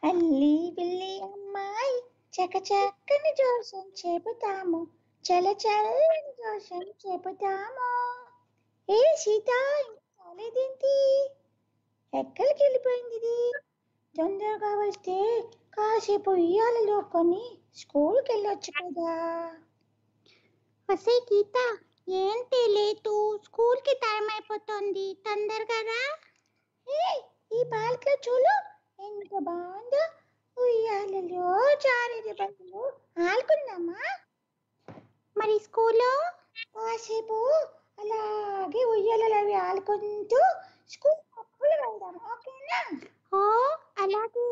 అల్లి పిల్లి అమ్మాయి చక చక్కని జోసం చెబుతాము చల చల్లని జోసం చెబుతాము ఏ సీత ఇంకా రాలేదేంటి ఎక్కడికి వెళ్ళిపోయింది ఇది తొందరగా వస్తే కాసేపు ఉయ్యాలలో కొని స్కూల్కి వెళ్ళొచ్చు కదా వసే గీత ఏంటి లేటు స్కూల్కి టైం అయిపోతుంది తొందరగా రా ఏయ్, ఈ పాలకుల చూలు ఎంత బాగుందో ఉయ్యాలలో జారేది బతులు ఆడుకుందామా మరి స్కూల్లో కాసేపు అలాగే ఉయ్యాలలో అవి ఆడుకుంటూ స్కూల్ అప్పులు వెళ్దాం ఓకేనా ఓ అలాగే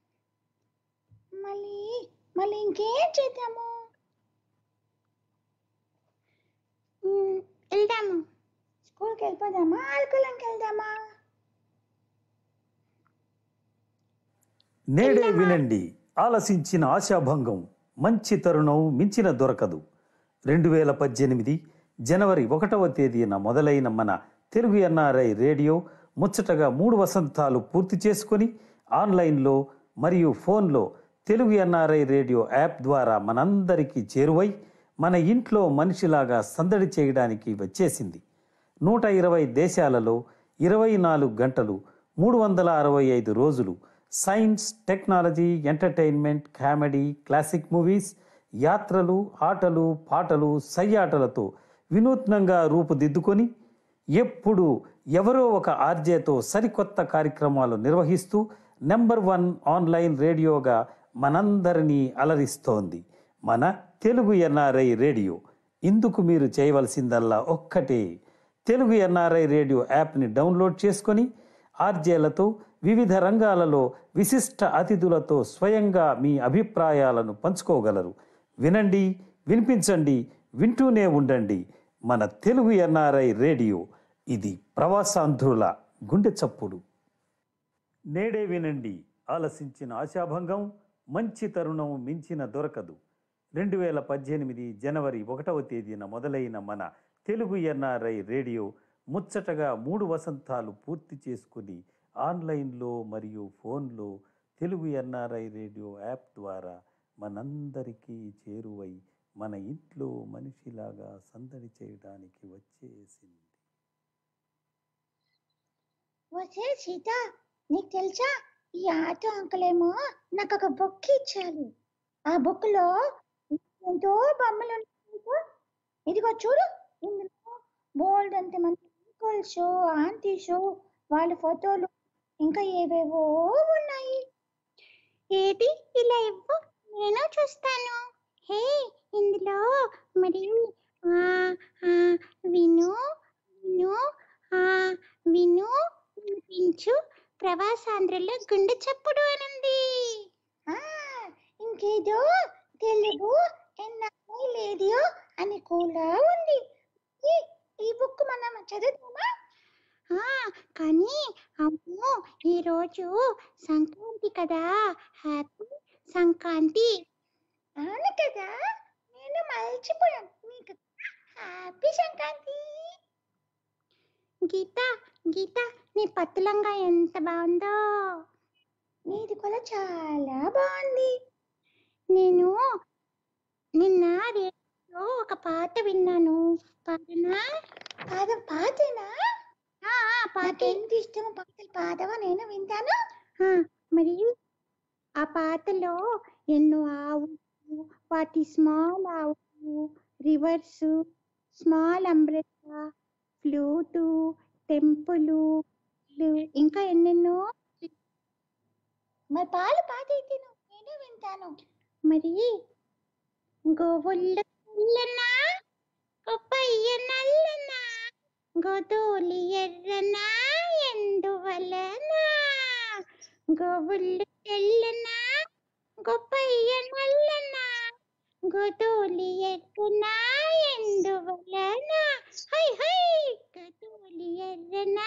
మళ్ళీ మళ్ళీ ఇంకేం చేద్దాము ఉమ్, వెళ్దాము స్కూల్కి వెళ్ళిపోదామా ఆడుకోవడానికి వెళ్దామా నేడే వినండి ఆలసించిన ఆశాభంగం మంచి తరుణం మించిన దొరకదు రెండు వేల పద్దెనిమిది జనవరి ఒకటవ తేదీన మొదలైన మన తెలుగు ఎన్ఆర్ఐ రేడియో ముచ్చటగా మూడు వసంతాలు పూర్తి చేసుకొని ఆన్లైన్లో మరియు ఫోన్లో తెలుగు ఎన్ఆర్ఐ రేడియో యాప్ ద్వారా మనందరికీ చేరువై మన ఇంట్లో మనిషిలాగా సందడి చేయడానికి వచ్చేసింది నూట ఇరవై దేశాలలో ఇరవై నాలుగు గంటలు మూడు వందల అరవై ఐదు రోజులు science technology entertainment comedy classic movies యాత్రలు ఆటలు పాటలు సయ్యాటలతో వినూత్నంగా రూపుదిద్దుకొని ఎప్పుడు ఎవరో ఒక ఆర్జేతో సరికొత్త కార్యక్రమాలు నిర్వహిస్తూ నెంబర్ వన్ ఆన్లైన్ రేడియోగా మనందరినీ అలరిస్తోంది మన తెలుగు ఎన్ఆర్ఐ రేడియో ఇందుకు మీరు చేయవలసిందల్లా ఒక్కటే తెలుగు ఎన్ఆర్ఐ రేడియో యాప్ని డౌన్లోడ్ చేసుకొని ఆర్జేలతో వివిధ రంగాలలో విశిష్ట అతిథులతో స్వయంగా మీ అభిప్రాయాలను పంచుకోగలరు వినండి వినిపించండి వింటూనే ఉండండి మన తెలుగు ఎన్ఆర్ఐ రేడియో ఇది ప్రవాసాంధ్రుల గుండె చప్పుడు నేడే వినండి ఆలసించిన ఆశాభంగం మంచి తరుణం మించిన దొరకదు రెండు వేల పద్దెనిమిది జనవరి ఒకటవ తేదీన మొదలైన మన తెలుగు ఎన్ఆర్ఐ రేడియో ముచ్చటగా మూడు వసంతాలు పూర్తి చేసుకుని ఆన్లైన్లో మరియు ఫోన్లో తెలుగు ఎన్ఆర్ఐ రేడియో యాప్ ద్వారా మనందరికీ చేరువై మన ఇంట్లో మనిషిలాగా సందడి చేయడానికి వచ్చేసింది వచ్చే సీత నీకు తెలుసా ఈ ఆటో అంకుల్ ఏమో నాకు ఒక బుక్ ఇచ్చారు ఆ బుక్ లో ఎంతో బొమ్మలు ఉన్నాయి ఇదిగో చూడు ఇందులో బోల్డ్ అంత మంది అంకుల్స్ ఆంటీస్ వాళ్ళ ఫోటోలు ఇంకా ఏవేవో ఉన్నాయి ఏది ఇలా ఇవ్వు నేను చూస్తాను హే ఇందులో మరి ఆ, ఆ, విను విను ఆ, విను వినిపించు ప్రవాసాంధ్రలో గుండె చప్పుడు అనంది ఆ ఇంకేదో తెలుగు ఎన్ఐ రేడియో అని కూడా ఉంది ఈ- ఈ బుక్ మనం చదువుతామా ఆ, కానీ అమ్మో ఈరోజు సంక్రాంతి కదా హ్యాపీ సంక్రాంతి అవును కదా నేను మర్చిపోయాను మీకు హ్యాపీ సంక్రాంతి గీత గీత నీ పత్తులంగా ఎంత బాగుందో నీది కూడా చాలా బాగుంది నేను నిన్న రేడియోలో ఒక పాట విన్నాను పాటనా పాద పాతేనా ఆ, ఆ, పాట నాకెంత ఇష్టమో పాటలు పాడవా నేను వింటాను ఆ, మరి ఆ పాటలో ఎన్నో ఆవులు వాటి స్మాల్ ఆవులు రివర్స్ స్మాల్ అంబ్రెల్లా ఫ్లూటు టెంపులు ఇంకా ఎన్నెన్నో మరి పాలు పాతైతే నేను వింటాను మరి గోవుల్ల తెల్లనా కొప్పయ్య నల్లనా గోధూలి ఎర్రనా ఎందువలనా గోవుళ్ళు తెల్లనా గొప్పయ్య నల్లనా గోధూలి ఎర్రనా ఎందువలనా హై హై గోధూలి ఎర్రనా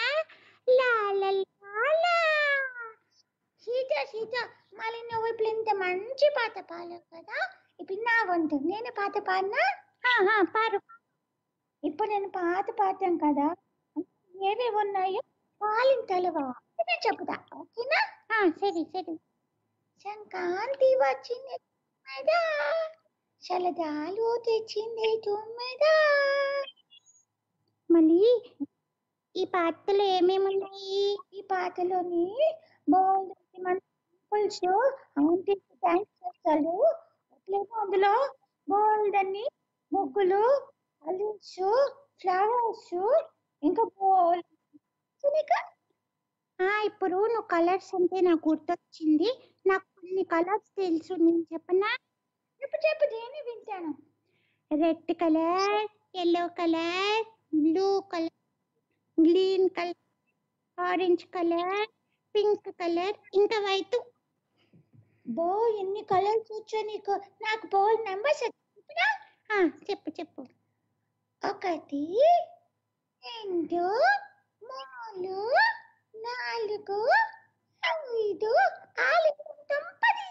లాల సీత సీత మళ్ళీ నువ్వు ఇప్పుడు ఇంత మంచి పాట పాడావు కదా ఇప్పుడు నా వంతు నేను పాట పాడినా పారు ఇప్పుడు నేను పాట పాడతాను కదా ఏవేవి ఉన్నాయో పాలింతలువా నేను చెప్తా ఓకేనా ఆ, సరే సరే సంక్రాంతి వచ్చింది తుమ్మెదా శలదాలు తెచ్చింది తుమ్మెదా మళ్ళీ ఈ పాటలో ఏమేమి ఉన్నాయి ఈ పాటలోని బాగుంది మన సింపుల్స్ ఆంటీకి థ్యాంక్స్ చేస్తాడు అట్లేమో అందులో బాగుందని ముగ్గులు కలర్స్ ఫ్లవర్స్ ఇంకా బోల్ ఆ ఇప్పుడు నువ్వు కలర్స్ అంటే నాకు గుర్తొచ్చింది నాకు కొన్ని కలర్స్ తెలుసు నేను చెప్పనా చెప్పు చెప్పు దేని వింటాను red colour yellow colour blue colour green colour orange colour pink colour ఇంకా వైట్ బో ఎన్ని కలర్స్ వచ్చా నీకు నాకు బోల్ నెంబర్స్ చెప్పినా చెప్పు చెప్పు ఒకటి రెండు మూడు నాలుగు ఐదు ఆరు తొంపది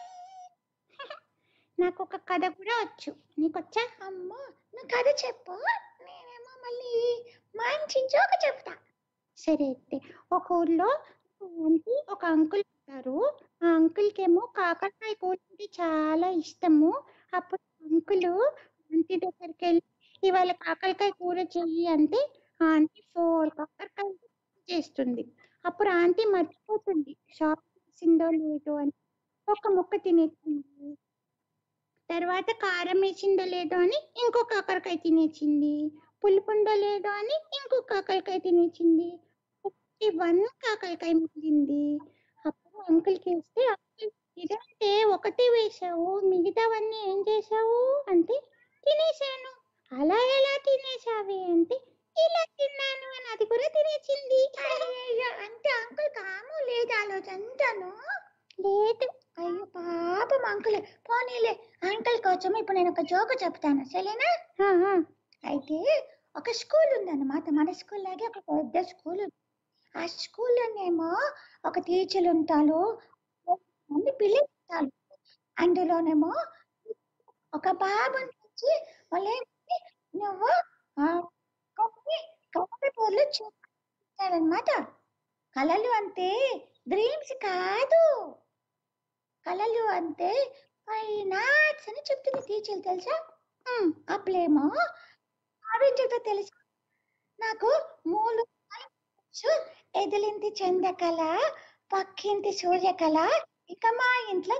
నాకు ఒక కథ కూడా వచ్చు నీకు వచ్చా అమ్మో నా కథ చెప్పు నేనేమో మళ్ళీ మంచి జోక చెప్తా సరే అయితే ఒక ఊర్లో ఒక ఆంటీ ఒక అంకుల్ ఉంటారు ఆ అంకుల్కి ఏమో కాకరకాయ కూర అంటే చాలా ఇష్టము అప్పుడు అంకుల్ ఆంటీ దగ్గరికి వెళ్ళి ఇవాళ కాకరకాయ కూర చెయ్యి అంటే ఆ ఆంటీ ఫోర్ కాకరకాయ చేస్తుంది అప్పుడు ఆంటీ మర్చిపోతుంది షాప్ చేసిందో లేదో అని ఒక ముక్క తినేసింది తర్వాత కారం వేసిందో లేదో అని ఇంకో కాకరకాయ తినేసింది పులుపు ఉందో లేదో అని ఇంకో కాకరకాయ తినేసింది ఈ వన్ కాకరకాయ మిగిలింది అప్పుడు అంకుల్కి వేస్తే అంకుల్ ఇదంటే ఒకటి వేసావు మిగతావన్నీ ఏం చేసావు అంటే తినేసాను అలా ఎలా తినేసావి అంటే ఇలా తిన్నాను అని అది కూడా తినేసింది అయ్యయ్యో అంటే అంకుల్ కాము లేదు ఆలోచంతాను లేదు అయ్యో పాపం అంకుల్ పోనీలే అంకుల్ కోసం ఇప్పుడు నేను ఒక జోక చెప్తాను సరేనా ఆ, ఆ, అయితే ఒక స్కూల్ ఉందన్నమాట మన స్కూల్ లాగే ఒక పెద్ద స్కూల్ ఉంది ఆ స్కూల్లోనేమో ఒక టీచర్ ఉంటారు మంది పిల్లలు ఉంటారు అందులోనేమో ఒక బాబు నుంచి వాళ్ళేంటి నువ్వు ఆ, కొన్ని కవిత పేర్లు చెప్తారనమాట కళలు అంటే డ్రీమ్స్ కాదు కళలు అంటే ఫైనాట్స్ అని చెప్తుంది టీచర్ తెలుసా ఉమ్, అప్పుడేమో ఆవించదో తెలుసా నాకు మూడు వచ్చు. ఎదిలింటి చంద్రకళ పక్కింటి సూర్యకళ ఇక మా ఇంట్లో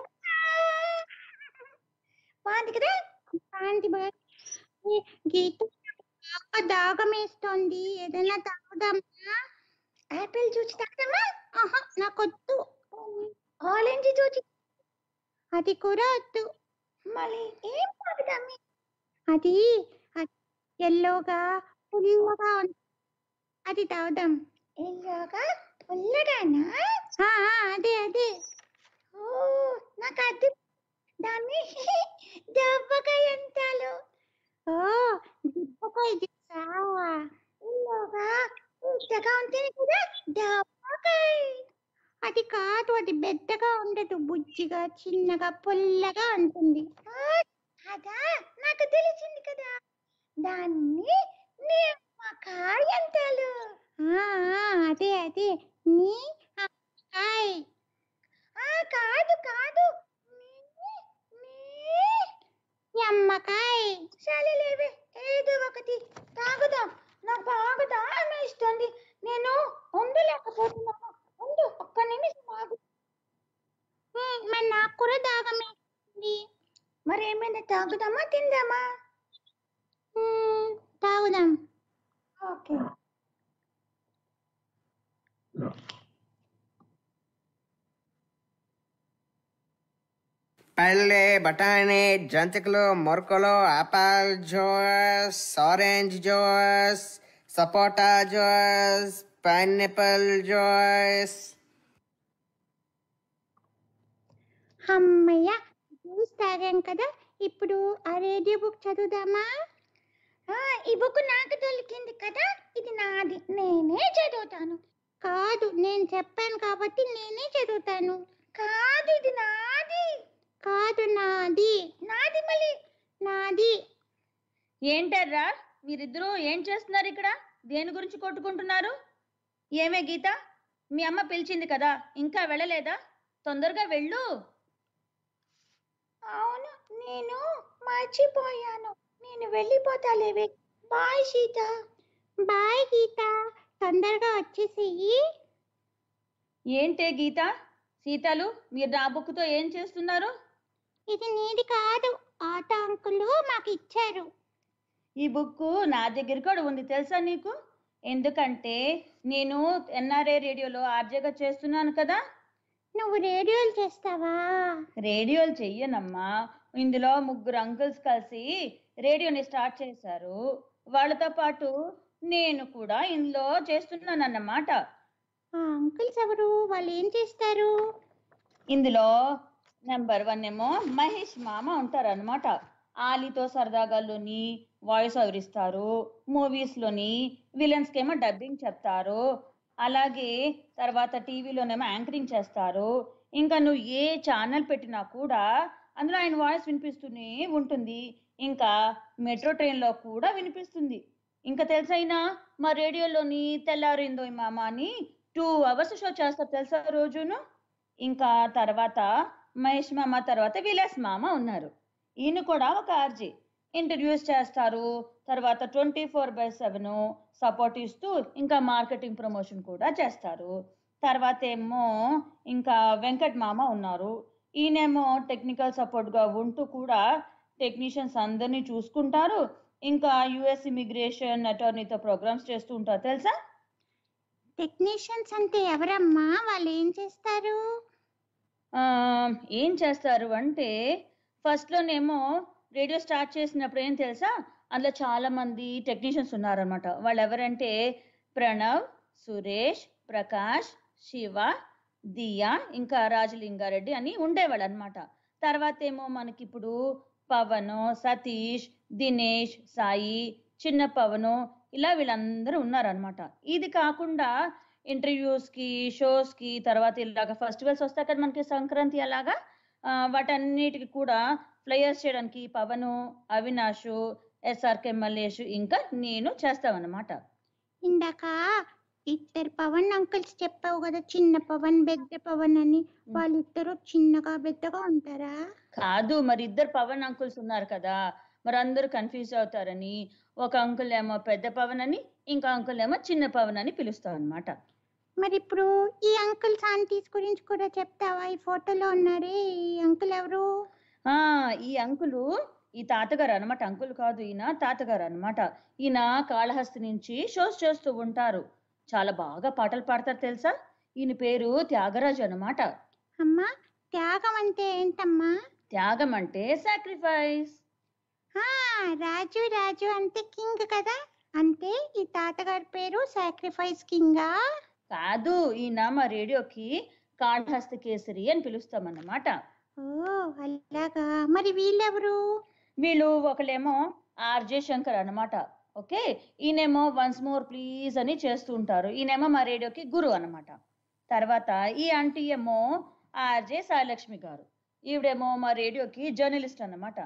బాగుంది కదా ఆంటీ బాగా ఈ గీత బాగా దాగం వేస్తోంది ఏదైనా తాగుదామా యాపిల్ జ్యూస్ తాగమ్మా ఆహా నాకొద్దు ఆరెంజ్ జ్యూస్ అది కూడా వద్దు మళ్ళీ ఏం తాగుదాం అది ఎల్లోగా పుల్లగా ఉంది అది తాగుదాం ఇల్లుగా పుల్లగానా ఆ, ఆ, అదే అదే ఓ నాకు అది దాన్ని దెబ్బకాయ అంటారు ఓ దిబ్బకాయ జ్యూసా ఇల్లుగా పుట్టగా ఉంటుంది కదా దెబ్బకాయ అది కాదు అది పెద్దగా ఉండదు బుజ్జిగా చిన్నగా పుల్లగా ఉంటుంది ఆ, అదా నాకు తెలిసింది కదా దాన్ని నిమ్మకాయ అంటారు ఆ, ఆ, అదే అదే నీ కాయ్ ఆ కాదు కాదు నీ- నీ- నిమ్మకాయ్ సరేలేవే ఏదో ఒకటి తాగుదాం నాకు బాగా దాహం ఇస్తుంది నేను ఉండలేకపోతున్నాను ఉండు ఒక్క నిమిషం ఆగు ఉమ్, మరి నాకు కూడా దాగం వేస్తుంది మరి ఏమైనా తాగుదామా తిందామా ఉమ్, తాగుదాం ఓకే పల్లె బఠానీ జంతికలు మొరకలు ఆపిల్ జ్యూస్ ఆరెంజ్ జ్యూస్ సపోటా జ్యూస్ పైనాపిల్ జ్యూస్ అమ్మయ్య జ్యూస్ తాగాం కదా ఇప్పుడు ఆ రేడియో బుక్ చదువుదామా ఆ, ఈ బుక్ నాకు దొరికింది కదా ఇది నాది నేనే చదువుతాను కాదు నేను చెప్పాను కాబట్టి నేనే చదువుతాను కాదు ఇది నాది కాదు నాది నాది మళ్ళీ నాది ఏంటర్రా మీరిద్దరూ ఏం చేస్తున్నారు ఇక్కడ దేని గురించి కొట్టుకుంటున్నారు ఏమే గీత మీ అమ్మ పిలిచింది కదా ఇంకా వెళ్ళలేదా తొందరగా వెళ్ళు అవును నేను మర్చిపోయాను నేను వెళ్ళిపోతాలేవే బాయ్ సీత బాయ్ గీత తొందరగా వచ్చేసేయి ఏంటే గీత సీతాలు మీరు నా బుక్తో ఏం చేస్తున్నారు ఇది నీది కాదు ఆటో అంకులు మాకు ఇచ్చారు ఈ బుక్ నా దగ్గర కూడా ఉంది తెలుసా నీకు ఎందుకంటే నేను ఎన్ఆర్ఏ రేడియోలో ఆర్జేగా చేస్తున్నాను కదా నువ్వు రేడియోలు చేస్తావా రేడియోలు చెయ్యనమ్మా ఇందులో ముగ్గురు అంకుల్స్ కలిసి రేడియోని స్టార్ట్ చేశారు వాళ్ళతో పాటు నేను కూడా ఇందులో చేస్తున్నాను అన్నమాట ఆ అంకుల్స్ ఎవరు వాళ్ళు ఏం చేస్తారు ఇందులో నెంబర్ వన్ ఏమో మహేష్ మామ ఉంటారు అనమాట ఆలీతో సరదాగాల్లోని వాయిస్ ఓవర్ ఇస్తారు మూవీస్లోని విలన్స్కి ఏమో డబ్బింగ్ చెప్తారు అలాగే తర్వాత టీవీలోనేమో యాంకరింగ్ చేస్తారు ఇంకా నువ్వు ఏ ఛానల్ పెట్టినా కూడా అందులో ఆయన వాయిస్ వినిపిస్తూనే ఉంటుంది ఇంకా మెట్రో ట్రైన్లో కూడా వినిపిస్తుంది ఇంకా తెలుసైనా మా రేడియోలోని తెల్లారిందో ఈ మామ అని టూ అవర్స్ షో చేస్తారు తెలుసా రోజును ఇంకా తర్వాత మహేష్ మామ తర్వాత విలాస్ మామ ఉన్నారు ఈయన కూడా ఒక ఆర్జీ ఇంటర్వ్యూస్ చేస్తారు తర్వాత twenty four by seven support ఇస్తూ ఇంకా మార్కెటింగ్ ప్రమోషన్ కూడా చేస్తారు తర్వాత ఏమో ఇంకా వెంకట్ మామ ఉన్నారు ఈయనేమో టెక్నికల్ సపోర్ట్గా ఉంటూ కూడా టెక్నీషియన్స్ అందరినీ చూసుకుంటారు ఇంకా యుఎస్ ఇమిగ్రేషన్ అటార్నీతో ప్రోగ్రామ్స్ చేస్తూ ఉంటారు తెలుసా టెక్నీషియన్స్ అంటే ఎవరమ్మా వాళ్ళు ఏం చేస్తారు ఆ, ఏం చేస్తారు అంటే ఫస్ట్లోనేమో రేడియో స్టార్ట్ చేసినప్పుడు ఏం తెలుసా అందులో చాలా మంది టెక్నీషియన్స్ ఉన్నారనమాట వాళ్ళు ఎవరంటే ప్రణవ్ సురేష్ ప్రకాష్ శివ దియా ఇంకా రాజలింగారెడ్డి అని ఉండేవాళ్ళు అనమాట తర్వాత ఏమో మనకి ఇప్పుడు పవన్ సతీష్ దినేష్ సాయి చిన్న పవను ఇలా వీళ్ళందరూ ఉన్నారనమాట ఇది కాకుండా ఇంటర్వ్యూస్కి షోస్కి తర్వాత ఇలాగ ఫెస్టివల్స్ వస్తాయి కదా మనకి సంక్రాంతి అలాగా ఆ, వాటన్నిటికి కూడా ఫ్లయర్స్ చేయడానికి పవను అవినాష్ ఎస్ఆర్కే మల్లేష్ ఇంకా నేను చేస్తామన్నమాట ఇందాక ఇద్దరు పవన్ అంకుల్స్ చెప్పావు కదా చిన్న పవన్ పెద్ద పవన్ అని వాళ్ళిద్దరు చిన్నగా పెద్దగా ఉంటారా కాదు మరి ఇద్దరు పవన్ అంకుల్స్ ఉన్నారు కదా మరి అందరూ కన్ఫ్యూజ్ అవుతారని ఒక అంకుల్ ఏమో పెద్ద పవన్ అని ఇంకా అంకుల్ ఏమో చిన్న పవన్ అని పిలుస్తాం అనమాట మరి ఇప్పుడు ఈ అంకుల్స్ ఆంటీస్ గురించి కూడా చెప్తావా ఈ ఫోటోలో ఉన్నారే ఈ అంకుల్ ఎవరు ఆ ఈ అంకులు ఈ తాతగారు అనమాట అంకుల్ కాదు ఈయన తాతగారు అనమాట ఈయన కాళహస్తి నుంచి షోస్ చేస్తూ ఉంటారు చాలా బాగా పాటలు పాడతారు తెలుసా ఈయన పేరు త్యాగరాజు అనమాట అమ్మా త్యాగం అంటే ఏంటమ్మా త్యాగం అంటే సాక్రిఫైస్ ఆ రాజు రాజు అంటే కింగ్ కదా అంటే ఈ తాతగారి పేరు సాక్రిఫైస్ కింగా కాదు ఈయన మా రేడియోకి కాళహస్తి కేసరి అని పిలుస్తామన్నమాట ఓ అలాగా మరి వీళ్ళెవరు వీళ్ళు ఒకళ్ళేమో ఆర్జే శంకర్ అన్నమాట ఓకే ఈయనేమో వన్స్ మోర్ ప్లీజ్ అని చేస్తూ ఉంటారు ఈయనేమో మా రేడియోకి గురు అన్నమాట తర్వాత ఈ ఆంటీ ఏమో ఆర్జే సాయిలక్ష్మి గారు ఈవిడేమో మా రేడియోకి జర్నలిస్ట్ అన్నమాట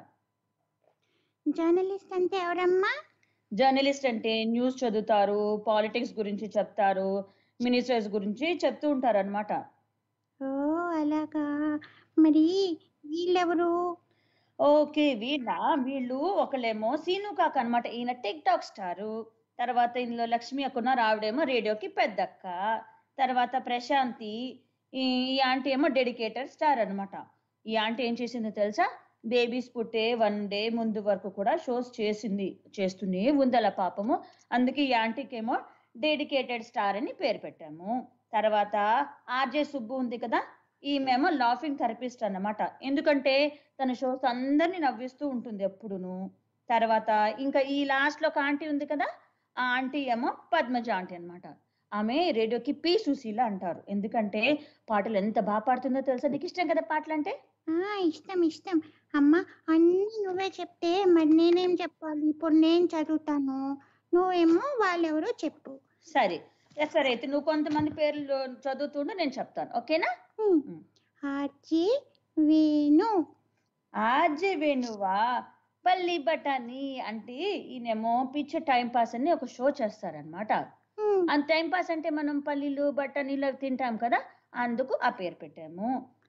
జర్నలిస్ట్ అంటే ఎవరమ్మా జర్నలిస్ట్ అంటే న్యూస్ చదువుతారు పాలిటిక్స్ గురించి చెప్తారు మినిస్టర్స్ గురించి చెప్తూ ఉంటారు అనమాట ఓ అలాగా మరి వీళ్ళెవరు ఓకే వీళ్ళ వీళ్ళు ఒకళ్ళేమో సీను కాక అనమాట ఈయన టిక్ టాక్ స్టారు తర్వాత ఇందులో లక్ష్మి అక్క ఉన్నారు ఆవిడేమో రేడియోకి పెద్దక్క తర్వాత ప్రశాంతి ఈ ఈ ఆంటీ ఏమో డెడికేటెడ్ స్టార్ అన్నమాట ఈ ఆంటీ ఏం చేసిందో తెలుసా బేబీస్ పుట్టే వన్ డే ముందు వరకు కూడా షోస్ చేసింది చేస్తూనే ఉందల పాపము అందుకే ఈ ఆంటీకి ఏమో డెడికేటెడ్ స్టార్ అని పేరు పెట్టాము తర్వాత ఆర్జే సుబ్బు ఉంది కదా ఈమెమో లాఫింగ్ థెరపిస్ట్ అన్నమాట ఎందుకంటే తన షోస్ అందరినీ నవ్విస్తూ ఉంటుంది ఎప్పుడును తర్వాత ఇంకా ఈ లాస్ట్ లో ఒక ఆంటీ ఉంది కదా ఆ ఆంటీ ఏమో పద్మజ ఆంటీ అన్నమాట ఆమె రేడియోకి పి సుశీల అంటారు ఎందుకంటే పాటలు ఎంత బాగా పాడుతుందో తెలుసా నీకు ఇష్టం కదా పాటలు అంటే ఆ ఇష్టం ఇష్టం అమ్మ అన్నీ నువ్వే చెప్తే మరి నేనేం చెప్పాలి ఇప్పుడు నేను చదువుతాను నువ్వేమో వాళ్ళెవరో చెప్పు సరే సరే అయితే నువ్వు కొంతమంది పేర్లు చదువుతుండు నేను చెప్తాను ఓకేనా ఉమ్. ఉమ్. ఆర్జే వేణు ఆర్జే వేణువా పల్లి బఠానీ అంటే ఈయనేమో పిచ్చ టైం పాస్ అని ఒక షో చేస్తారనమాట ఉమ్. అంత టైం పాస్ అంటే మనం పల్లీలు బఠానీలు అవి తింటాం కదా అందుకు ఆ పేరు పెట్టాము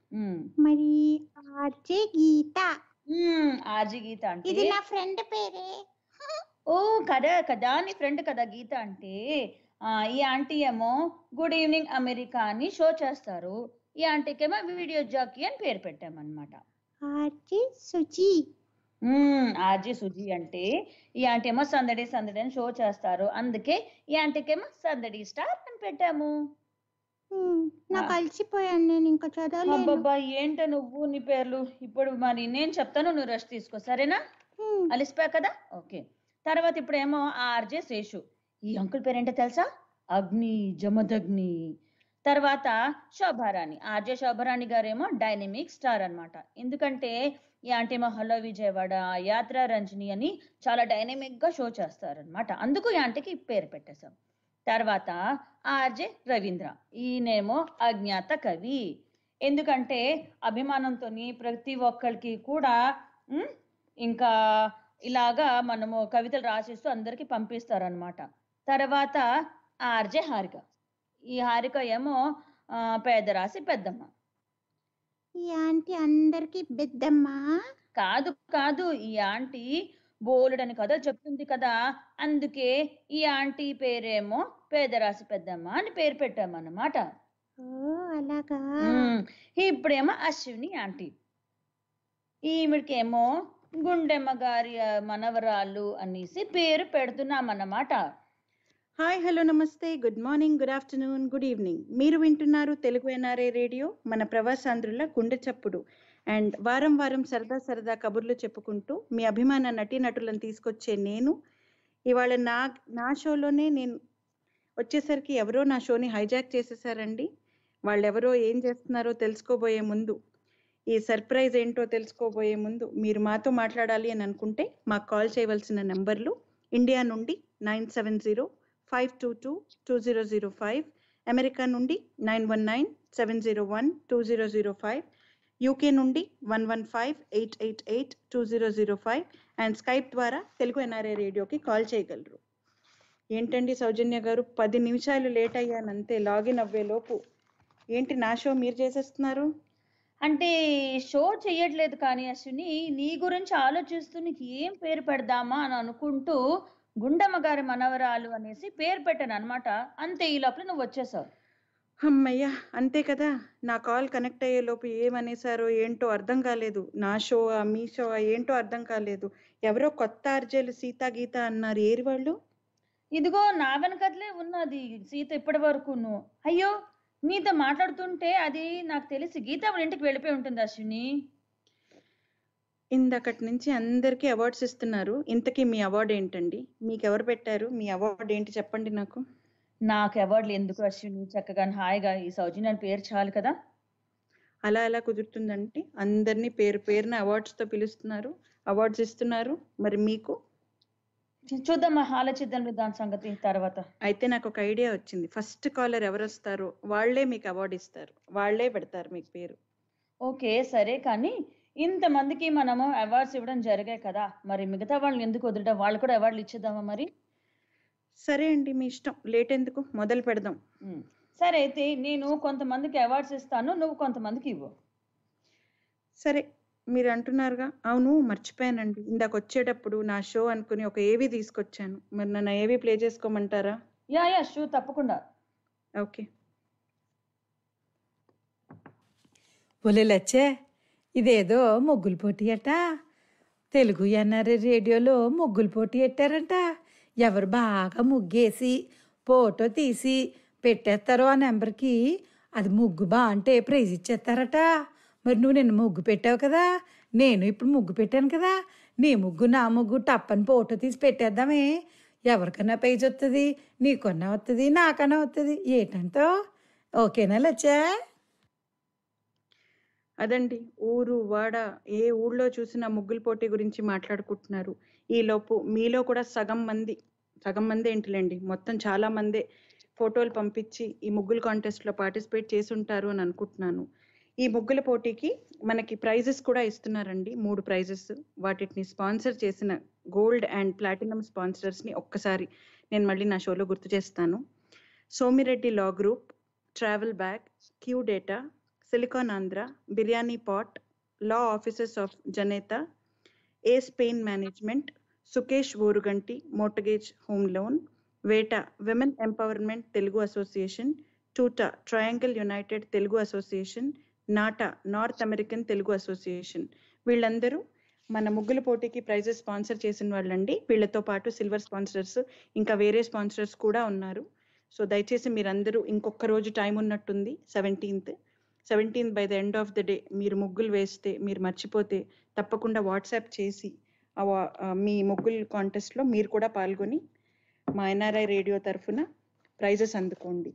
ఉమ్. మరి ఆర్జే గీత ఉమ్, ఆర్జీ గీత అంటే ఇది నా ఫ్రెండ్ పేరే ఓ కదా కదా నీ ఫ్రెండ్ కదా గీత అంటే ఆ, ఈ ఆంటీ ఏమో గుడ్ ఈవినింగ్ అమెరికా అని షో చేస్తారు ఈ ఆంటీకి ఏమో వీడియో జాకీ అని పేరు పెట్టామన్నమాట ఆర్జే సుజి ఆర్జీ సుజీ అంటే ఈ ఆంటీ ఏమో సందడి సందడి అని షో చేస్తారు అందుకే ఈ ఆంటీకి ఏమో సందడి స్టార్ అని పెట్టాము హ్మ్, నాకు ఆ. అలసిపోయాను నేను ఇంకా చదవలేను అబ్బబ్బా ఏంటో నువ్వు నీ పేర్లు ఇప్పుడు మరి నేను చెప్తాను నువ్వు రెస్ట్ తీసుకో సరేనా హ్మ్, అలిసిపోయా కదా ఓకే తర్వాత ఇప్పుడేమో ఆర్జే శేషు ఈ అంకుల్ పేరేంటో తెలుసా అగ్ని జమదగ్ని తర్వాత శోభారాణి ఆర్జే శోభారాణి గారేమో డైనమిక్ స్టార్ అన్నమాట ఎందుకంటే ఈ ఆంటీ ఏమో హలో విజయవాడ యాత్ర రంజని అని చాలా డైనమిక్ గా షో చేస్తారనమాట అందుకు ఈ ఆంటీకి ఈ పేరు పెట్టేశాం తర్వాత ఆర్జే రవీంద్ర ఈయనేమో అజ్ఞాత కవి ఎందుకంటే అభిమానంతో ప్రతి ఒక్కరికి కూడా ఉమ్, ఇంకా ఇలాగా మనము కవితలు రాసిస్తూ అందరికి పంపిస్తారనమాట తర్వాత ఆర్జే హారిక ఈ హారిక ఏమో ఆ, పేదరాశి పెద్దమ్మ ఈ ఆంటీ అందరికి పెద్దమ్మ కాదు కాదు ఈ ఆంటీ బోలుడని కథ చెప్తుంది కదా అందుకే ఈ ఆంటీ పేరేమో పేదరాశి పెద్దమ్మ అని పేరు పెట్టామన్నమాట ఓ అలాగా ఉమ్, ఇప్పుడేమో అశ్విని ఆంటీ ఈమెడికేమో గుండెమ్మ గారి ఆ, మనవరాలు అనేసి పేరు పెడుతున్నామన్నమాట hi hello namaste good morning good afternoon good evening మీరు వింటున్నారు తెలుగు ఎన్ఆర్ఏ రేడియో మన ప్రవాసాంధ్రుల గుండె చప్పుడు అండ్ వారం వారం సరదా సరదా కబుర్లు చెప్పుకుంటూ మీ అభిమాన నటీనటులను తీసుకొచ్చే నేను ఇవాళ నా నా షోలోనే నేను వచ్చేసరికి ఎవరో నా షోని హైజాక్ చేసేసారండి వాళ్ళెవరో ఏం చేస్తున్నారో తెలుసుకోబోయే ముందు ఈ సర్ప్రైజ్ ఏంటో తెలుసుకోబోయే ముందు మీరు మాతో మాట్లాడాలి అని అనుకుంటే మాకు కాల్ చేయవలసిన నెంబర్లు ఇండియా నుండి nine seven zero five two two two zero zero five America నుండి nine one nine seven zero one two zero zero five UK నుండి one one five eight eight eight two zero zero five and Skype ద్వారా Telugu NRA రేడియోకి call చేయగలరు ఏంటండి సౌజన్య గారు పది నిమిషాలు late అయ్యానంతే login అవ్వే లోపు ఏంటి నా షో మీరు చేసేస్తున్నారు అంటే షో చెయ్యట్లేదు కానీ అశ్విని నీ గురించి ఆలోచిస్తూ నీకు ఏం పేరు పెడదామా అని అనుకుంటూ గుండమ్మ గారి మనవరాలు అనేసి పేరు పెట్టాను అనమాట అంతే ఈ లోపల నువ్వు వచ్చేసావు అమ్మయ్యా అంతే కదా నా కాల్ కనెక్ట్ అయ్యే లోపు ఏమనేసారో ఏంటో అర్థం కాలేదు నా షో మీ షో ఏంటో అర్థం కాలేదు ఎవరో కొత్త ఆర్జేలు సీతా గీత అన్నారు ఏరి వాళ్ళు ఇదిగో నా వెనకట్లే ఉన్నది సీత ఇప్పటి వరకును అయ్యో నీతో మాట్లాడుతుంటే అది నాకు తెలిసి గీత వాళ్ళ ఇంటికి వెళ్ళిపోయి ఉంటుంది అశ్విని ఇందకటి నుంచి అందరికీ అవార్డ్స్ ఇస్తున్నారు ఇంతకీ మీ అవార్డు ఏంటండి మీకు ఎవరు పెట్టారు మీ అవార్డు ఏంటి చెప్పండి నాకు నాకు అవార్డులు ఎందుకు అశ్విని చక్కగా హాయిగా ఈ సౌజన్య అని పేరు చాలు కదా అలా ఎలా కుదురుతుందంటే అందరినీ పేరు పేరున అవార్డ్స్తో పిలుస్తున్నారు అవార్డ్స్ ఇస్తున్నారు మరి మీకు చూద్దామా ఆలోచిద్దాం దాని సంగతి తర్వాత అయితే నాకు ఒక ఐడియా వచ్చింది ఫస్ట్ కాలర్ ఎవరు వస్తారో వాళ్ళే మీకు అవార్డు ఇస్తారు వాళ్ళే పెడతారు మీకు పేరు ఓకే సరే కానీ ఇంతమందికి మనము అవార్డ్స్ ఇవ్వడం జరిగాయి కదా మరి మిగతా వాళ్ళని ఎందుకు వదిలడం వాళ్ళు కూడా అవార్డులు ఇచ్చేద్దామా మరి సరే అండి మీ ఇష్టం లేట్ ఎందుకు మొదలు పెడదాం ఉమ్. సరే అయితే నేను కొంతమందికి అవార్డ్స్ ఇస్తాను నువ్వు కొంతమందికి ఇవ్వు సరే మీరు అంటున్నారుగా అవును మర్చిపోయానండి ఇందాక వచ్చేటప్పుడు నా షో అనుకుని ఒక ఏవి తీసుకొచ్చాను మరి నన్ను ఏవి ప్లే చేసుకోమంటారా యా యా షూ తప్పకుండా ఓకే ఒలే లచ్చే ఇదేదో ముగ్గులు పోటీ అట తెలుగు ఎన్ఆర్ఏ రేడియోలో ముగ్గులు పోటీ పెట్టారంట ఎవరు బాగా ముగ్గేసి ఫోటో తీసి పెట్టేస్తారో ఆ నెంబర్కి అది ముగ్గు బాగుంటే ప్రైజ్ ఇచ్చేస్తారట మరి నువ్వు నిన్న ముగ్గు పెట్టావు కదా నేను ఇప్పుడు ముగ్గు పెట్టాను కదా నీ ముగ్గు నా ముగ్గు టప్పని ఫోటో తీసి పెట్టేద్దామే ఎవరికన్నా ప్రైజ్ వస్తుంది నీకన్నా వస్తుంది నాకన్నా వస్తుంది ఏటంతో ఓకేనా లచ్చా అదండి ఊరు వాడ ఏ ఊళ్ళో చూసినా ముగ్గుల పోటీ గురించి మాట్లాడుకుంటున్నారు ఈలోపు మీలో కూడా సగం మంది సగం మంది ఏంటిలేండి మొత్తం చాలా మందే ఫోటోలు పంపించి ఈ ముగ్గుల కాంటెస్ట్లో పార్టిసిపేట్ చేసి ఉంటారు అని అనుకుంటున్నాను ఈ ముగ్గుల పోటీకి మనకి ప్రైజెస్ కూడా ఇస్తున్నారండి మూడు ప్రైజెస్ వాటిని స్పాన్సర్ చేసిన గోల్డ్ అండ్ ప్లాటినం స్పాన్సర్స్ని ఒక్కసారి నేను మళ్ళీ నా షోలో గుర్తు చేస్తాను Somireddy Law Group Travel Bag Q Data Silicon Andhra Biryani Pot Law Offices of Janetha Ace Pain Management Sukesh Oruganti mortgage home loan వేట Women Empowerment Telugu Association TUTA Triangle United Telugu Association NATA North American Telugu Association వీళ్ళందరూ మన ముగ్గుల పోటీకి ప్రైజెస్ స్పాన్సర్ చేసిన వాళ్ళండి వీళ్ళతో పాటు సిల్వర్ స్పాన్సర్స్ ఇంకా వేరే స్పాన్సర్స్ కూడా ఉన్నారు సో దయచేసి మీరందరూ ఇంకొక రోజు టైం ఉన్నట్టుంది seventeenth seventeenth by the end of the day మీరు ముగ్గులు వేస్తే మీరు మర్చిపోతే తప్పకుండా వాట్సాప్ చేసి ఆ వా- ఆ మీ ముగ్గులు కాంటెస్ట్లో మీరు కూడా పాల్గొని మా ఎన్ఆర్ఐ రేడియో తరఫున ప్రైజెస్ అందుకోండి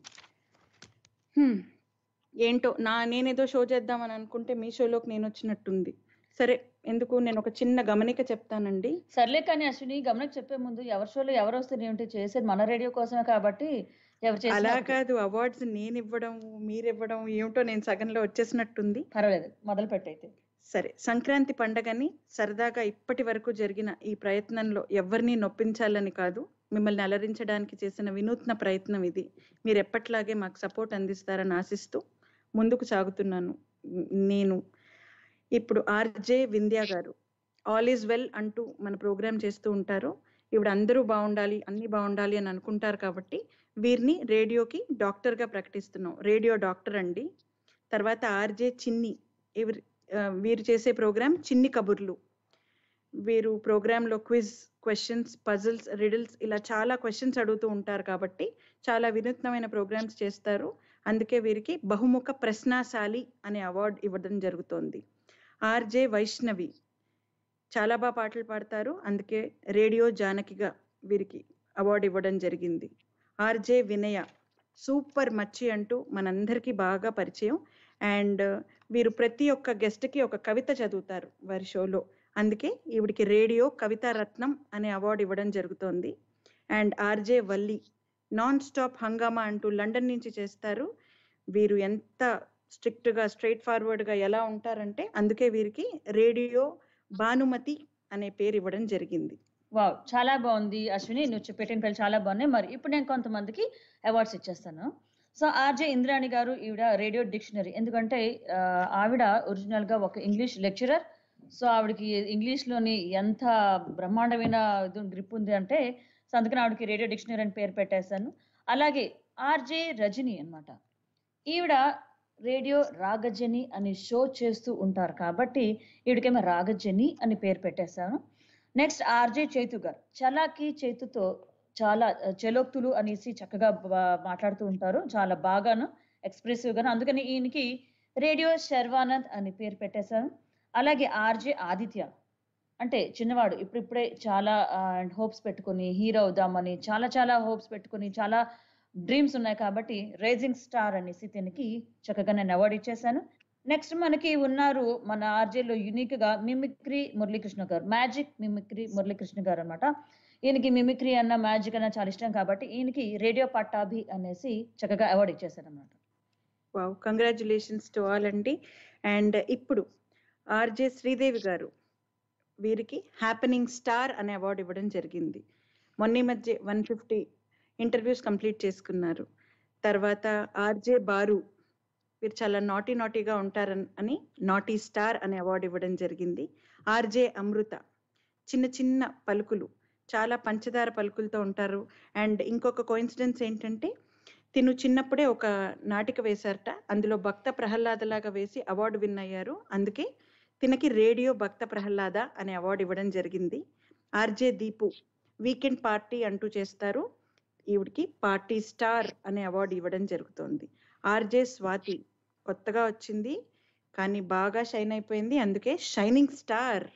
హ్మ్. ఏంటో నా నేనేదో షో చేద్దామని అనుకుంటే మీ షోలోకి నేను వచ్చినట్టుంది సరే ఎందుకు నేను ఒక చిన్న గమనిక చెప్తానండి సర్లే కానీ అశ్విని గమనకు చెప్పే ముందు ఎవరి షోలో ఎవరు వస్తే ఏమిటి చేసేది మన రేడియో కోసమే కాబట్టి ఎవరు అలా చేసినా కాదు అవార్డ్స్ నేను ఇవ్వడం మీరు ఇవ్వడం ఏమిటో నేను సగంలో వచ్చేసినట్టుంది పర్వాలేదు మొదలు పెట్టయితే సరే సంక్రాంతి పండగని సరదాగా ఇప్పటి వరకు జరిగిన ఈ ప్రయత్నంలో ఎవరిని నొప్పించాలని కాదు మిమ్మల్ని అలరించడానికి చేసిన వినూత్న ప్రయత్నం ఇది మీరు ఎప్పట్లాగే మాకు సపోర్ట్ అందిస్తారని ఆశిస్తూ ముందుకు సాగుతున్నాను నేను ఇప్పుడు ఆర్జే వింధ్యా గారు ఆల్ ఈజ్ వెల్ అంటూ మన ప్రోగ్రామ్ చేస్తూ ఉంటారు ఇప్పుడు అందరూ బాగుండాలి అన్ని బాగుండాలి అని అనుకుంటారు కాబట్టి వీరిని రేడియోకి డాక్టర్గా ప్రకటిస్తున్నాం రేడియో డాక్టర్ అండి తర్వాత ఆర్జే చిన్ని ఇవి ఆ, వీరు చేసే ప్రోగ్రామ్ చిన్ని కబుర్లు వీరు ప్రోగ్రాంలో క్విజ్ క్వశ్చన్స్ పజిల్స్ రిడిల్స్ ఇలా చాలా క్వశ్చన్స్ అడుగుతూ ఉంటారు కాబట్టి చాలా వినూత్నమైన ప్రోగ్రామ్స్ చేస్తారు అందుకే వీరికి బహుముఖ ప్రశ్నాశాలి అనే అవార్డు ఇవ్వడం జరుగుతోంది ఆర్జే వైష్ణవి చాలా బాగా పాటలు పాడతారు అందుకే రేడియో జానకిగా వీరికి అవార్డు ఇవ్వడం జరిగింది ఆర్జే వినయ సూపర్ మచ్చి అంటూ మనందరికీ బాగా పరిచయం అండ్ వీరు ప్రతి ఒక్క గెస్ట్కి ఒక కవిత చదువుతారు వారి షోలో అందుకే ఈవిడికి రేడియో కవితా రత్నం అనే అవార్డు ఇవ్వడం జరుగుతోంది and RJ Valli non stop హంగామా అంటూ లండన్ నుంచి చేస్తారు వీరు ఎంత స్ట్రిక్ట్గా స్ట్రైట్ ఫార్వర్డ్గా ఎలా ఉంటారంటే అందుకే వీరికి రేడియో భానుమతి అనే పేరు ఇవ్వడం జరిగింది వావ్ చాలా బాగుంది అశ్విని నువ్వు చెప్పే పెట్టిన పేర్లు చాలా బాగున్నాయి మరి ఇప్పుడు నేను కొంతమందికి అవార్డ్స్ ఇచ్చేస్తాను సో ఆర్జే ఇంద్రాణి గారు ఈవిడ రేడియో డిక్షనరీ ఎందుకంటే ఆ, ఆవిడ ఒరిజినల్ గా ఒక ఇంగ్లీష్ లెక్చరర్ సో ఆవిడకి ఇంగ్లీష్ లోని ఎంత బ్రహ్మాండమైన గ్రిప్ ఉంది అంటే సో అందుకని ఆవిడకి రేడియో డిక్షనరీ అని పేరు పెట్టేశాను అలాగే ఆర్జే రజని అన్నమాట ఈవిడ రేడియో రాగజని అనే షో చేస్తూ ఉంటారు కాబట్టి ఈవిడకేమో రాగజని అని పేరు పెట్టేశాను నెక్స్ట్ ఆర్జే చైతు గారు చలాకి చైతుతో చాలా ఆ, చలోక్తులు అనేసి చక్కగా బా- మాట్లాడుతూ ఉంటారు చాలా బాగాను ఎక్స్ప్రెసివ్ గాను అందుకని ఈయనకి రేడియో శర్వానంద్ అని పేరు పెట్టేశాను అలాగే ఆర్జే ఆదిత్య అంటే చిన్నవాడు ఇప్పుడిప్పుడే చాలా హోప్స్ పెట్టుకొని హీరో అవుదామని చాలా చాలా హోప్స్ పెట్టుకొని చాలా డ్రీమ్స్ ఉన్నాయి కాబట్టి రైజింగ్ స్టార్ అనేసి దీనికి చక్కగా నేను అవార్డు ఇచ్చేసాను నెక్స్ట్ మనకి ఉన్నారు మన ఆర్జేలో యునిక్ గా mimicry Muralikrishna garu magic mimicry Muralikrishna గారు అన్నమాట ఈయనకి మిమిక్రీ అన్న మ్యాజిక్ అన్న చాలా ఇష్టం కాబట్టి ఈయనకి రేడియో పట్టాభి అనేసి చక్కగా అవార్డు ఇచ్చేసారు అనమాట వావ్ కంగ్రాచులేషన్స్ టు ఆల్ అండి అండ్ ఇప్పుడు ఆర్జే శ్రీదేవి గారు వీరికి హ్యాపెనింగ్ స్టార్ అనే అవార్డు ఇవ్వడం జరిగింది మొన్న ఈ మధ్య వన్ ఫిఫ్టీ ఇంటర్వ్యూస్ కంప్లీట్ చేసుకున్నారు తర్వాత ఆర్జే బారు వీరు చాలా నాటీ నాటీగా ఉంటారని అని నాటీ స్టార్ అనే అవార్డు ఇవ్వడం జరిగింది ఆర్జే అమృత చిన్న చిన్న పలుకులు చాలా పంచదార పలుకులతో ఉంటారు అండ్ ఇంకొక కోయిన్సిడెన్స్ ఏంటంటే తిను చిన్నప్పుడే ఒక నాటిక వేశారట అందులో భక్త ప్రహ్లాదలాగా వేసి అవార్డు విన్ అయ్యారు అందుకే తినకి రేడియో భక్త ప్రహ్లాద అనే అవార్డు ఇవ్వడం జరిగింది ఆర్జే దీపు వీకెండ్ పార్టీ అంటూ చేస్తారు ఈవిడికి పార్టీ స్టార్ అనే అవార్డు ఇవ్వడం జరుగుతోంది ఆర్జే స్వాతి కొత్తగా వచ్చింది కానీ బాగా షైన్ అయిపోయింది అందుకే shining star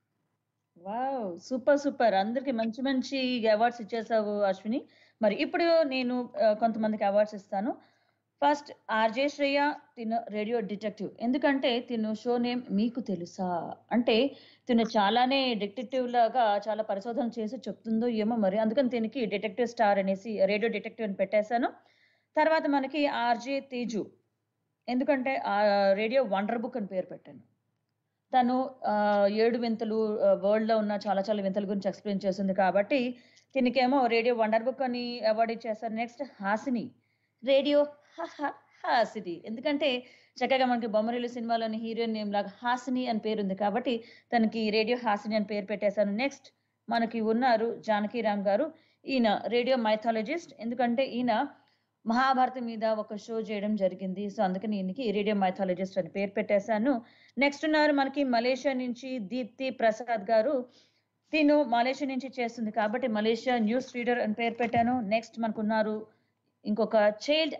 wow super super అందరికి మంచి మంచి అవార్డ్స్ ఇచ్చేసావు అశ్విని మరి ఇప్పుడు నేను ఆ, కొంతమందికి అవార్డ్స్ ఇస్తాను ఫస్ట్ ఆర్జే శ్రేయ తిను రేడియో డిటెక్టివ్ ఎందుకంటే తిను షో నేమ్ మీకు తెలుసా అంటే తిను చాలానే డిటెక్టివ్ లాగా చాలా పరిశోధన చేసి చెప్తుందో ఏమో మరి అందుకని దీనికి డిటెక్టివ్ స్టార్ అనేసి రేడియో డిటెక్టివ్ అని పెట్టేశాను తర్వాత మనకి ఆర్జే తేజు ఎందుకంటే ఆ రేడియో వండర్ బుక్ అని పేరు పెట్టాను తను ఆ, ఏడు వింతలు వరల్డ్ లో ఉన్న చాలా చాలా వింతల గురించి ఎక్స్ప్లెయిన్ చేస్తుంది కాబట్టి దీనికేమో రేడియో వండర్ బుక్ అని అవార్డు ఇచ్చేస్తారు నెక్స్ట్ హాసిని రేడియో హాసిని ఎందుకంటే చక్కగా మనకి బొమ్మరిల్లు సినిమాలోని హీరోయిన్ నేమ్ లాగా హాసిని అని పేరు ఉంది కాబట్టి తనకి రేడియో హాసిని అని పేరు పెట్టేశాను నెక్స్ట్ మనకి ఉన్నారు జానకీరామ్ గారు ఈయన రేడియో మైథాలజిస్ట్ ఎందుకంటే ఈయన మహాభారతం మీద ఒక షో చేయడం జరిగింది సో అందుకని ఈయనకి రేడియో మైథాలజిస్ట్ అని పేరు పెట్టేశాను నెక్స్ట్ ఉన్నారు మనకి మలేషియా నుంచి దీప్తి ప్రసాద్ గారు తిను మలేషియా నుంచి చేస్తుంది కాబట్టి మలేషియా న్యూస్ రీడర్ అని పేరు పెట్టాను నెక్స్ట్ మనకు ఉన్నారు ఇంకొక చైల్డ్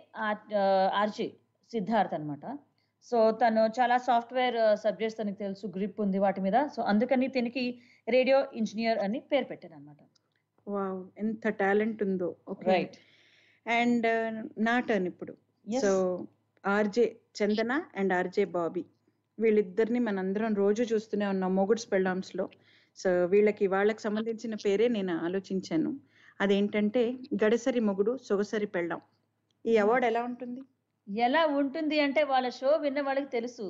ఆర్జీ సిద్ధార్థ్ అన్నమాట సో తను చాలా సాఫ్ట్వేర్ సబ్జెక్ట్స్ తనకి తెలుసు గ్రిప్ ఉంది వాటి మీద సో అందుకని దీనికి రేడియో ఇంజనీర్ అని పేరు పెట్టాను అనమాట వావ్ ఎంత టాలెంట్ ఉందో ఓకే రైట్ అండ్ నా టర్న్ ఇప్పుడు Yes. So RJ Chandana and RJ Bobby వీళ్ళిద్దరిని మనందరం రోజు చూస్తూనే ఉన్నాం మొగుడ్స్ పెళ్ళామ్స్ లో సో వీళ్ళకి వాళ్ళకి సంబంధించిన పేరే నేను ఆలోచించాను అదేంటంటే గడసరి మొగుడు సొగసరి పెళ్ళాం ఈ అవార్డు ఎలా ఉంటుంది ఎలా ఉంటుంది అంటే వాళ్ళ షో విన్న వాళ్ళకి తెలుసు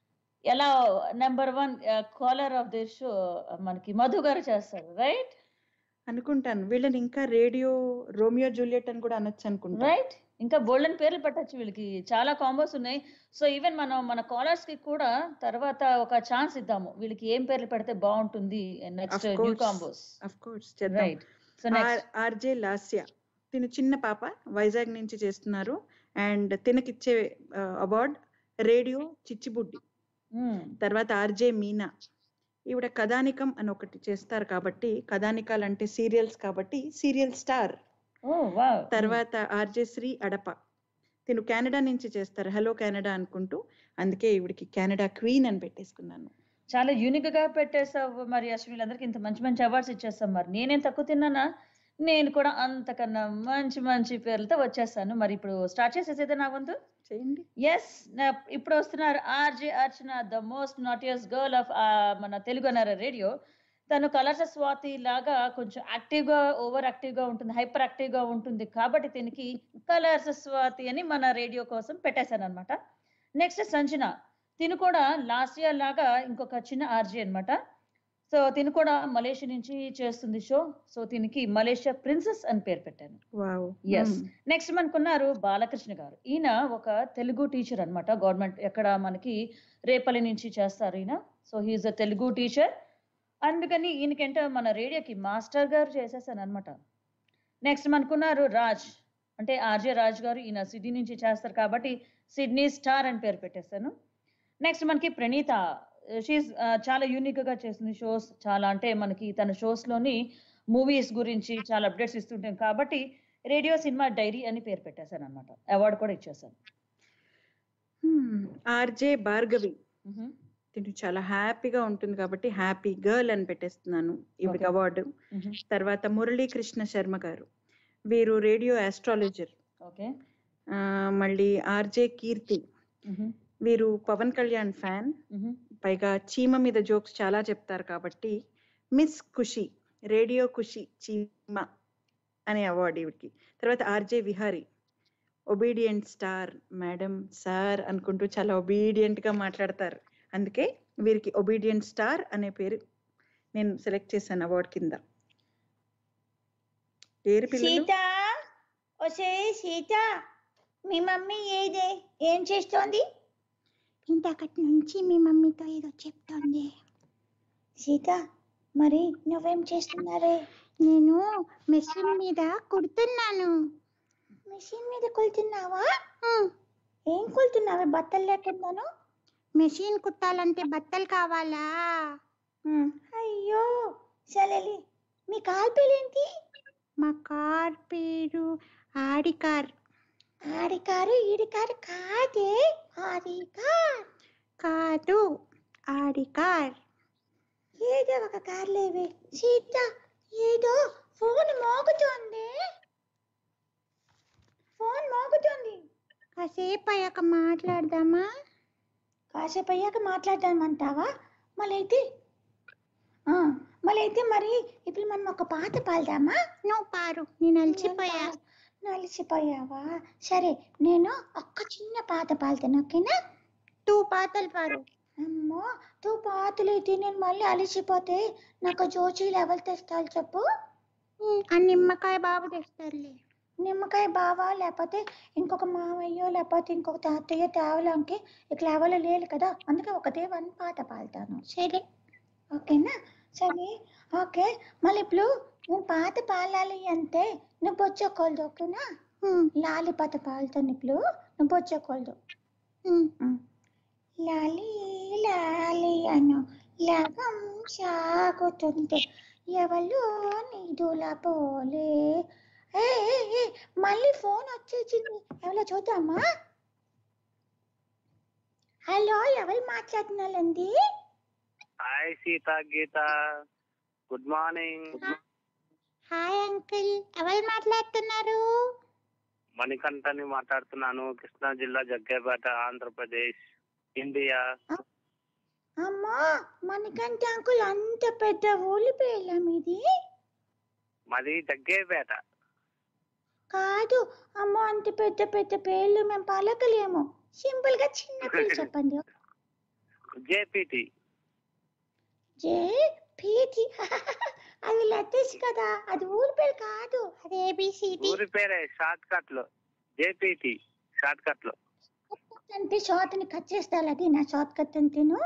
ఎలా number one caller of this show మనకి మధు గారు చేస్తారు రైట్ అనుకుంటాను వీళ్ళని ఇంకా రేడియో రోమియో జూలియట్ అని కూడా అనొచ్చు అనుకుంటా రైట్ ఇంకా బోల్డెన్ పేర్లు పెట్టచ్చు వీళ్ళకి చాలా కాంబోస్ ఉన్నాయి సో ఈవెన్ మనం మన కాలర్స్ కి కూడా తర్వాత ఒక ఛాన్స్ ఇద్దాము వీళ్ళకి ఏం పేర్లు పెడితే బాగుంటుంది next Of new course. Combos of course చేద్దాం right so next RJ Lasya తిను చిన్న పాప వైజాగ్ నుంచి చేస్తున్నారు అండ్ తినకిచ్చే అవార్డ్ రేడియో చిచ్చిబుడ్డి తర్వాత ఆర్జే మీనా ఈవిడ కథానికం అని ఒకటి చేస్తారు కాబట్టి కథానికాలు అంటే సీరియల్స్ కాబట్టి సీరియల్ స్టార్ ఓ వావ్ తర్వాత ఆర్జే శ్రీ అడప తిను కెనడా నుంచి చేస్తారు హలో కెనడా అనుకుంటూ అందుకే ఈవిడికి కెనడా క్వీన్ అని పెట్టేసుకున్నాను చాలా యూనిక్ గా పెట్టేసావు మరి అశ్విని అందరికి ఇంత మంచి మంచి అవార్డ్స్ ఇచ్చేస్తాం మరి నేనేం తక్కువ తిన్నానా నేను కూడా అంతకన్నా మంచి మంచి పేర్లతో వచ్చేస్తాను మరి ఇప్పుడు స్టార్ట్ చేసేసేదే నా వంతు చేయండి ఎస్ ఇప్పుడు వస్తున్నారు RJ Archana the most naughtiest girl of మన తెలుగు అన్నార రేడియో తను కలర్స్ స్వాతి లాగా కొంచెం యాక్టివ్ గా ఓవర్ యాక్టివ్ గా ఉంటుంది హైపర్ యాక్టివ్ గా ఉంటుంది కాబట్టి దీనికి కలర్స్ స్వాతి అని మన రేడియో కోసం పెట్టేశాను అనమాట నెక్స్ట్ సంజన తిను కూడా లాస్ట్ ఇయర్ లాగా ఇంకొక చిన్న ఆర్జీ అన్నమాట సో తిను కూడా మలేషియా నుంచి చేస్తుంది షో సో దీనికి మలేషియా ప్రిన్సెస్ అని పేరు పెట్టాను వావ్ ఎస్ నెక్స్ట్ మనకున్నారు బాలకృష్ణ గారు ఈయన ఒక తెలుగు టీచర్ అన్నమాట గవర్నమెంట్ ఎక్కడ మనకి రేపల్లి నుంచి చేస్తారు ఈయన so he's a Telugu teacher అందుకని ఈయనకంటే మన రేడియోకి మాస్టర్ గారు చేసేసాను అనమాట నెక్స్ట్ మనకున్నారు రాజ్ అంటే ఆర్జే రాజ్ గారు ఈయన సిడ్నీ నుంచి చేస్తారు కాబట్టి సిడ్నీ స్టార్ అని పేరు పెట్టేశాను నెక్స్ట్ మనకి ప్రణీత షీస్ చాలా యూనిక్ గా చేస్తుంది షోస్ చాలా అంటే మనకి తన షోస్ లోని మూవీస్ గురించి చాలా అప్డేట్స్ ఇస్తుంటాం కాబట్టి రేడియో సినిమా డైరీ అని పేరు పెట్టేశాను అనమాట అవార్డు కూడా ఇచ్చేసాను ఆర్జే భార్గవి తిను చాలా హ్యాపీగా ఉంటుంది కాబట్టి హ్యాపీ గర్ల్ అని పెట్టేస్తున్నాను ఈవిడికి Okay. అవార్డు తర్వాత మురళీకృష్ణ శర్మ గారు వీరు రేడియో ఆస్ట్రాలజర్ ఓకే మళ్ళీ ఆర్జే కీర్తి వీరు పవన్ కళ్యాణ్ ఫ్యాన్ పైగా చీమ మీద జోక్స్ చాలా చెప్తారు కాబట్టి మిస్ ఖుషి రేడియో ఖుషి చీమ అనే అవార్డు ఈవిడికి తర్వాత RJ Vihari obedient star madam sir అనుకుంటూ చాలా ఒబీడియంట్ గా మాట్లాడతారు అందుకే వీరికి ఒబీడియంట్ స్టార్ అనే పేరు నేను సెలెక్ట్ చేశాను అవార్డు కింద పేరు పిల్లలు సీత ఒసే సీత మీ మమ్మీ ఏదే ఏం చేస్తోంది ఇంతకటి నుంచి మీ మమ్మీతో ఏదో చెప్తోంది సీత మరి నువ్వేం చేస్తున్నారే నేను మెషిన్ మీద కుడుతున్నాను మిషన్ మీద కొలుతున్నావా ఉమ్, ఏం కొలుతున్నావే బట్టలు లేకుండాను మెషిన్ కుట్టాలంటే బట్టలు కావాలా అయ్యో సరేలే మీ కాల్ పేరేంటి మా కార్ పేరు ఆడి కార్ ఆడి కారు ఈడి కారు కాదే ఆడి కార్ కాదు ఆడి కార్ ఏదో ఒక కార్ లేవే సీత ఏదో ఫోన్ మోగుతోంది ఫోన్ మోగుతోంది కాసేపు అయ్యాక మాట్లాడదామా కాసేపు అయ్యాక మాట్లాడదామంటావా మళ్ళైతే ఆ, మళ్ళైతే మరి ఇప్పుడు మనం ఒక పాట పాడదామా నువ్వు పారు నేను అలసిపోయా నలిసిపోయావా సరే నేను ఒక్క చిన్న పాట పాడతాను ఓకేనా టూ పాతలు పారు అమ్మో తూ పాతలైతే నేను మళ్ళీ అలిసిపోతే నాకు జోచీలు ఎవరు తెస్తారు చెప్పు ఉమ్, ఆ నిమ్మకాయ బాబు తెస్తారులే నిమ్మకాయ బావ లేకపోతే ఇంకొక మామయ్యో లేకపోతే ఇంకొక తాతయ్య తేవడానికి ఇట్లా ఎవరు లేరు కదా అందుకే ఒకటే వన్ పాట పాడతాను సరే ఓకేనా సరే ఓకే మళ్ళీ ఇప్పుడు నువ్వు పాట పాడాలి అంటే నువ్వు బొచ్చకోల్దు ఓకేనా లాలి పాట పాడుతాను ఇప్పుడు నువ్వు బొచ్చకోల్దు లాలి లాలి అను లగం సాగుతుంది ఎవరు నిధుల పోలే ఏ ఏ, ఏ, మళ్ళీ ఫోన్ వచ్చేసింది ఎవరో చూద్దామా హలో ఎవరు మాట్లాడుతున్నారండి hi Sita Geeta good morning hi uncle ఎవరు మాట్లాడుతున్నారు మణికంఠని మాట్లాడుతున్నాను కృష్ణా జిల్లా జగ్గేపేట ఆంధ్రప్రదేశ్ ఇండియా అమ్మా మనకంటే అంకుల్ అంత పెద్ద ఊలి పేర్ల మీది మాది జగ్గేపేట కాదు అమ్మో అంత పెద్ద పెద్ద పేర్లు మేము పలకలేము సింపుల్ గా చిన్న పేరు చెప్పండి జేపీటీ జే పీటి అది లతీష్ కదా అది ఊరి పేరు కాదు అది ఏబిసిడి ఊరి పేరే షార్ట్ కట్ లో జేపీటీ షార్ట్ కట్ లో అంటే షార్ట్ ని కట్ చేస్తారు అది నా షార్ట్ కట్ అంటేను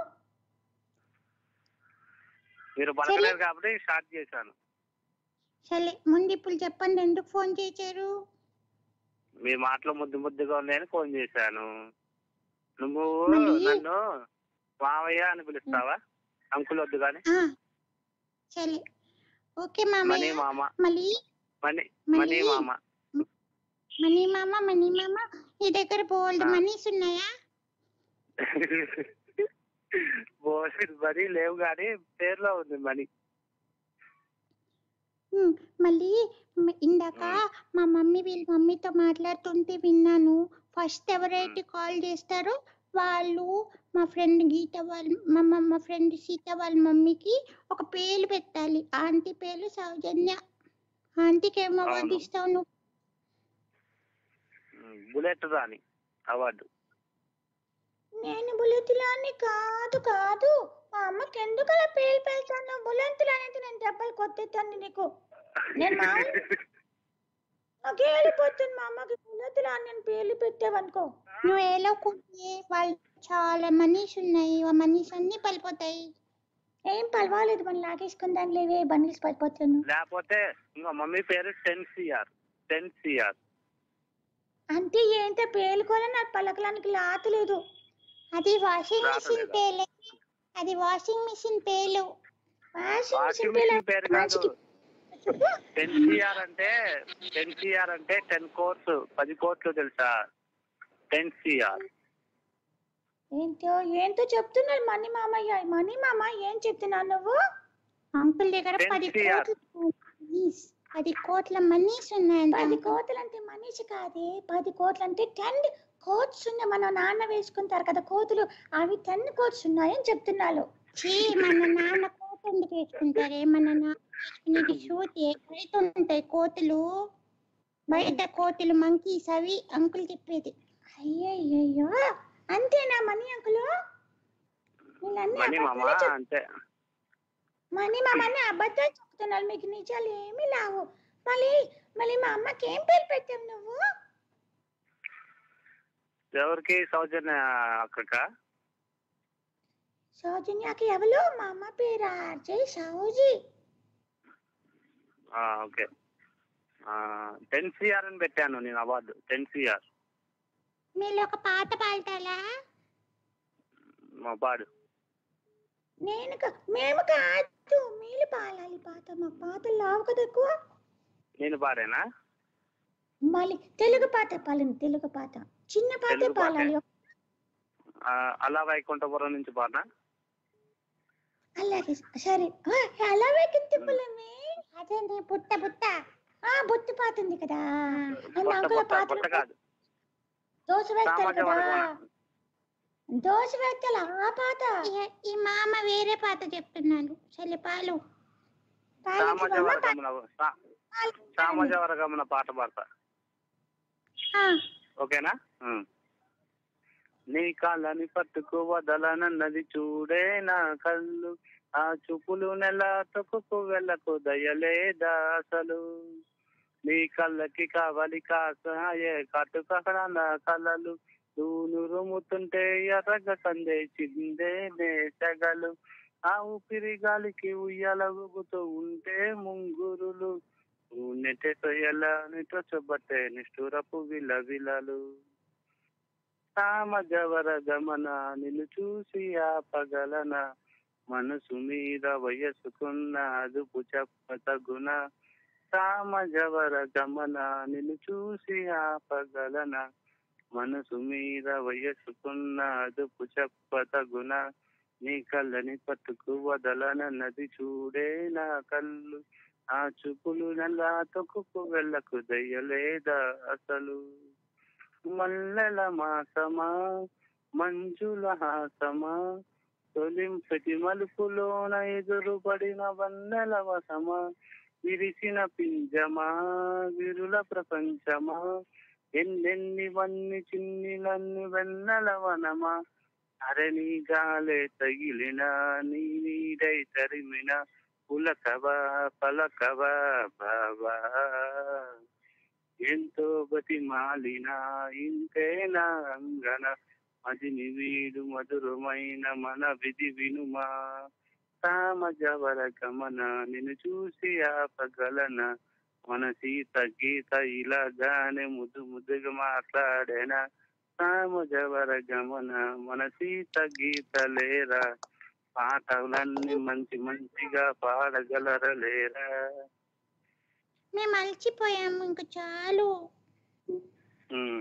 మీరు పలకలేరు కాబట్టి స్టార్ట్ చేశాను సరే ముందు ఇప్పుడు చెప్పండి ఎందుకు ఫోన్ చేశారు మీ మాటలో ముద్దు ముద్దుగా ఉన్నాయని ఫోన్ చేశాను నువ్వు మళ్ళీ? నన్ను మావయ్య అని పిలుస్తావా అంకుల్ వద్దు కానీ ఆ, సరే ఓకే మనీ మామయ్య మామ మళ్ళీ మనీ మనీ మళ్ళీ? మామ మనీ మామ మనీ మామ నీ దగ్గర బోల్డ్ ఆ. మనీస్ ఉన్నాయా బోసిడ్ మనీ లేవు కానీ పేరులో ఉంది మనీ ఉమ్, మళ్ళీ మ- ఇందాక మా మమ్మీ వీళ్ళ మమ్మీతో మాట్లాడుతుంటే విన్నాను ఫస్ట్ ఎవరైతే కాల్ చేస్తారో వాళ్ళు మా ఫ్రెండ్ గీత వాళ్ళ మా మ- మా ఫ్రెండ్ సీత వాళ్ళ మమ్మీకి ఒక పేరు పెట్టాలి ఆంటీ పేరు సౌజన్య ఆంటీకి ఏం అవార్డు అవును. ఇస్తావు నువ్వు బుల్లెట్ రాని అవార్డు నేను బుల్లెతులాన్ని కాదు కాదు మా అమ్మకి ఎందుకు అలా పేరు పెడతాను బుల్లెతులు అనేది నేను దెబ్బలు కొట్టేస్తాను నీకు నేను మామూలు నాకే వెళ్ళిపోతుంది మా అమ్మకి బుల్లెతులు అని నేను పేర్లు పెట్టావనుకో నువ్వు ఏలో కూర్చే వాళ్ళు చాలా మనీస్ ఉన్నాయి ఆ మనీస్ అన్ని పడిపోతాయి ఏం పర్వాలేదు మనం లాగేసుకుందాం లేవే బండిల్స్ పడిపోతాను లేకపోతే ఇంకా మమ్మీ పేరు టెన్ సిఆర్ టెన్ సిఆర్ అంటే ఏంటో పేలుకోలే నాకు పలకడానికి లాతలేదు అది వాషింగ్ రావట్లేదా? మిషన్ పేలే అది వాషింగ్ మిషన్ పేలు వాషింగ్ వాషింగ్ మిషన్ మిషన్ పేరు కాదు టెన్ సిఆర్ అంటే టెన్ సిఆర్ అంటే టెన్ కోర్స్ పది కోట్లు తెలుసా టెన్ సిఆర్ ఏంటో ఏంటో చెప్తున్నాడు మణి మామయ్య మణి మామ ఏం చెప్తున్నావు నువ్వు అంకుల్ దగ్గర Ten పది CR. కోట్ల మనీస్ పది కోట్ల మనీస్ ఉన్నాయంట పది కోట్లు అంటే మనిషి కాదే పది కోట్లు అంటే టెన్ కోట్స్ ఉన్నాయి మన నాన్న వేసుకుంటారు కదా కోతులు అవి టెన్ కోట్స్ ఉన్నాయని చెప్తున్నాను ఛీ, మన నాన్న కోత ఎందుకు వేసుకుంటారే మన నాన్న వేసుకునేది షూతే బయట ఉంటాయి కోతులు బయట కోతులు మంకీస్ అవి అంకుల్ చెప్పేది అయ్యయ్యో అంతేనా మణి అంకులు వీళ్ళన్నీ మనీ మామ అబద్ధాలే చెప్- అంతే మణి మామ అన్ని అబద్ధాలు చెప్తున్నారు మీకు నిజాలు ఏమీ లేవు మళ్ళీ మళ్ళీ మా అమ్మకి ఏం పేరు పెట్టావు నువ్వు ఎవరికి సౌజన్య అక్కక సౌజన్యకి ఎవరు మా అమ్మ పేరు ఆర్జే సౌజీ ఓకే టెన్ సిఆర్ అని పెట్టాను నేను అవార్డు టెన్ సిఆర్ మీరు ఒక పాట పాడతారా మా పాడు నేను కా- మేము కాదు మీరు పాడాలి పాట మా పాటలు లావు కదా ఎక్కువ నేను పాడేనా మళ్ళీ తెలుగు పాట పాడండి తెలుగు పాట చిన్న పాటే తెలుగు పాటే? పాడాలి ఆ, అలా వైకుంఠపురం నుంచి పాడనా అలాగే సరే ఆ, అలా వెక్కింతిప్పులమే అదే బుట్ట బుట్ట ఆ బొత్తు పాట ఉంది కదా అది కొత్త అంకుల కొత్త పాటలు కొత్త కాదు దోశ వేస్తారు సామాజ కదా వర్గం. దోశ వేస్తారు ఆ పాట ఈ- ఈ మామ వేరే పాట చెప్తున్నాడు సరే పాలు పాలించు సామాజ మామ, వర్గమున సా- పాలించు. సామాజ వర్గమున పాట పాడతా ఆ, ఓకేనా ఉమ్. నీ కాళ్ళని పట్టుకు వదలనన్నది చూడే నా కళ్ళు ఆ చూపులు నెల తొక్కుకు వెళ్ళకు దయలేదా అసలు నీ కళ్ళకి కావాలి కాసాయే కట్టుకక్కడ నా కళ్ళలు నూనె రుముతుంటే ఎర్రగా కందే చిందే నేసగలు ఆ ఊపిరి గాలికి ఉయ్యాల ఊగుతూ ఉంటే ముంగురులు నెట్టె సొయ్యల నిట్టొచ్చబట్టే నిష్ఠురపు విల విలలు సామజవర గమన నిన్ను చూసి ఆపగలన మనసు మీద వయసుకున్న అదుపు చెప్పతగున సామజవర గమన నిన్ను చూసి ఆపగలన మనసు మీద వయసుకున్న అదుపు చెప్పతగున నీ కళ్ళని పట్టుకు వదలనన్నది చూడే నా కళ్ళు ఆ చూపులు నల్లా తొక్కుకు వెళ్ళకు దయ్యలేదా అసలు మల్లెల మాసమా మంజుల హాసమా తొలింపటి మలుపులోన ఎదురుపడిన వన్నెల వసమా విరిసిన పింజమా విరుల ప్రపంచమా ఎన్నెన్ని వన్ని చిన్నిలన్ని వెన్నెల వనమా అరణి గాలే తగిలిన నీ నీడై తరిమిన పులకవా పలకవా బాబా ఎంతో బతి మాలిన ఇంతేనా అంగన మదిని వీడు మధురమైన మన విధి వినుమా సామజవర గమన నిన్ను చూసి ఆపగలన మన సీత గీత ఇలాగానే ముద్దు ముద్దుగా మాట్లాడేనా సామజవర గమన మన సీత గీత లేరా పాటలన్నీ మంచి మంచిగా పాడగలరా లేరా మేము అలసిపోయాము ఇంక చాలు ఉమ్.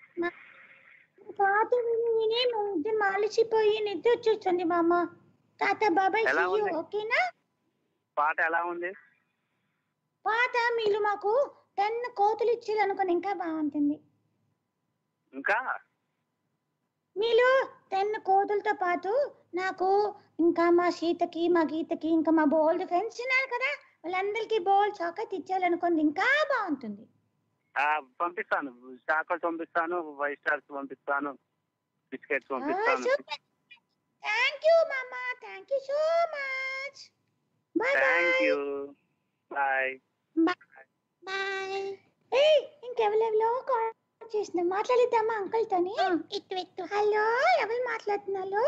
పాట విని విని ముద్దు మాలిసిపోయి నిద్ర వచ్చేస్తుంది మామ తాత బాబాయ్ ఎలా see you, ఉంది? ఓకేనా పాట ఎలా ఉంది పాట మీరు మాకు టెన్ కోతులు ఇచ్చారు అనుకోని ఇంకా బాగుంటుంది ఇంకా మీరు టెన్ కోతులతో పాటు నాకు ఇంకా మా సీతకి మా గీతకి ఇంకా మా బోల్డ్ ఫ్రెండ్స్ ఉన్నారు కదా వాళ్ళందరికీ బోల్ చాకట్ ఇచ్చారనుకోండి ఇంకా బాగుంటుంది ఆ, పంపిస్తాను చాకోస్ పంపిస్తాను ఫైవ్ స్టార్స్ పంపిస్తాను బిస్కెట్స్ పంపిస్తాను సూపర్ థ్యాంక్ యూ మామ thank you so much bye thank bye you bye bye ఏయ్ ఇంకెవరెవరో కాల్ చేసిన మాట్లాడిద్దామా అంకుల్ తోని ఇటు పెట్టు హలో ఎవరు మాట్లాడుతున్నారు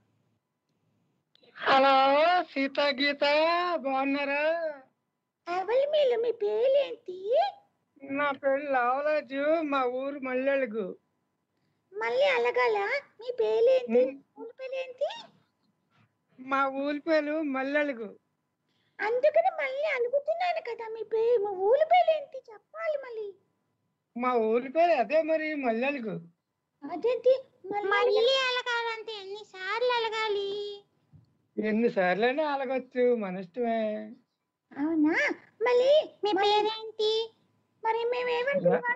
హలో సీత గీత బాగున్నారా ఎవరు మీరు మీ పేరేంటి నా పేరు లావరాజు మా ఊరు మల్లెలుగు మళ్ళీ అలగాల మీ పేరేంటి ఉమ్. ఊరి పేరేంటి మా ఊరి పేరు మల్లెలుగు అందుకని మళ్ళీ అడుగుతున్నాను కదా మీ పేరు మీ ఊరి పేరేంటి చెప్పాలి మళ్ళీ మా ఊరి పేరు అదే మరి మల్లెలుగు అదేంటి మళ్ళీ మళ్ళీ అలగాలంటే ఎన్నిసార్లు అలగాలి ఎన్నిసార్లైనా అలగొచ్చు మన ఇష్టమే అవునా మళ్ళీ మీ మరి- పేరేంటి మరి మేము ఏమంటున్నాం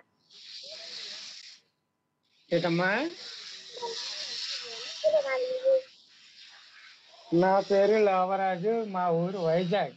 ఏటమ్మా నా పేరు లావరాజు మా ఊరు వైజాగ్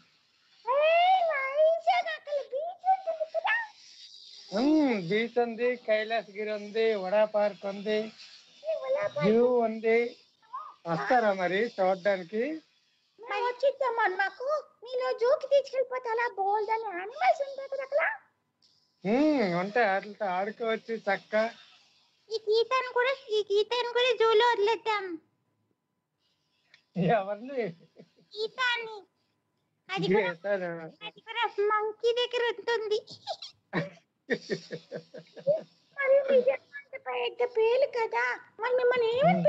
ఉమ్, బీచ్ ఉంది కైలాసగిరి ఉంది వడా పార్క్ ఉంది జూ ఉంది వస్తారా మరి చూడడానికి మేము వచ్చిద్దామని మాకు మీలో జోకి తీసుకెళ్ళిపోతే అలా బోల్డ్ అని యానిమల్స్ ఉంటాయి కదా అక్కడ ఉమ్, ఉంటాయి వాటితో ఆడుకోవచ్చు చక్క ఈ గీతను కూడా ఈ గీతను కూడా జూలో వదిలేద్దాం ఎవరిని గీతాన్ని అది కూడా గీతను. అది కూడా మంకీ దగ్గర ఉంటుంది మరి నిజంగా అంత పెద్ద పేరు కదా మరి మిమ్మల్ని ఏమని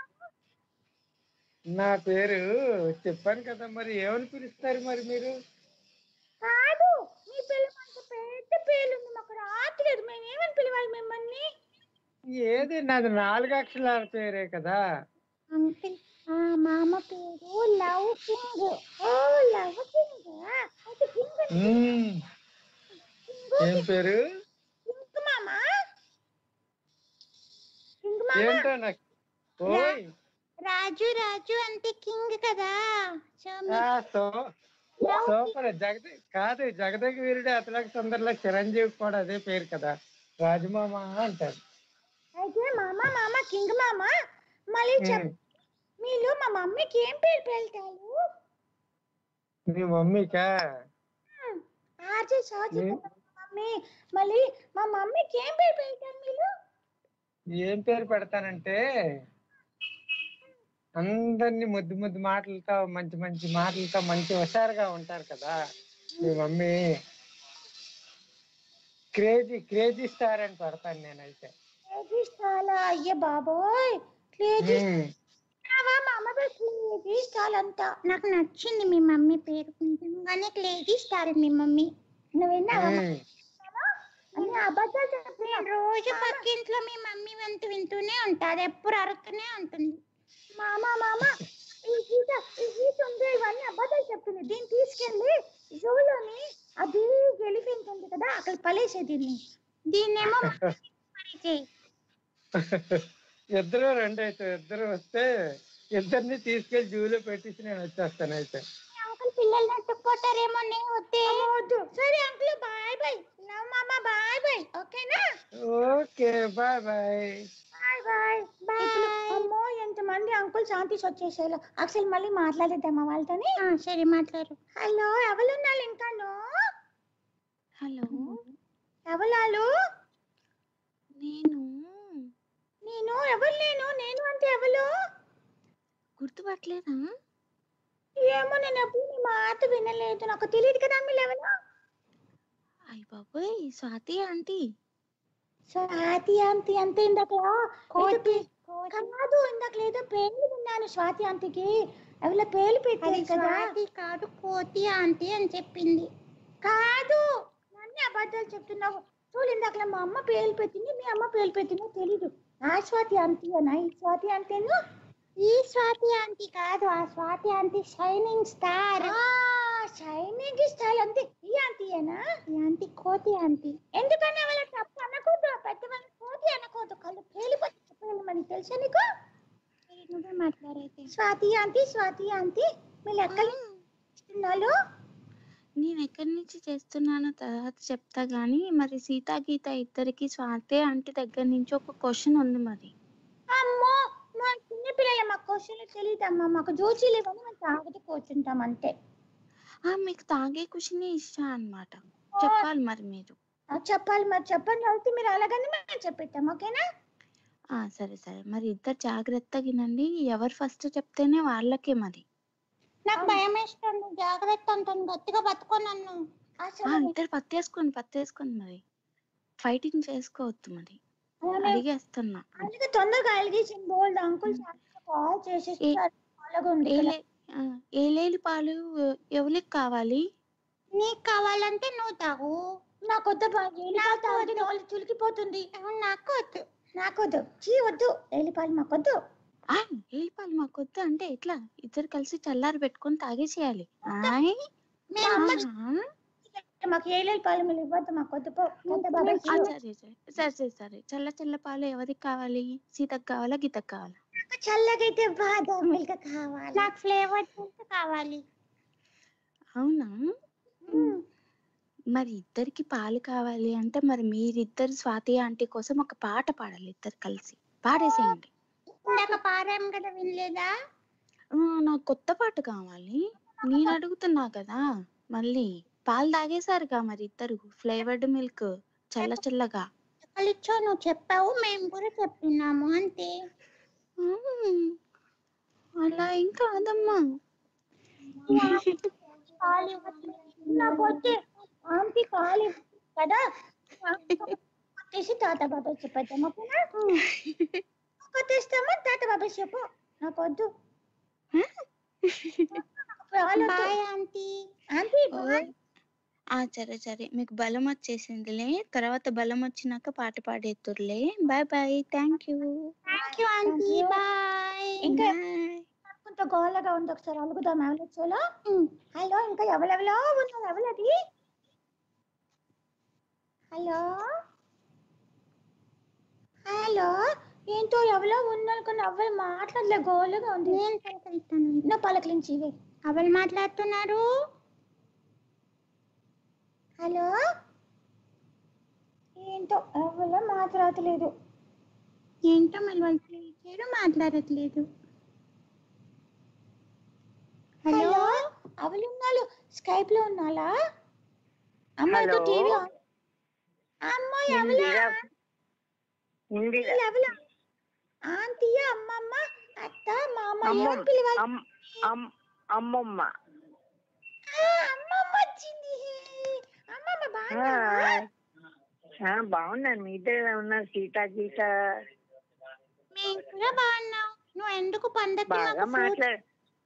నా పేరు చెప్పాను కదా మరి ఏమని పిలుస్తారు మరి మీరు కాదు మీ పిల్లలు అంత పెద్ద పేరు ఉంది మాకు రావట్లేదు మేము ఏమని పిలవాలి మిమ్మల్ని ఏది నాది నాలుగు అక్షరాల పేరే కదా అంకుల్ ఆ మామ పేరు లవ్ కింగ్ ఓ లవ్ కింగ్ అయితే కింగ్ ఉమ్, ఏం పేరు కింగ్ మామ కింగ్ మామ ఏంటో నాకు ఓయ్ రాజు రాజు అంటే కింగ్ కదా సో ఆ, సో సూపర్ జగద కాదు జగదగ వీరుడు అతలకు సుందరలో చిరంజీవి కూడా అదే పేరు కదా రాజమామ అంటారు అయితే మామ మామ కింగ్ మామ మళ్ళీ చెప్ ఉమ్, మీరు మా మమ్మీకి ఏం పేరు పెడతారు మీ మమ్మీకా ఆర్జే సాజు ఉమ్. మా మమ్మీ మళ్ళీ మా మమ్మీకి ఏం పేరు పెట్టారు మీరు ఏం పేరు పెడతానంటే అందరినీ ముద్దు ముద్దు మాటలతో మంచి మంచి మాటలతో మంచి హుషారుగా ఉంటారు కదా మీ మమ్మీ క్రేజీ క్రేజీ స్టార్ అని పెడతాను నేనైతే క్లేజీ స్టాలా అయ్యే బాబోయ్ క్లేజీ ఉమ్. స్టారా మా అమ్మ పేరు క్లేజీ స్టాల్ అంతా నాకు నచ్చింది మీ మమ్మీ పేరు కొంచెంగానే క్లేజీ స్టార్ మీ మమ్మీ నువ్వు విన్నావా ఉమ్. అన్ని అబద్ధాలు నేను చెప్తున్నావు రోజు పక్కింట్లో మీ మమ్మీ వంతు వింటూనే ఉంటుంది ఎప్పుడు అరుస్తూనే ఉంటుంది మామ మామ ఈ గీత ఈ గీత ఉంది ఇవన్నీ అబద్ధాలు చెప్తుంది దీన్ని తీసుకెళ్ళి జూలోని అది ఎలిఫెంట్ ఉంది కదా అక్కడ పలేసే దీన్ని దీన్నేమో పరిచయ్. ఇద్దరు రెండు అయితే ఇద్దరు వస్తే ఇద్దరిని తీసుకెళ్లి జూలో పెట్టేసి నేను వచ్చేస్తాను అయితే అంకుల్ పిల్లల్ని అట్టుకుపోతారేమో నే వద్దే వద్దు సరే అంకుల్ బాయ్ బాయ్ లవ్ మామ బాయ్ బాయ్ ఓకేనా okay bye bye bye bye bye అమ్మో ఎంతమంది అంకుల్ శాంతిస్ వచ్చేసారు అసలు మళ్ళీ మాట్లాడేద్దామా వాళ్ళతోని ఆ, సరే మాట్లాడు హలో ఎవరున్నారు ఇంకాను హలో ఎవలాలు నేను నేను ఎవరు లేను నేను అంటే ఎవరు గుర్తుపట్టలేదా ఏమో నేను ఎప్పుడు నీ మాట వినలేదు నాకు తెలియదు కదా మీరు ఎవరు అయ్య బాబోయ్ స్వాతి ఆంటీ స్వాతి ఆంటీ అంటే ఇందాక ఏదో పే- కాదు ఇందాక ఏదో పేర్లు విన్నాను స్వాతి ఆంటీకి ఎవరి పేర్లు అది పెట్టారు కదా స్వాతి కాదు కోతి ఆంటీ అని చెప్పింది కాదు నన్ను అబద్ధాలు చెప్తున్నావు చూడు ఇందాక మా అమ్మ పేర్లు పెట్టింది మీ అమ్మ పేర్లు పెట్టిందో తెలీదు ఆ స్వాతి ఆంటీ అనా ఈ స్వాతి అంటేను ఈ స్వాతి ఆంటీ కాదు ఆ Swathi aunty shining star shining style అంతే ఈ ఆంటీయేనా ఈ ఆంటీ కోతి ఆంటీ ఎందుకన్నా వాళ్ళ తప్పు అనకూడదు పెద్దవాళ్ళ కోతి అనకూడదు కళ్ళు పేలిపోతే చెప్పాలి మనకి తెలుసా నీకు సరే, నువ్వే మాట్లాడైతే స్వాతి ఆంటీ స్వాతి ఆంటీ మీరు ఎక్కడ ఇస్తున్నారు నేను ఎక్కడి నుంచి చేస్తున్నానో తర్వాత చెప్తా గానీ మరి సీతా గీత ఇద్దరికి స్వాతి ఆంటీ దగ్గర నుంచి ఒక క్వశ్చన్ ఉంది మరి అమ్మో మా చిన్న పిల్లలు మా క్వశ్చన్లు తెలియదమ్మా మాకు జోచీలు ఇవ్వని మేము తాగుతూ కూర్చుంటాం అంతే ఆ మీకు తాగే క్వశ్చన్ ఇష్టం అన్నమాట చెప్పాలి మరి మీరు ఆ, చెప్పాలి మరి చెప్పండి అయితే మీరు అలాగని మేము చెప్పేస్తాం ఓకేనా ఆ సరే సరే మరి ఇద్దరు జాగ్రత్తగా వినండి ఎవరు ఫస్ట్ చెప్తేనే వాళ్ళకే మరి నాకు భయం వేస్తుంది జాగ్రత్త అంటాను గట్టిగా పట్టుకో నన్ను ఆ, ఆ సరే. ఇద్దరు పత్తేసుకోండి పత్తేసుకోండి మరి ఫైటింగ్ చేసుకోవద్దు మరి అలానే అడిగేస్తున్నా అందుకే తొందరగా అలిగేసి బోల్డ్ అంకుల్ కాల్ చేసేసి అలాగే ఉంది ఏ కదా. లే- ఆ, ఏ లేని పాలు ఎవరికి కావాలి నీకు కావాలంటే నువ్వు తాగు నాకు వద్దు ఎలిపాలు తాగితే వాళ్ళు చులికిపోతుంది నాకు వద్దు నాకు వద్దు చీ వద్దు ఎలిపాలు మాకు వద్దు ఆ ఏలి పాలు మాకు వద్దు అంటే ఎట్లా ఇద్దరు కలిసి చల్లారి పెట్టుకొని తాగేసేయాలి ఆయ్. మేము అమ్మ ఆహా. మాకు ఏలేలు పాలు మీరు ఇవ్వద్దు మాకు వద్దు పో పెద్ద బాబాయ్ ఆ, సరే సరే సరే సరే సరే చల్ల చల్ల పాలు ఎవరికి కావాలి సీతకు కావాలా గీతకు కావాలా నాకు చల్లగైతే బాదం మిల్క్ కావాలి నాకు ఫ్లేవర్ కావాలి అవునా మరి ఇద్దరికి పాలు కావాలి అంటే మరి మీరిద్దరు స్వాతి ఆంటీ కోసం ఒక పాట పాడాలి ఇద్దరు కలిసి పాడేసేయండి ఇందాక పారాం కదా వినలేదా ఆ, నాకు కొత్త పాట కావాలి నేను అడుగుతున్నా కదా మళ్ళీ పాలు తాగేసారుగా మరి ఇద్దరు ఫ్లేవర్డ్ మిల్క్ చల్ల చల్లగా ఎక్కడిచ్చో నువ్వు చెప్పావు మేము కూడా చెప్పినాము అంతే మ్మ్. అలా ఏం కాదమ్మా పాలు ఇవ్వట్లేదు. నాకు వద్దు ఆంటీ పాలు ఇవ్వ- కదా కొట్టేసి తాత బాబాయ్ చెప్పేద్దాం ఓకేనా కొట్టేస్తామా తాత బాబాయ్ చెప్పు నాకు వద్దు పాలు వద్దు. బాయ్ ఆంటీ ఆంటీ ఓ, బాయ్ ఆ సరే సరే మీకు బలం వచ్చేసిందిలే తర్వాత బలం వచ్చినాక పాట పాడేతుర్లే bye bye thank you thank you aunty bye ఇంకా కొంత గోలగా ఉంది ఒకసారి అలుగుదాం ఎవరొచ్చేలో హలో ఇంకా ఎవరెవరో ఉన్నారు ఎవరది హలో హలో ఏంటో ఎవరో ఉన్నారు కానీ ఎవరు మాట్లాడలే గోలుగా ఉంది నేను పలకరిస్తాను నువ్వు పలకలించి ఇవే ఎవరు మాట్లాడుతున్నారు హలో ఏంటో ఎవరో మాట్లాడలేదు ఏంటో మరి వాళ్ళు పిలిచారు మాట్లాడట్లేదు హలో ఎవరు ఉన్నారు స్కైప్ లో ఉన్నారా అమ్మాయితో Hello. టీవీ అమ్మో ఎవలా ఇందిరా ఇందిరా ఎవలా ఆంటీ అమ్మమ్మ అత్త మామ అమ్మమ్మ ఏమని పిలవాలి అమ్- అమ్- అమ్మమ్మ ఆ, అమ్మమ్మ వచ్చింది అమ్మమ్మ బాగున్నావా హాయ్. ఆ, బాగున్నాను మీ ఇద్దరు ఎలా ఉన్నారు సీత గీత మేము కూడా బాగున్నాం నువ్వు ఎందుకు పండక్కి బాగా మాకు fruit- మాట్లాడు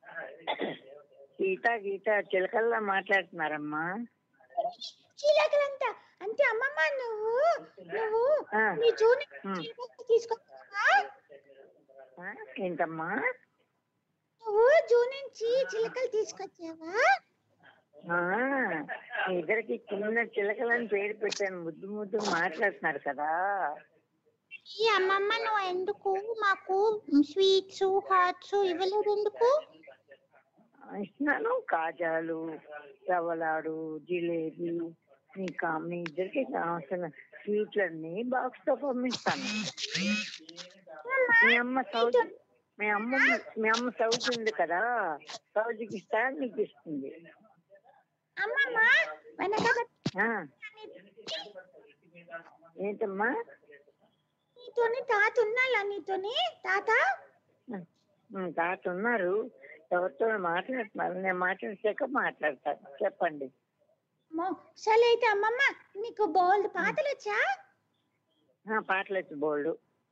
సీత గీత చిలకల్లా మాట్లాడుతున్నారమ్మా చీలకలంతా అంటే అమ్మమ్మ నువ్వు నువ్వు ఆ, నీ జూని ఉమ్. తీసుకొచ్చావా ఆ, ఏంటమ్మా నువ్వు జూ నుంచి చిలకలు తీసుకొచ్చావా ఆ, మీ ఇద్దరికి చిన్న చిలకలని పేరు పెట్టాను ముద్దు ముద్దు మాట్లాడుతున్నారు కదా ఈ అమ్మమ్మ నువ్వు ఎందుకు మాకు స్వీట్స్ హాట్స్ ఇవ్వలేదు ఎందుకు ఇస్తున్నాను కాజాలు రవ్వలాడు జిలేబీ మీ కా మీ ఇద్దరికి కావాల్సిన స్వీట్లన్నీ బాక్స్ తో పంపిస్తాను మీ అమ్మ సౌత్ మీ అమ్మ మీ అమ్మ సౌత్ ఉంది కదా సౌత్కి ఇస్తా నీకు ఇస్తుంది అమ్మమ్మ వెనక ఆ, ఏంటమ్మా నీతోని తాత ఉన్నాలా నీతోని తాత ఉమ్, తాత ఉన్నారు ఎవరితో మాట్లాడుతున్నారు నేను మాట్లాడిసాక మాట్లాడతాను చెప్పండి అమ్మో, సరే అయితే అమ్మమ్మ నీకు బోల్డ్ పాటలు వచ్చా ఆ, పాటలు వచ్చి బోల్డ్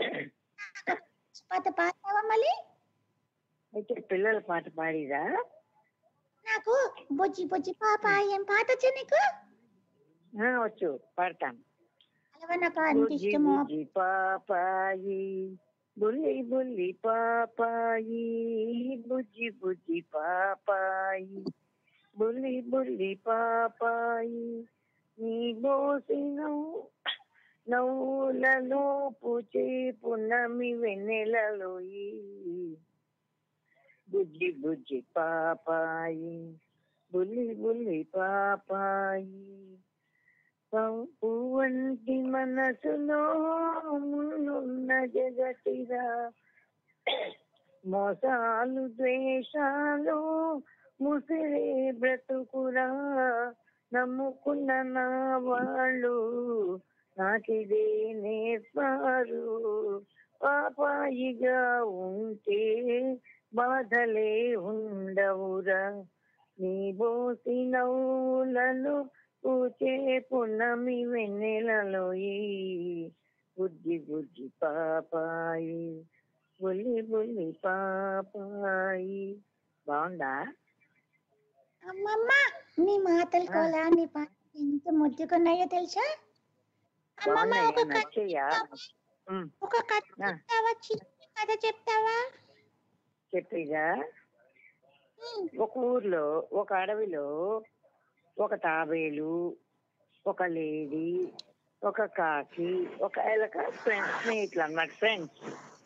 పాట పాడతావా మళ్ళీ అయితే పిల్లల పాట పాడిరా నాకు బొజ్జి బొజ్జి పాప ఏం పాట వచ్చా నీకు ఆ, వచ్చు పాడతాను అలవ నాకు అంత బుజ్జి ఇష్టము బుజ్జి పాపాయి బుల్లి బుల్లి పాపాయి బుజ్జి బుజ్జి పాపాయి బుల్లి బుల్లి పాపాయి నీ బోసి నవ్వు నవ్వులలో పూచే పున్నమి వెన్నెలలోయి బుజ్జి బుజ్జి పాపాయి బుల్లి బుల్లి పాపాయి పువ్వంటి మనసులో మున్నున్న జగతిరా మోసాలు ద్వేషాలు ముసిరే బ్రతుకురా నమ్ముకున్న నా వాళ్ళు నాకిదే నేర్పారు పాపాయిగా ఉంటే బాధలే ఉండవురా నీ బోసి నవ్వులలో పూచే పున్నమి వెన్నెలలో ఈ బుజ్జి బుజ్జి పాపాయి బుల్లి బుల్లి పాపాయి బాగుందా అమ్మమ్మ నీ మాటలు కోలా నీ పాట ఎంత ముద్దుకున్నాయో తెలుసా అమ్మమ్మ బాగున్నాయా ఒక కథ నచ్చయ్యా ఉమ్, ఒక కథ ఆ. చెప్తావా చిన్న కథ చెప్తావా చెప్పిగా ఒక ఊర్లో ఒక అడవిలో ఒక తాబేలు ఒక లేడీ ఒక కాకి ఒక ఎలక ఫ్రెండ్స్ స్నేహితులు అన్నమాట ఫ్రెండ్స్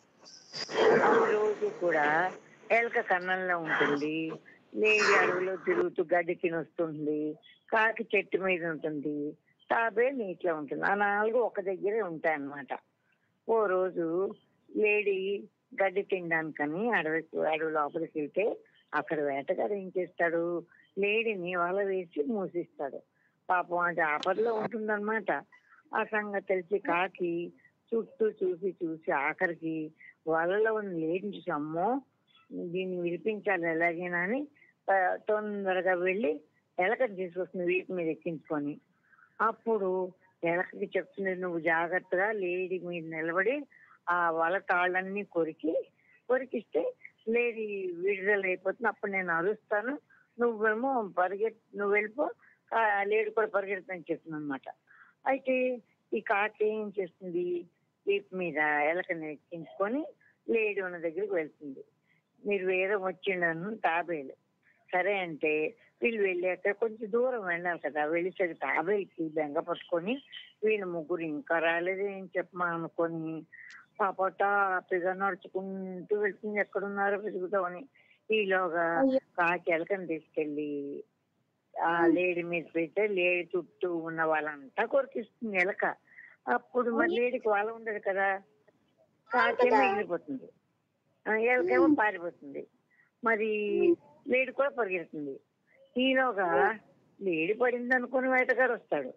రోజు కూడా ఎలక కన్నంలో ఉంటుంది లేడీ అడవిలో తిరుగుతూ గడ్డి తినొస్తుంది కాకి చెట్టు మీద ఉంటుంది తాబేలు నీటిలో ఉంటుంది ఆ నాలుగు ఒక దగ్గరే ఉంటాయి అన్నమాట ఓ రోజు లేడీ గడ్డి తినడానికని అడవి అడవి లోపలికి వెళ్తే అక్కడ వేటగాడు ఏం చేస్తాడు లేడీని వల వేసి మూసిస్తాడు పాపం అది ఆపదలో ఉంటుందన్నమాట ఆ సంగతి తెలిసి కాకి చుట్టూ చూసి చూసి ఆఖరికి వలలో ఉన్న లేడీని చూసి అమ్మో దీన్ని విడిపించాలి ఎలాగైనా అని ఆ, తొందరగా వెళ్ళి ఎలకని తీసుకొస్తుంది వీపు మీద ఎక్కించుకొని అప్పుడు ఎలకకి చెప్తుంది నువ్వు జాగ్రత్తగా లేడీ మీద నిలబడి ఆ వల తాళ్ళన్నీ కొరికి కొరికిస్తే లేడీ విడుదల అయిపోతుంది అప్పుడు నేను అరుస్తాను నువ్వేమో పరిగెట్ నువ్వు వెళ్ళిపో ఆ లేడీ కూడా పరిగెడతాను చెప్తుంది అనమాట అయితే ఈ కాకి ఏం చేస్తుంది వీపు మీద ఎలకని ఎక్కించుకొని లేడీ ఉన్న దగ్గరికి వెళ్తుంది మీరు వేరే వచ్చిండను తాబేలు సరే అంటే వీళ్ళు వెళ్ళాక కొంచెం దూరం వెళ్ళాలి కదా వెళ్ళేసరికి తాబేలుకి బెంగ పట్టుకొని వీళ్ళ ముగ్గురు ఇంకా రాలేదు ఏం చెప్పమా అనుకొని పాప తాపిగా నడుచుకుంటూ వెళ్తుంది ఎక్కడున్నారో వెతుకుతామని ఈలోగా కాకి ఎలకని తీసుకెళ్ళి ఆ లేడీ మీద పెడితే లేడీ చుట్టూ ఉన్న వాళ్ళంతా కొరికిస్తుంది ఎలక అప్పుడు మరి లేడీకి వాళ్ళ ఉండదు కదా కాకేమో వెళ్ళిపోతుంది ఆ, ఎలకేమో పారిపోతుంది మరి లేడీ కూడా పరిగెడుతుంది ఈలోగా లేడీ పడింది అనుకుని వేటగాడు వస్తాడు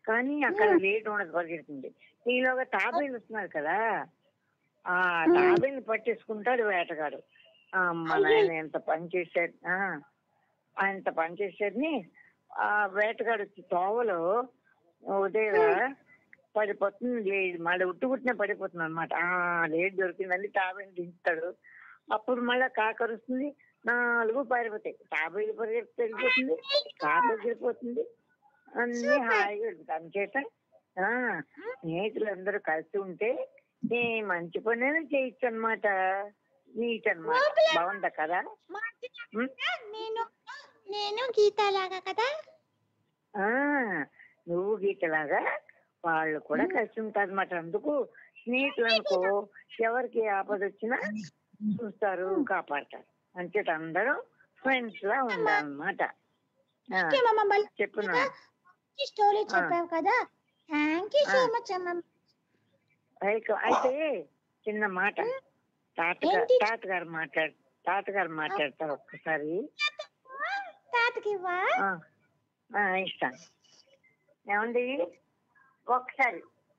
కానీ అక్కడ లేట్ ఉండదు పరిగెడుతుంది ఈలోగా తాబేలు వస్తున్నారు కదా ఆ తాబేలు పట్టేసుకుంటాడు వేటగాడు ఆ, అమ్మ నాయన ఎంత పని చేశాడు ఆ, అంత పని చేశాడని ఆ వేటగాడు వచ్చి తోవలో ఉదయం పడిపోతుంది లేదు మళ్ళీ ఉట్టు పుట్టిన పడిపోతుంది అనమాట ఆ లేట్ దొరికిందని తాబేలు దించుతాడు అప్పుడు మళ్ళీ కాకరుస్తుంది నాలుగు పారిపోతాయి తాబేలు పరిగెత్తి వెళ్ళిపోతుంది కాక వెళ్ళిపోతుంది అన్ని హాయిగా వెళ్తాయి అంచేత ఆ స్నేహితులందరూ కలిసి ఉంటే ఏ మంచి పనైనా చేయొచ్చు అనమాట నీట్ అనమాట బాగుందా కదా ఉం? నేను నేను గీతలాగా కదా ఆ నువ్వు గీతలాగా వాళ్ళు కూడా కలిసి ఉంటారు అనమాట అందుకు స్నేహితులు అనుకో ఎవరికి ఆపద వచ్చినా చూస్తారు కాపాడతారు అంచేత అందరూ ఫ్రెండ్స్ లా ఉండాలన్నమాట ఆ, ఓకే మమ్మ మళ్ళీ చెప్పున్నా స్టోరీ చెప్పావు కదా థ్యాంక్ యూ సో ఆ. మచ్ అమ్మ అయితే- అయితే చిన్న మాట తాతగారు ఏంటి? తాతగారు మాట్లాడు తాతగారు మాట్లాడతారు ఒక్కసారి తాతకి ఇవ్వా ఆ, ఆ, ఇస్తాను ఏమండి ఒక్కసారి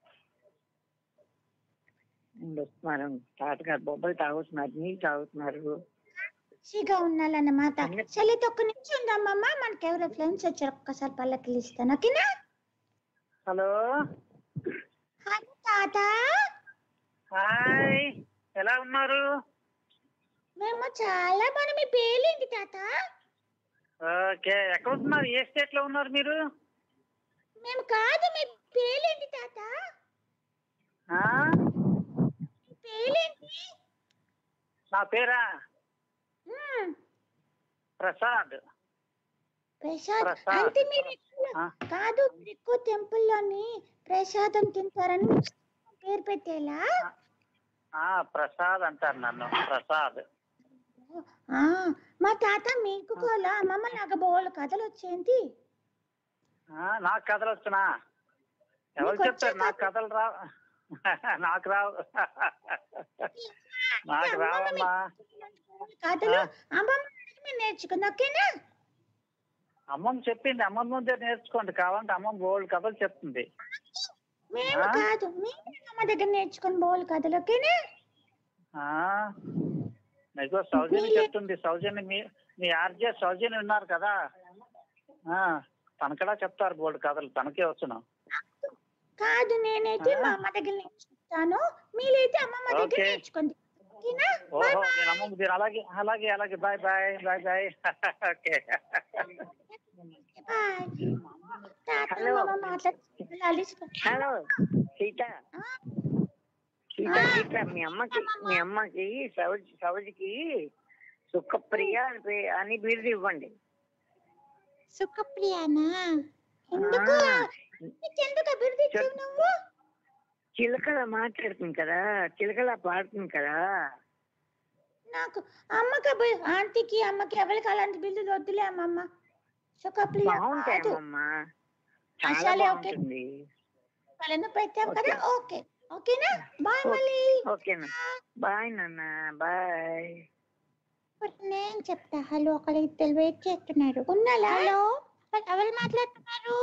ఉండు, వస్తున్నారు తాతగారు బొబ్బలు తాగుతున్నారు నీళ్ళు తాగుతున్నారు మంచిగా ఉండాలన్నమాట చలితో ఒక్క నిమిషం ఉందమ్మమ్మ మనకి ఎవరో ఫ్రెండ్స్ వచ్చారు ఒక్కసారి పల్లకి ఇస్తాను ఓకేనా హలో హలో తాత హాయ్ ఎలా ఉన్నారు మేము చాలా మన మీ పేలేంటి తాత ఓకే ఎక్కడ ఉంటున్నారు ఏ స్టేట్ లో ఉన్నారు మీరు మేము కాదు మీ పేలేంటి తాత ఆ? మీ పేలేంటి నా పేరా మ్మ్. ప్రసాద్ ప్రసాద్ ప్రసాద్. అంటే మీరు ఎక్కువ ఆ. కాదు మీరు ఎక్కువ టెంపుల్లోని ప్రసాదం తింటారని మీకు పేరు పెట్టేలా ఆ ప్రసాద్ అంటారు నన్ను ప్రసాద్ ఆ, మా తాత మీకు కూడా అమ్మమ్మ నాకు బోళ్ళు కథలు వచ్చేంటి ఆ, నాకు కథలు వచ్చినా ఎవరు నీకు వచ్చా చెప్తారు నాకు కథలు రావు నాకు రావు నాకు రావమ్మా కథలు ఆ. అమ్మమ్మ అడిగి మీరు నేర్చుకుంది ఓకేనా అమ్మమ్మ చెప్పింది అమ్మమ్మ ముందే నేర్చుకోండి కావాలంటే అమ్మమ్మ బోల్డ్ కథలు చెప్తుంది మేము ఆ? కాదు మీరు అమ్మ దగ్గర నేర్చుకుని బోళ్ళు కథలు ఓకేనా ఆ నీకు సౌజన్య చెప్తుంది సౌజన్య మీ మీ ఆర్జే సౌజన్య ఉన్నారు కదా ఆ తన కూడా చెప్తారు బోల్డ్ కథలు తనకే వచ్చును కాదు నేనైతే మా అమ్మ దగ్గర నేర్చుకుంటాను మీరైతే అమ్మమ్మ దగ్గర ఓకే. నేర్చుకోండి ఓకేనా ఓహో నేను అమ్మమ్మ దీని అలాగే అలాగే అలాగే bye bye bye bye okay bye తాత హలో. అమ్మమ్మ మాట్లాడుతున్నారు అలిసిపో హలో సీత సీత సీత మీ అమ్మకి మీ అమ్మకి సౌజ్ సౌజ్కి సుఖప్రియ అని పే- అని బిరుదు ఇవ్వండి సుఖప్రియానా ఎందుకు ఆ, ఎందుకు అభివృద్ధి ఇచ్చావు నువ్వు చిలకలా మాట్లాడుతుంది కదా చిలకలా పాడుతుంది కదా నాకు అమ్మకి అభి- ఆంటీకి అమ్మకి ఎవరికి అలాంటి బిల్లులు వద్దులే అమ్మమ్మ సుఖప్రియ కాదు బాగుంటాయమ్మా చాలా అసలే ఓకే బాగుంటుంది వాళ్ళను పెట్టావు కదా ఓకే ఓకేనా బాయ్ మళ్ళీ ఓకేనా బాయ్ నాన్న బాయ్ ఇప్పుడు నేను చెప్తా హలో అక్కడ ఇద్దరు వెయిట్ చేస్తున్నారు ఉన్నారా హలో ఎవరు మాట్లాడుతున్నారు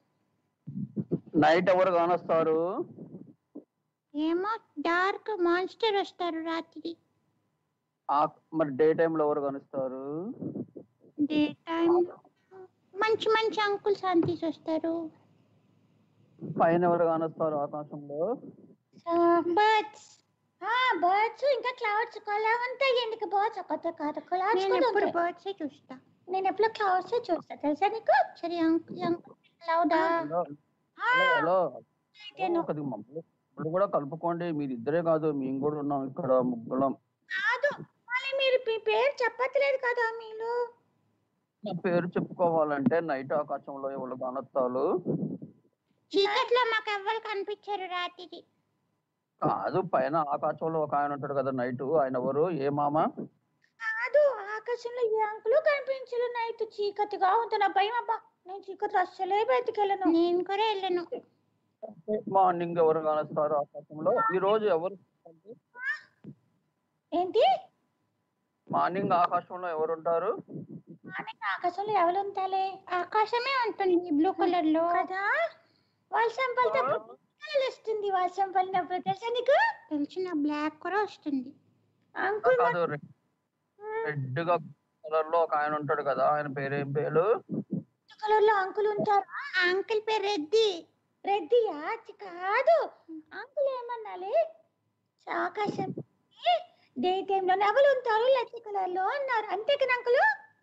నైట్ ఎవరు కానొస్తారు ఏమో డార్క్ మాన్స్టర్ వస్తారు రాత్రి ఆ- మరి డే లో ఎవరు కానొస్తారు డే టైం మంచి మంచి అంకుల్స్ ఆంటీస్ వస్తారు పైన ఎవరు కానొస్తారు ఆకాశంలో బర్డ్స్ ఆ బర్డ్స్ ఇంకా క్లౌడ్స్ కొలా ఉంటాయి ఎందుకు బర్డ్స్ ఒకటే కాదు క్లౌడ్స్ నేను కూడా ఎప్పుడు ఉంటాయి బర్డ్సే చూస్తా నేను ఎప్పుడు క్లౌడ్స్ చూస్తా తెలుసా నీకు సరే క్లౌడా హలో హలో హలో నేను కొద్దిగా మమ్మల్ని ఇప్పుడు కూడా కలుపుకోండి మీరు ఇద్దరే కాదు మేము కూడా ఉన్నాం ఇక్కడ ముగ్గురం కాదు మళ్ళీ మీరు మీ పేరు చెప్పట్లేదు కదా మీరు నా పేరు చెప్పుకోవాలంటే నైట్ ఆకాశంలో ఎవరు కానొస్తారు చీకట్లో మాకు ఎవ్వరు కనిపించారు రాత్రి కాదు పైన ఆకాశంలో ఒక ఆయన ఉంటాడు కదా నైట్ ఆయన ఎవరు ఏ మామ కాదు ఆకాశంలో ఏ అంకులు కనిపించలు నైట్ చీకటిగా ఉంటుంది భయం అబ్బా నేను చీకటి అస్సలే బయటికి వెళ్ళను నేను కూడా వెళ్ళను మార్నింగ్ ఎవరు కానొస్తారు ఆకాశంలో ఈ రోజు ఎవరు ఏంటి మార్నింగ్ ఆకాశంలో ఎవరు ఉంటారు మార్నింగ్ ఆకాశంలో ఎవరు ఉంటాలే ఆకాశమే ఉంటుంది బ్లూ కలర్ లో కదా వర్షం పడినప్పుడు కలర్ వస్తుంది వర్షం పడినప్పుడు తెలుసా నీకు తెలిసిన బ్లాక్ కూడా వస్తుంది అంకుల్ కాదు రెడ్ గా కలర్ లో ఒక ఆయన ఉంటాడు కదా ఆయన పేరు ఏం పేరు కలర్ లో అంకుల్ ఉంటారు అంకుల్ పేరు రెడ్డి రెడ్డియా చి కాదు అంకుల్ ఏమన్నాలి ఆకాశం డే టైంలో నవ్వులు ఉంటారు లచ్చి కలర్ లో అన్నారు అంతే కదా అంకుల్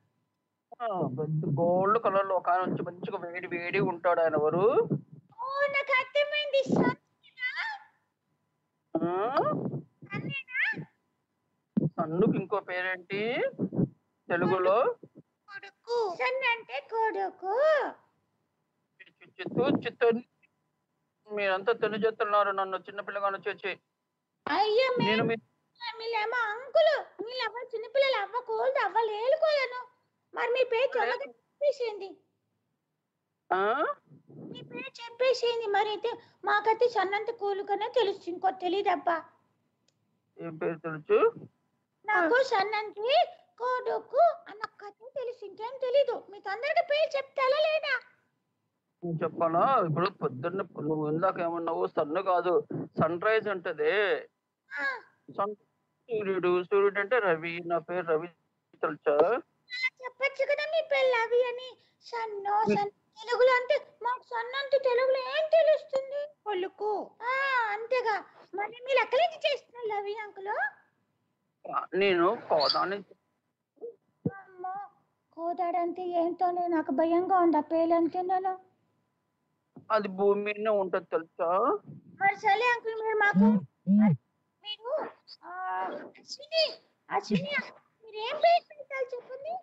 గోల్డ్ కలర్ లో ఒక ఆయన వచ్చి మంచిగా వేడి వేడి ఉంటాడు ఆయన ఎవరు ఓ నాకు అర్థమైంది సన్నేనా? ఆ? సన్నేనా? సన్నుకి ఇంకో పేరేంటి తెలుగులో కొడుకు సన్ అంటే కొడుకు చిత్తు చిత్తు మీరంతా తెలు చేస్తున్నారు నన్ను చిన్న పిల్లగాను చేసి అయ్యో నేను మేము మీ మీరేమో అంకులు మీరు అవ్వ చిన్నపిల్లలు అవ్వకూడదు అవ్వలేలుకోలేను మరి మీ పేరు చల్లగా చెప్పేసింది ఆ? మీ పేరు చెప్పేసింది మరి అయితే మాకైతే సన్నంత కూలుకనే తెలుసు ఇంకో తెలియదబ్బా ఏం పేరు తెలుసు నాకు సన్నంతి కొడుకు అన్న కథ తెలుసు ఇంకేం తెలీదు మీకు అందరికి పేరు చెప్తారా లేదా నేను చెప్పాలా ఇప్పుడు పొద్దున్న నువ్వు ఇందాక ఏమన్నావు సన్ను కాదు సన్ రైజ్ ఉంటది ఆ, సన్ సూర్యుడు సూర్యుడు అంటే రవి నా పేరు రవి తెలుసా అలా చెప్పొచ్చు కదా మీ పేరు అవి అని సన్నో సన్ తెలుగులో అంటే మాకు సన్నంత తెలుగులో ఏం తెలుస్తుంది కొలుకు ఆ అంతేగా మరి మీరు ఎక్కడి నుంచి చేస్తున్నారు అవి అంకులు నేను కోదాన్ని అమ్మో కోదాడంటే ఏంటోనే నాకు భయంగా ఉంది ఆ పేరు అంటేనాను అది భూమి మీదనే ఉంటది తెలుసా మరి సరే అంకుల్ మీరు మాకు మీరు ఆ, అశ్విని అశ్విని మీరు ఏం పేరు పెట్టాలి చెప్పండి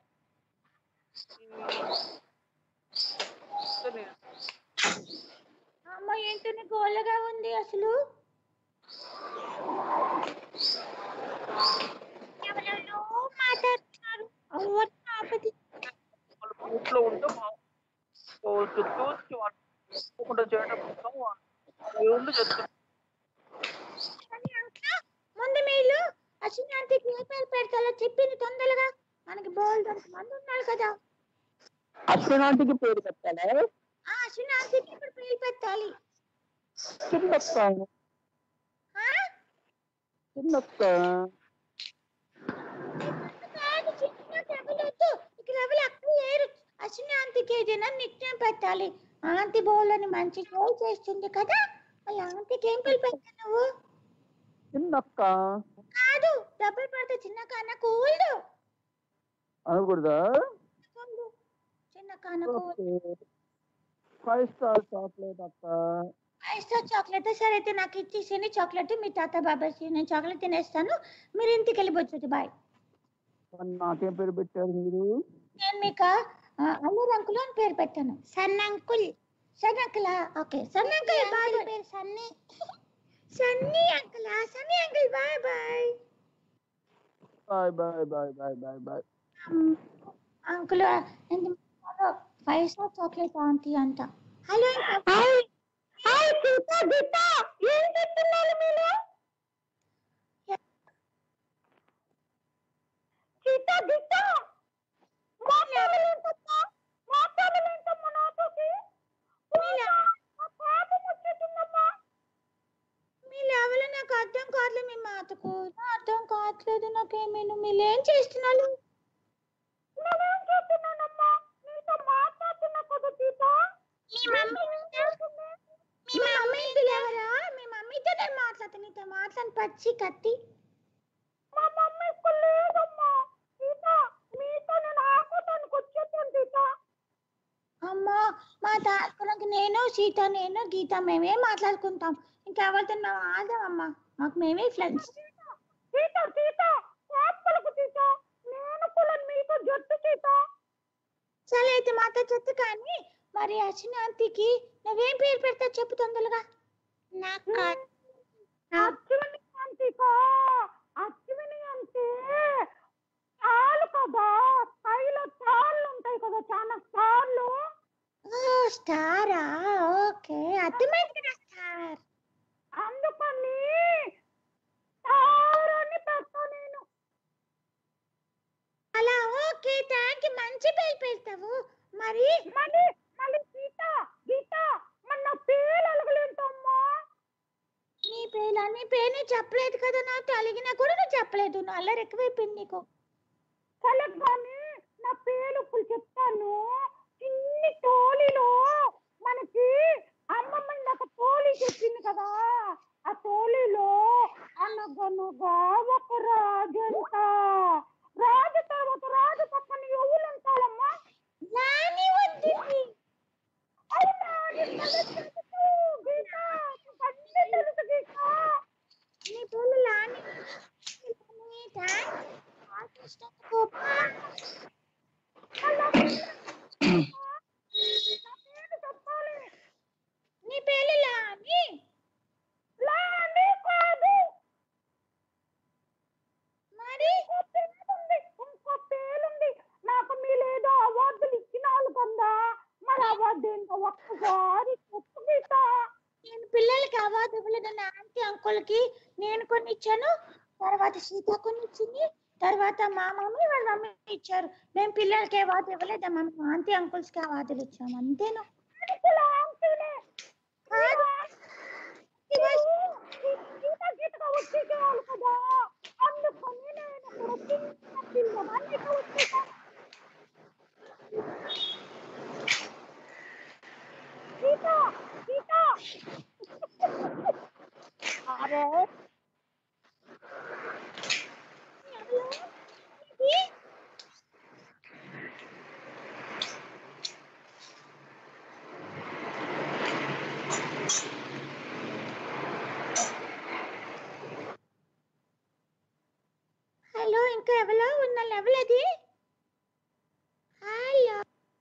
అమ్మ ఏంటనే గోలగా ఉంది అసలు ఎవరెవరో మాట్లాడుతున్నారు ఎవరు ఆపది ఇంట్లో ఉంటే మా ఓ చుట్టూ ఒక్కొక్కటి చేయడం కోసం దేవుళ్ళు చెప్తారు కానీ అంకుల్, ముందు మీరు అశ్విని ఆంటీకి ఏ పేరు పెడతాలో చెప్పింది తొందరగా మనకి బోల్డ్ మంది ఉన్నారు కదా అశ్వనాటికి పేరు పెట్టాలా ఆ అశ్విని ఆంటీకి ఇప్పుడు పేరు పెట్టాలి చిన్నక్క ఆ? చిన్నక్క కాదు చిన్న రవలొద్దు ఇక రవలు అక్కడ లేరు అశ్విని ఆంటీకి ఏదైనా నిత్యం పెట్టాలి ఆంటీ బౌల్ అని మంచి షో చేస్తుంది కదా వాళ్ళ ఆంటీకి ఏం పేరు పెట్టావు నువ్వు చిన్నక్క కాదు డబ్బులు పడితే చిన్న కాన కూల్డు అనకూడదా చిన్న కాన కూల్ ఫైవ్ స్టార్ చాక్లెట్ అక్క ఐస్తో చాక్లెట్ సరే అయితే నాకు ఇచ్చేసేయండి చాక్లెట్ మీ తాత బాబాయ్ నేను చాక్లెట్ తినేస్తాను మీరు ఇంటికి వెళ్ళిపోతుంది బాయ్ మరి నాకేం పేరు పెట్టారు మీరు నేను మీకు అల్లూరు అంకుల్ అని పేరు పెట్టాను సన్ అంకుల్ సన్ అంకులా ఓకే సన్ అంకుల్ బాయ్ పేరు సన్నీ సన్నీ అంకులా Sunny uncle bye bye bye bye bye bye bye bye uncle five star chocolate aunty అంట hello hi hi Geeta Geeta ఏం చెప్తున్నారు మీరు గీత గీత మాట్లాడలేంటమ్మా మాట్లాడలేంటమ్మా నాతోటి మీ లెవెల్ నాకు అర్థం కావట్లేదు మీ మాటకు అర్థం కావట్లేదు నాకేమేను మీరు ఏం చేస్తున్నారు నేనేం చేస్తున్నానమ్మా నీతో మాట్లాడుతున్నా కదా గీత మీ మమ్మీ మీ మమ్మీ ఎవరా మీ మమ్మీతో నేను మాట్లాడుతాను నీతో మాట్లాడి పచ్చి కత్తి మా మమ్మీ ఇప్పుడు లేదమ్మా సీత మీతో నేను ఆడుకోవడానికి వచ్చేసాను సీత అమ్మా మా తాతలకు నేను సీత నేను గీత మేమే మాట్లాడుకుంటాం ఇంకెవరితో మేము ఆడదామమ్మా మాకు మేమే ఫ్రెండ్స్ సీత సీత కోపలకు సీత నేను కూడా మీతో జట్టు సీత సరే అయితే మాతో జట్టు కానీ మరి అశ్వినాంతికి నువ్వేం పేరు పెడతావు చెప్పు తొందరగా నాకు అశ్విని అంతికా అశ్విని అంటే తాళ్ళు కదా పైలో తాళ్ళు ఉంటాయి కదా చాలా స్టార్లు స్టారా ఓకే అర్థమైంది కదా స్టార్ అందుకని స్టార్ అని పెడతా నేను అలా ఓకే థ్యాంక్ యూ మంచి పేరు పెడతావు మరి మళ్ళీ మళ్ళీ గీత గీత మన పేరు నీ పేరు నీకు చెప్పలేదు కదా నాకు అలిగినా కూడా నువ్వు చెప్పలేదు నువ్వు అల్లరి ఎక్కువైపోయింది నీకు సరే కానీ నా పేరు ఇప్పుడు చెప్తాను చిన్ని తోలిలో మనకి అమ్మమ్మ ఒక తోలి చెప్పింది కదా ఆ తోలిలో అనగనగా ఒక రాజంట రాజు తర్వాత రాజు పక్కన ఎవరు ఉంటాడమ్మా నాని వచ్చింది అవునా నీకు తెలుసు, గీత నీకు అన్నీ తెలుసు గీత నీ పేరు లాని లాని, థాంక్స్. నాకు ఇష్టం కోపా. అలా నా పేరు చెప్పాలి నీ పేరు లాని లాని కాదు మరి ఇంకో పేరుంది ఇంకో పేరుంది నాకు మీరేదో అవార్డులు ఇచ్చినారు కదా మరి అవార్డు ఏంటో ఒక్కసారి చెప్పు గీత నేను పిల్లలకి అవార్డు ఇవ్వలేదు నా ఆంటీ అంకుల్కి నేను కొన్ని ఇచ్చాను తర్వాత సీత కొన్ని ఇచ్చింది తర్వాత మా మమ్మీ వాళ్ళ మమ్మీ ఇచ్చారు మేము పిల్లలకి అవార్డు ఇవ్వలేదు మా ఆంటీ అంకుల్స్ కి అవార్డులు ఇచ్చాము అంతేను కాదు. గీత గీతగా వచ్చేసేవాళ్ళు కదా అందుకని నేను కూడా చిన్న పిల్లవాడిని ఇక వచ్చేసాను గీత గీత అరే ఎవరు? ఇది? హలో ఇంకా ఎవరో ఉన్న లెవెల్ అది హలో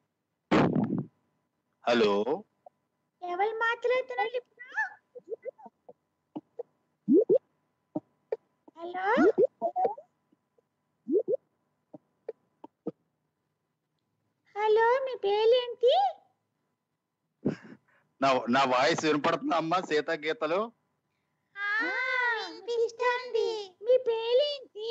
హలో ఎవరు మాట్లాడుతున్నారు ఇప్పుడు హలో హలో మీ పేరేంటి నా నా వాయిస్ వినపడుతుందా అమ్మా సీతా గీతలు వినిపిస్తోంది మీ పేరేంటి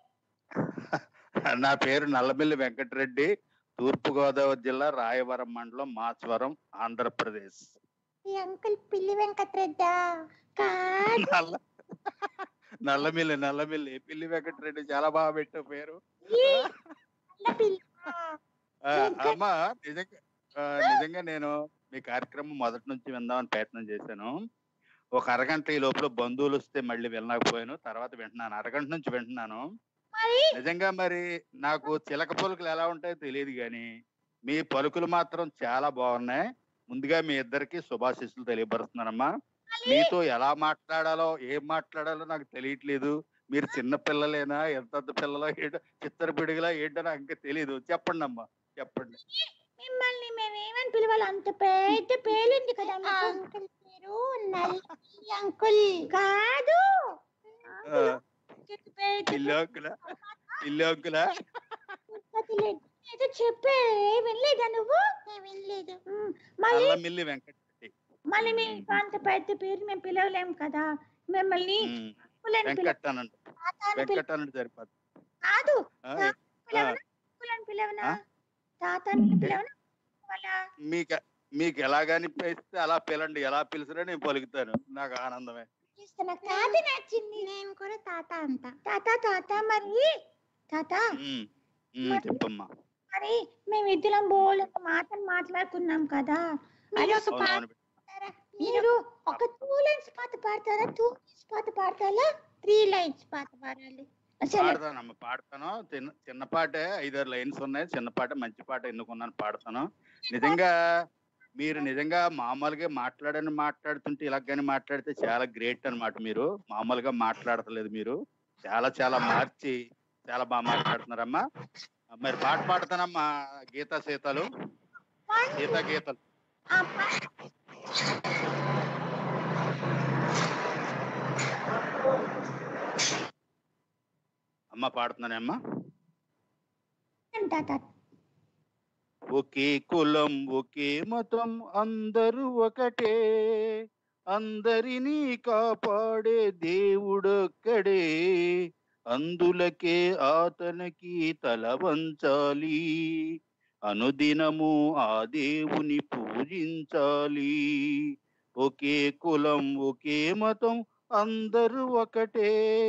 నా పేరు నల్లమిల్లి వెంకటరెడ్డి తూర్పు గోదావరి జిల్లా రాయవరం మండలం మాచవరం ఆంధ్రప్రదేశ్ మీ అంకుల్ పిల్లి వెంకట్రెడ్డా కాదు నల్ల నల్లమిల్లి నల్లమిల్లి పిల్లి వెంకటరెడ్డి చాలా బాగా పెట్టావు పేరు నల్ల పిల్ల ఆ, అమ్మా నిజంగా ఆ, నిజంగా నేను మీ కార్యక్రమం మొదటి నుంచి విందామని ప్రయత్నం చేశాను ఒక అరగంట ఈ లోపల బంధువులు వస్తే మళ్ళీ వినలేకపోయాను తర్వాత వింటున్నాను అరగంట నుంచి వింటున్నాను నిజంగా మరి నాకు చిలక పలుకులు ఎలా ఉంటాయో తెలియదు కానీ మీ పలుకులు మాత్రం చాలా బాగున్నాయి ముందుగా మీ ఇద్దరికి శుభాశిస్సులు తెలియపరుస్తున్నానమ్మా మీతో ఎలా మాట్లాడాలో ఏం మాట్లాడాలో నాకు తెలియట్లేదు మీరు చిన్న పిల్లలేనా ఎంత పిల్లలో ఏంటో చిత్తర పిడుగులా ఏంటో నాకు ఇంకా తెలియదు చెప్పండి అమ్మా చెప్పండి మిమ్మల్ని మేము ఏమని పిలవాలి అంత పెద్ద పేరుంది కదా మీ అంకుల్ పేరు నల్లి అంకుల్ కాదు ఆ, పిల్లి అంకులా పిల్లి అంకులా వదిలేదు. ఏదో చెప్పే వినలేదా నువ్వు వినలేదు మళ్ళీ నల్లమిల్లి వెంకటరెడ్డి మళ్ళీ మీకు అంత పెద్ద పేరు మేము పిలవలేము కదా మిమ్మల్ని ఉమ్, అంకులని పిలవ వెంకట్ అనండి తాత అని పిల- వెంకట్ అనండి సరిపోదు కాదు ఆ, తాత ఆ, పిలవనా అంకులని పిలవనా ఆ? తాత అని పిలవనా వాళ్ళ మీకు మీకు ఎలాగని పిలిస్తే అలా పిలండి ఎలా పిలిచినా నేను పలుకుతాను నాకు ఆనందమే చేస్తే నాకు తాత నచ్చింది నేను కూడా తాత అంట తాత తాత మరి తాత ఉమ్, ఉమ్, చెప్పమ్మా మరి మేము ఇద్దరం బోల్ మాటలు మాట్లాడుకున్నాం కదా అది ఒక పాట అవునవును పాడతారా? మీరు ఒక టూ లైన్స్ పాట పాడతారా టూ లైన్స్ పాట పాడతారా త్రీ లైన్స్ పాట పాడాలి అసలు పాడతానమ్మా పాడతాను చిన్న చిన్న పాటే ఐదారు లైన్స్ ఉన్నాయి చిన్న పాట మంచి పాట ఎన్నుకున్నాను పాడతాను నిజంగా మీరు నిజంగా మామూలుగా మాట్లాడని మాట్లాడుతుంటే ఇలాగని మాట్లాడితే చాలా గ్రేట్ అన్నమాట మీరు మామూలుగా మాట్లాడతలేదు మీరు చాలా చాలా మార్చి చాలా బాగా మాట్లాడుతున్నారమ్మా మరి పాట పాడతానమ్మా గీతా సీతలు గీతా గీతలు ఆ పాట అమ్మ పాడుతున్నానమ్మా తాత ఒకే కులం ఒకే మతం అందరూ ఒకటే అందరినీ కాపాడే దేవుడొక్కడే అందులకే ఆతనికి తల వంచాలి అనుదినము ఆ దేవుని పూజించాలి ఒకే కులం ఒకే మతం అందరూ ఒకటే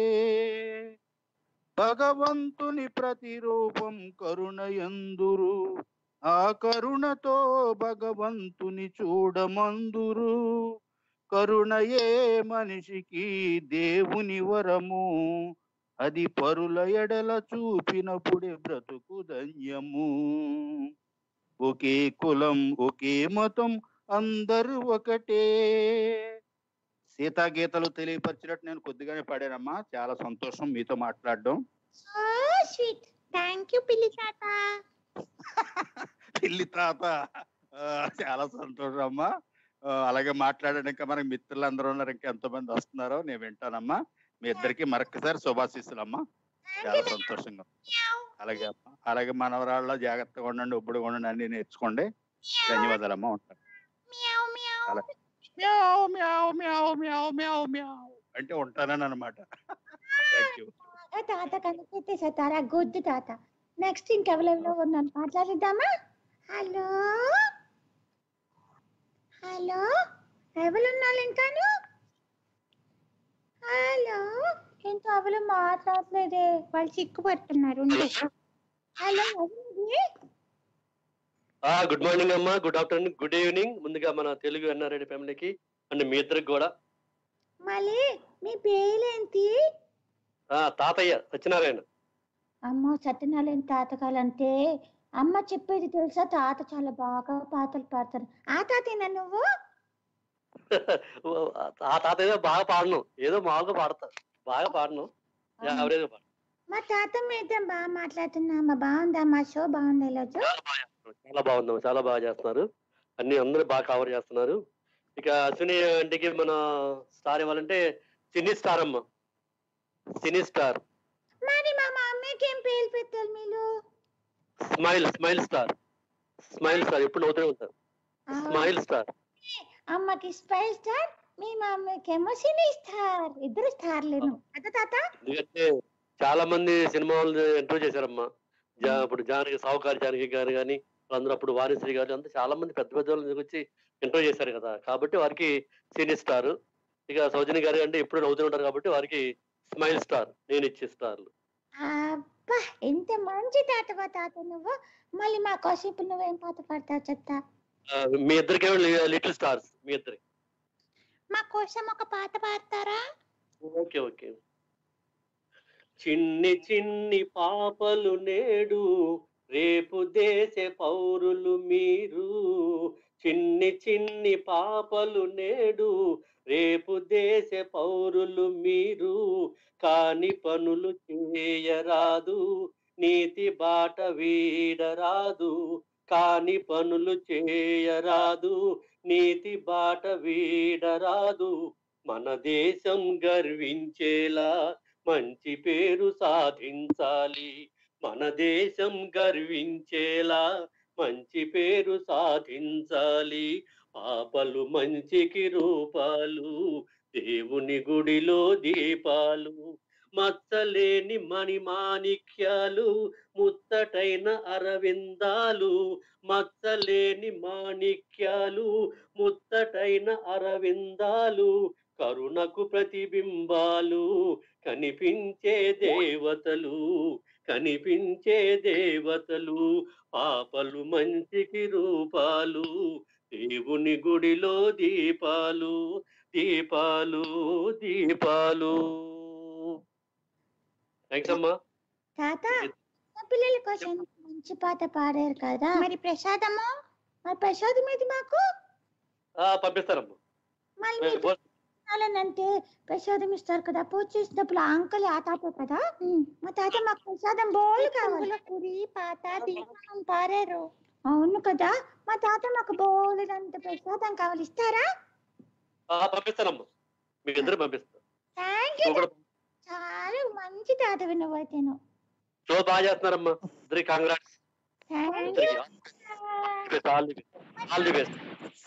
భగవంతుని ప్రతిరూపం కరుణయందురు ఆ కరుణతో భగవంతుని చూడమందురు కరుణయే మనిషికి దేవుని వరము అది పరుల ఎడల చూపినప్పుడే బ్రతుకు ధన్యము ఒకే కులం ఒకే మతం అందరూ ఒకటే సీతాగీతలు తెలియపరిచినట్టు నేను కొద్దిగానే పాడానమ్మా చాలా సంతోషం మీతో మాట్లాడడం సో స్వీట్ థ్యాంక్ యూ పిల్లి తాత పిల్లి తాత ఆ, చాలా సంతోషం అమ్మా ఆ, అలాగే మాట్లాడండి ఇంకా మనకి మిత్రులు అందరూ ఉన్నారు ఇంకా ఎంతమంది వస్తున్నారో నేను వింటానమ్మా మీ ఇద్దరికి మరొకసారి శుభాశీస్సులమ్మా చాలా సంతోషంగా ఉంది. అలాగే అమ్మా అలాగే మనవరాళ్ళ జాగ్రత్తగా ఉండండి ఒప్పుడు ఉండండి అన్ని నేర్చుకోండి ధన్యవాదాలమ్మా ఉంటాను అలాగే. మ్యావ్ మ్యావ్ మ్యావ్ మ్యావ్ మ్యావ్ మ్యావ్ అంటే ఉంటానని అనమాట థ్యాంక్ యూ ఆ తాత కనిపెట్టేసా తారా గుడ్ తాత నెక్స్ట్ ఇంకెవరెవరో ఉన్నాను మాట్లాడిద్దామా హలో హలో ఎవరున్నారు ఇంకాను హలో ఏంటో ఎవరు మాట్లాడలేదే వాళ్ళు సిగ్గుపడుతున్నారు ఉండు. హలో ఎవరిది ఆ గుడ్ మార్నింగ్ అమ్మా గుడ్ ఆఫ్టర్నూన్ గుడ్ ఈవినింగ్ ముందుగా మన తెలుగు ఎన్ఆర్ఐడి ఫ్యామిలీకి అండ్ మీ ఇద్దరికి కూడా మళ్ళీ మీ పేరేంటి ఆ తాతయ్య సత్యనారాయణ అమ్మో సత్యనారాయణ తాతకాలంటే అమ్మ చెప్పేది తెలుసా తాత చాలా బాగా పాటలు పాడతారు ఆ తాతేనా నువ్వు ఆ తాతయ్య బాగా పాడను ఏదో మామూలుగా పాడతా బాగా పాడను యావరేజ్ పాడను మా తాత మీద బాగా మాట్లాడుతున్నా అమ్మ బాగుందా మా షో బాగుందా ఈరోజు చాలా బాగుందమ్మా చాలా బాగా చేస్తున్నారు అన్ని అందరూ బాగా కవర్ చేస్తున్నారు ఇక అశ్విని ఇంటికి మన స్టార్ ఇవ్వాలంటే సినీ స్టార్ అమ్మ సినీ స్టార్ మరి మా మమ్మీకి ఏం పేరు పెట్టారు మీరు smile smile star smile star ఎప్పుడు నవ్వుతూనే ఉంటారు స్మైల్ స్టార్ అమ్మకి స్పై స్టార్ మీ మమ్మీకి ఏమో సినీ స్టార్ ఇద్దరు స్టార్లేను అదా తాత ఎందుకంటే చాలా మంది సినిమాలు ఇంటర్వ్యూ చేశారమ్మా జా- ఇప్పుడు జానకి సావుకారి జానకి గారు కానీ అందరూ అప్పుడు వాణిశ్రీ గారు అంతా చాలా మంది పెద్ద పెద్ద వాళ్ళని వచ్చి ఇంటర్వ్యూ చేశారు కదా కాబట్టి వారికి సీనియర్ స్టార్ ఇక సౌజన్య గారు అంటే ఎప్పుడు నవ్వుతూ ఉంటారు కాబట్టి వారికి స్మైల్ స్టార్ నేను ఇచ్చే స్టార్లు అబ్బా ఎంత మంచి తాతవా తాత నువ్వు మళ్ళీ మా కోసం ఇప్పుడు నువ్వేం పాట పాడతావు చెప్తా ఆ, మీ ఇద్దరికేమో లిటిల్ స్టార్స్ మీ ఇద్దరికి మా కోసం ఒక పాట పాడతారా ఓకే ఓకే చిన్ని చిన్ని పాపలు నేడు రేపు దేశ పౌరులు మీరు చిన్ని చిన్ని పాపలు నేడు రేపు దేశ పౌరులు మీరు కాని పనులు చేయరాదు నీతి బాట వీడరాదు కాని పనులు చేయరాదు నీతి బాట వీడరాదు మన దేశం గర్వించేలా మంచి పేరు సాధించాలి మన దేశం గర్వించేలా మంచి పేరు సాధించాలి పాపలు మంచికి రూపాలు దేవుని గుడిలో దీపాలు మచ్చలేని మణిమాణిక్యాలు ముత్తటైన అరవిందాలు మచ్చలేని మాణిక్యాలు ముత్తటైన అరవిందాలు కరుణకు ప్రతిబింబాలు కనిపించే దేవతలు కనిపించే దేవతలు పాపలు మంచికి రూపాలు దేవుని గుడిలో దీపాలు దీపాలు దీపాలు థ్యాంక్స్ అమ్మా తాత మా పిల్లల కోసం మంచి పాట పాడారు కదా మరి ప్రసాదము మరి ప్రసాదం ఏది మాకు ఆ, పంపిస్తానమ్మా మళ్ళీ ఏ, మీరు బో- తినాలనంటే ప్రసాదం ఇస్తారు కదా పూజ చేసినప్పుడు ఆ అంకుల్ ఆ తాత కదా మా తాత మాకు ప్రసాదం బోల్ కావాలి పువ్వుల కుడి పాత దీపం పారారు అవును కదా మా తాత మాకు బోలెడంత ప్రసాదం కావాలి ఇస్తారా ఆ, పంపిస్తానమ్మా మీ ఇద్దరు పంపిస్తాను థ్యాంక్ యూ నువ్వు కూడా చాలా మంచి తాత వినవైతేను షో బాగా చేస్తున్నారమ్మా ఇద్దరికి కాంగ్రాట్స్ థ్యాంక్ యూ ఇద్దరికి all the best all the best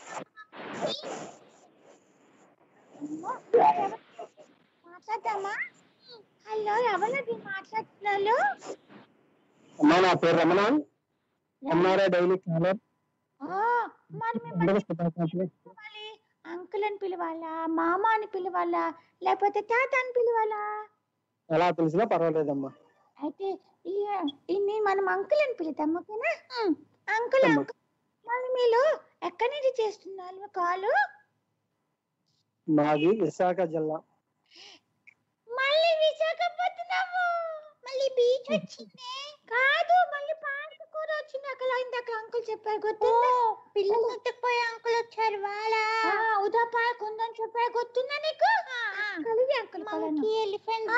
మాట్లాడదామా హలో ఎవరది మాట్లాడుతున్నారు అమ్మా నా పేరు రమణ ఎంఆర్ఐ డైలీ కాలర్ ఆ, మరి అందరూ మిమ్మల్ని శుభాకాంక్షలు మళ్ళీ అంకుల్ అంకుల్ అని పిలవాలా మామ అని పిలవాలా లేకపోతే తాత అని పిలవాలా ఎలా పిలిచినా పర్వాలేదమ్మా అయితే ఈ- ఇన్ని మనం అంకుల్ అని పిలుద్దాం ఓకేనా అంకుల్ అమ్మా. అంకుల్ మళ్ళీ మీరు ఎక్కడి నుంచి చేస్తున్నారు కాలు మాది విశాఖ జిల్లా మళ్ళీ విశాఖపట్నము మళ్ళీ బీచ్ వచ్చింది కాదు మళ్ళీ పార్క్ కూడా వచ్చింది అక్కడ ఇందాక అంకుల్ చెప్పారు గుర్తుందా పిల్లలు ఎత్తుకుపోయే అంకుల్ వచ్చారు వాళ్ళ ఉదా పార్క్ ఉందని చెప్పారు గుర్తుందా నీకు కలిగి అంకుల్ ఎలిఫెంట్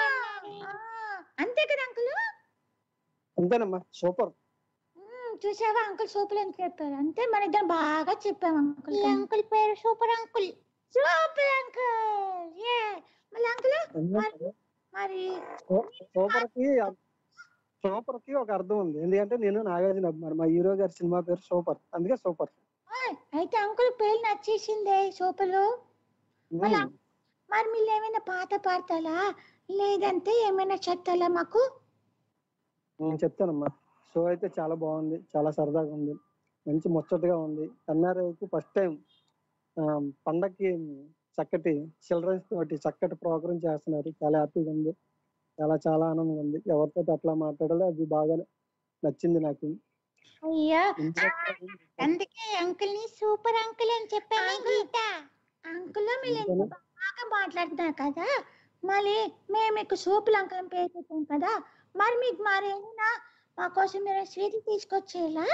అంతే కదా అంకుల్ అంతేనమ్మా సూపర్ చూసావా అంకుల్ సూపర్ అని చెప్పారు అంతే మన ఇద్దరం బాగా చెప్పాం అంకుల్ అంకుల్ పేరు సూపర్ అంకుల్ సూపర్ అంకుల్ ఏ మళ్ళీ అంకుల్ మరి సూపర్ కి సూపర్ కి ఒక అర్థం ఉంది ఎందుకంటే నేను నాగార్జున అభిమాని మా హీరో గారి సినిమా పేరు సూపర్ అందుకే సూపర్ ఓయ్, అయితే అంకుల్ పేరు నచ్చేసిందే సూపర్ మళ్ళీ మరి మీరు ఏమైనా పాట పాడతారా లేదంటే ఏమైనా చెప్తారా మాకు నేను చెప్తానమ్మా షో అయితే చాలా బాగుంది చాలా సరదాగా ఉంది మంచి ముచ్చటగా ఉంది ఎన్ఆర్ఐకి ఫస్ట్ టైం పండక్కి చక్కటి చిల్డ్రన్స్ తోటి చక్కటి ప్రోగ్రామ్ చేస్తున్నారు చాలా హ్యాపీగా ఉంది చాలా చాలా ఆనందంగా ఉంది ఎవరితో అట్లా మాట్లాడాలో అది బాగా నచ్చింది నాకు అయ్యో ఇంట్లో అందుకే అంకుల్ ని సూపర్ అంకుల్ అని చెప్పాను గీత అంకుల్ మీరు ఎంత అందుకని- బాగా మాట్లాడుతున్నారు కదా మళ్ళీ మేము మీకు సూపర్ అంకుల్ అని పేరు పెట్టాం కదా మరి మీకు మరి ఏమైనా మా కోసం మీరు స్వీట్ తీసుకొచ్చేలా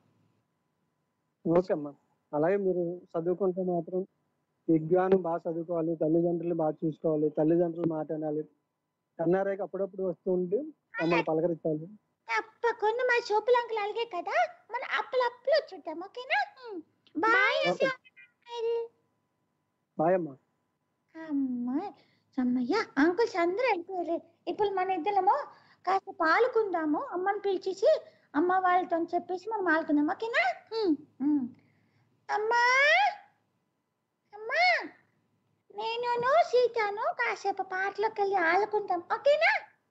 ఓకే అమ్మా అలాగే మీరు చదువుకుంటే మాత్రం విజ్ఞానం బాగా చదువుకోవాలి తల్లిదండ్రులు బాగా చూసుకోవాలి తల్లిదండ్రులు మాట వినాలి ఎన్ఆర్ఐకి అప్పుడప్పుడు వస్తూ ఉండి మమ్మల్ని పలకరించాలి తప్పకుండా మా సూపర్ అంకుల్ అలాగే కదా మన అప్పులు అప్పులు చూద్దాం ఓకేనా బాయ్ ఓకే. బాయ్ అమ్మా అమ్మా అమ్మయ్య అంకుల్స్ అందరూ వెళ్ళిపోయారు ఇప్పుడు మన ఇద్దరము కాస్త పాలుకుందాము అమ్మని పిలిచేసి అమ్మ వాళ్ళతో చెప్పేసి మనం ఆడుకుందాం ఓకేనా ఉమ్, ఉమ్. అమ్మా అమ్మా నేను సీతాను కాసేపు పాటలోకి వెళ్ళి ఆడుకుందాం ఓకేనా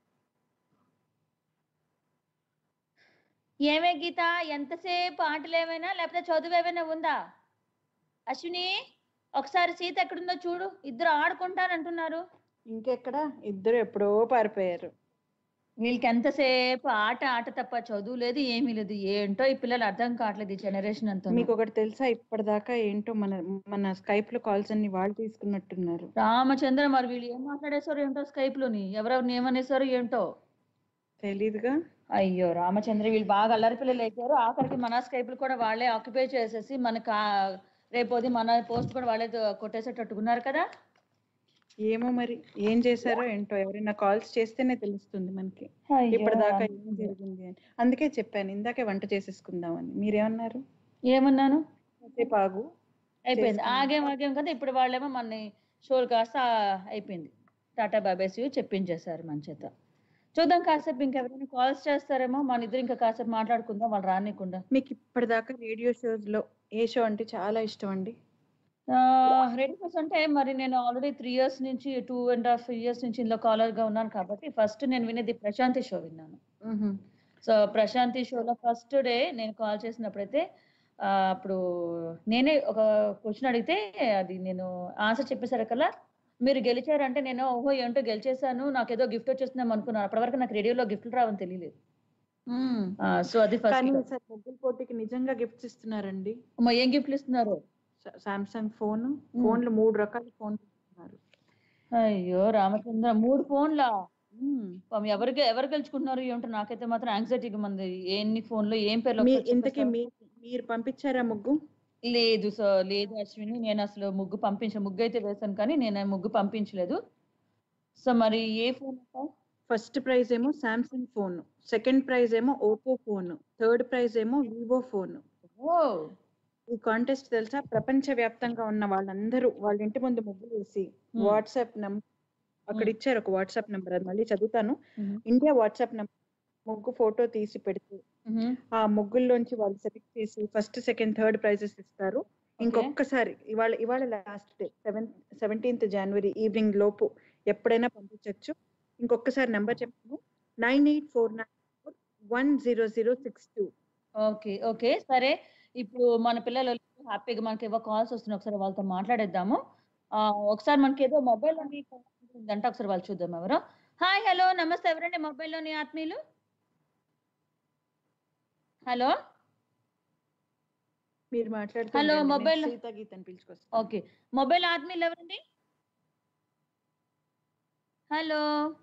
ఏమే గీత ఎంతసేపు ఆటలు ఏమైనా లేకపోతే చదువు ఏమైనా ఉందా అశ్విని ఒకసారి సీత ఎక్కడుందో చూడు ఇద్దరు ఆడుకుంటానంటున్నారు ఇంకెక్కడ ఇద్దరు ఎప్పుడో పారిపోయారు వీళ్ళకి ఎంతసేపు ఆట ఆట తప్ప చదువు లేదు ఏమీ లేదు ఏంటో ఈ పిల్లలు అర్థం కావట్లేదు ఈ జనరేషన్ అంతా మీకు ఒకటి తెలుసా ఇప్పటిదాకా ఏంటో మన మన స్కైప్ లో కాల్స్ అన్ని వాళ్ళు తీసుకున్నట్టున్నారు రామచంద్ర మరి వీళ్ళు ఏం మాట్లాడేశారు ఏంటో స్కైప్ లోని ఎవరెవరిని ఏమనేసారు ఏంటో తెలీదుగా అయ్యో రామచంద్ర వీళ్ళు బాగా అల్లరి పిల్లలు అయిపోయారు ఆఖరికి మన స్కైపులు కూడా వాళ్ళే ఆక్యుపై చేసేసి మనకు ఆ- రేపోది మన పోస్ట్ కూడా వాళ్ళే తో- కొట్టేసేటట్టుకున్నారు కదా ఏమో మరి ఏం చేశారో ఏంటో ఎవరైనా కాల్స్ చేస్తేనే తెలుస్తుంది మనకి అయ్యో ఇప్పటిదాకా ఏం రామచంద్ర. జరిగింది అని అందుకే చెప్పాను ఇందాకే వంట చేసేసుకుందామని మీరేమన్నారు ఏమన్నాను కాసేపు ఆగు అయిపోయింది చేసుకుందాం. ఆగేం ఆగేం కదా ఇప్పుడు వాళ్ళేమో మన షోలు కాస్త అయిపోయింది టాటా బాబేసి చెప్పించేశారు మన చేత చూద్దాం కాసేపు ఇంకెవరైనా కాల్స్ చేస్తారేమో మన ఇద్దరు ఇంకా కాసేపు మాట్లాడుకుందాం వాళ్ళు రానికుండా మీకు ఇప్పటిదాకా రేడియో షోస్ లో ఏ షో అంటే చాలా ఇష్టం అండి రేడియోస్ అంటే మరి నేను ఆల్రెడీ త్రీ ఇయర్స్ నుంచి టూ అండ్ హాఫ్ ఇయర్స్ నుంచి ఇందులో కాలర్ గా ఉన్నాను కాబట్టి ఫస్ట్ నేను వినేది ప్రశాంతి షో విన్నాను సో ప్రశాంతి షోలో ఫస్ట్ డే నేను కాల్ చేసినప్పుడైతే ఆ, అప్పుడు నేనే ఒక క్వశ్చన్ అడిగితే అది నేను ఆన్సర్ చెప్పేసరికల్లా మీరు గెలిచారంటే నేను ఓహో ఏంటో గెలిచేశాను నాకు ఏదో గిఫ్ట్ వచ్చేస్తుందేమో అనుకున్నాను అప్పటి వరకు నాకు రేడియోలో గిఫ్ట్లు రావని తెలియలేదు సో అది కానీ ఫస్ట్ ఈసారి ముగ్గుల పోటీకి నిజంగా గిఫ్ట్స్ ఇస్తున్నారండి ఏం గిఫ్ట్లు ఇస్తున్నారు సామ్సంగ్ ఫోన్ ఫోన్లు మూడు రకాల ఫోన్లు ఇస్తున్నారు అయ్యో రామచంద్ర మూడు ఫోన్లా పాపం ఎవరు గె- ఎవరు గెలుచుకుంటున్నారు ఏంటో నాకైతే మాత్రం యాంగ్జైటీగా మంది ఎన్ని ఫోన్లు ఏం పేర్లు మీ ఒకసారి ఇంతకీ చెప్పేస్తావా? మీ మీరు పంపించారా ముగ్గు లేదు సో లేదు అశ్విని నేను అసలు ముగ్గు పంపించ ముగ్గు అయితే వేశాను కానీ నేను ఆ ముగ్గు పంపించలేదు సో మరి ఏ ఫోన్ ఫస్ట్ ప్రైజ్ ఏమో సామ్సంగ్ ఫోన్ సెకండ్ ప్రైజ్ ఏమో ఓపో ఫోన్ థర్డ్ ప్రైజ్ ఏమో వివో ఫోన్ ఓ ఈ కాంటెస్ట్ తెలుసా ప్రపంచ వ్యాప్తంగా ఉన్న వాళ్ళందరూ వాళ్ళ ఇంటి ముందు ముగ్గులు వేసి Hmm. వాట్సాప్ నంబర్ అక్కడ Hmm. ఇచ్చారు ఒక వాట్సాప్ నెంబర్ అది మళ్ళీ చదువుతాను Mhm. ఇండియా వాట్సాప్ నెంబర్ ముగ్గు ఫోటో తీసి పెడితే ఆ ముగ్గుల్లోంచి వాళ్ళు సెలెక్ట్ చేసి ఫస్ట్ సెకండ్ థర్డ్ ప్రైజెస్ ఇస్తారు ఇంకొకసారి ఇవాళ ఇవాళ లాస్ట్ డే సెవెంత్ సెవెంటీన్త్ జనవరి ఈవినింగ్ లోపు ఎప్పుడైనా పంపించవచ్చు ఇంకొకసారి నెంబర్ చెప్తాను nine eight four nine four one zero zero six two okay okay సరే ఇప్పుడు మన పిల్లలు హ్యాపీగా మనకి ఏవో కాల్స్ వస్తున్నాయి ఒకసారి వాళ్ళతో మాట్లాడేద్దాము ఆ, ఒకసారి మనకి ఏదో మొబైల్ లోని ఉందంట ఒకసారి వాళ్ళు చూద్దాం ఎవరు హాయ్ హలో నమస్తే ఎవరండి మొబైల్లోని ఆత్మీయులు హలో మీరు మాట్లాడుతూ హలో, ఉండండి. నేను మొబైల్- సీత గీతని పిలుచుకొస్తాను ఓకే మొబైల్ ఆత్మీయులు ఎవరండి హలో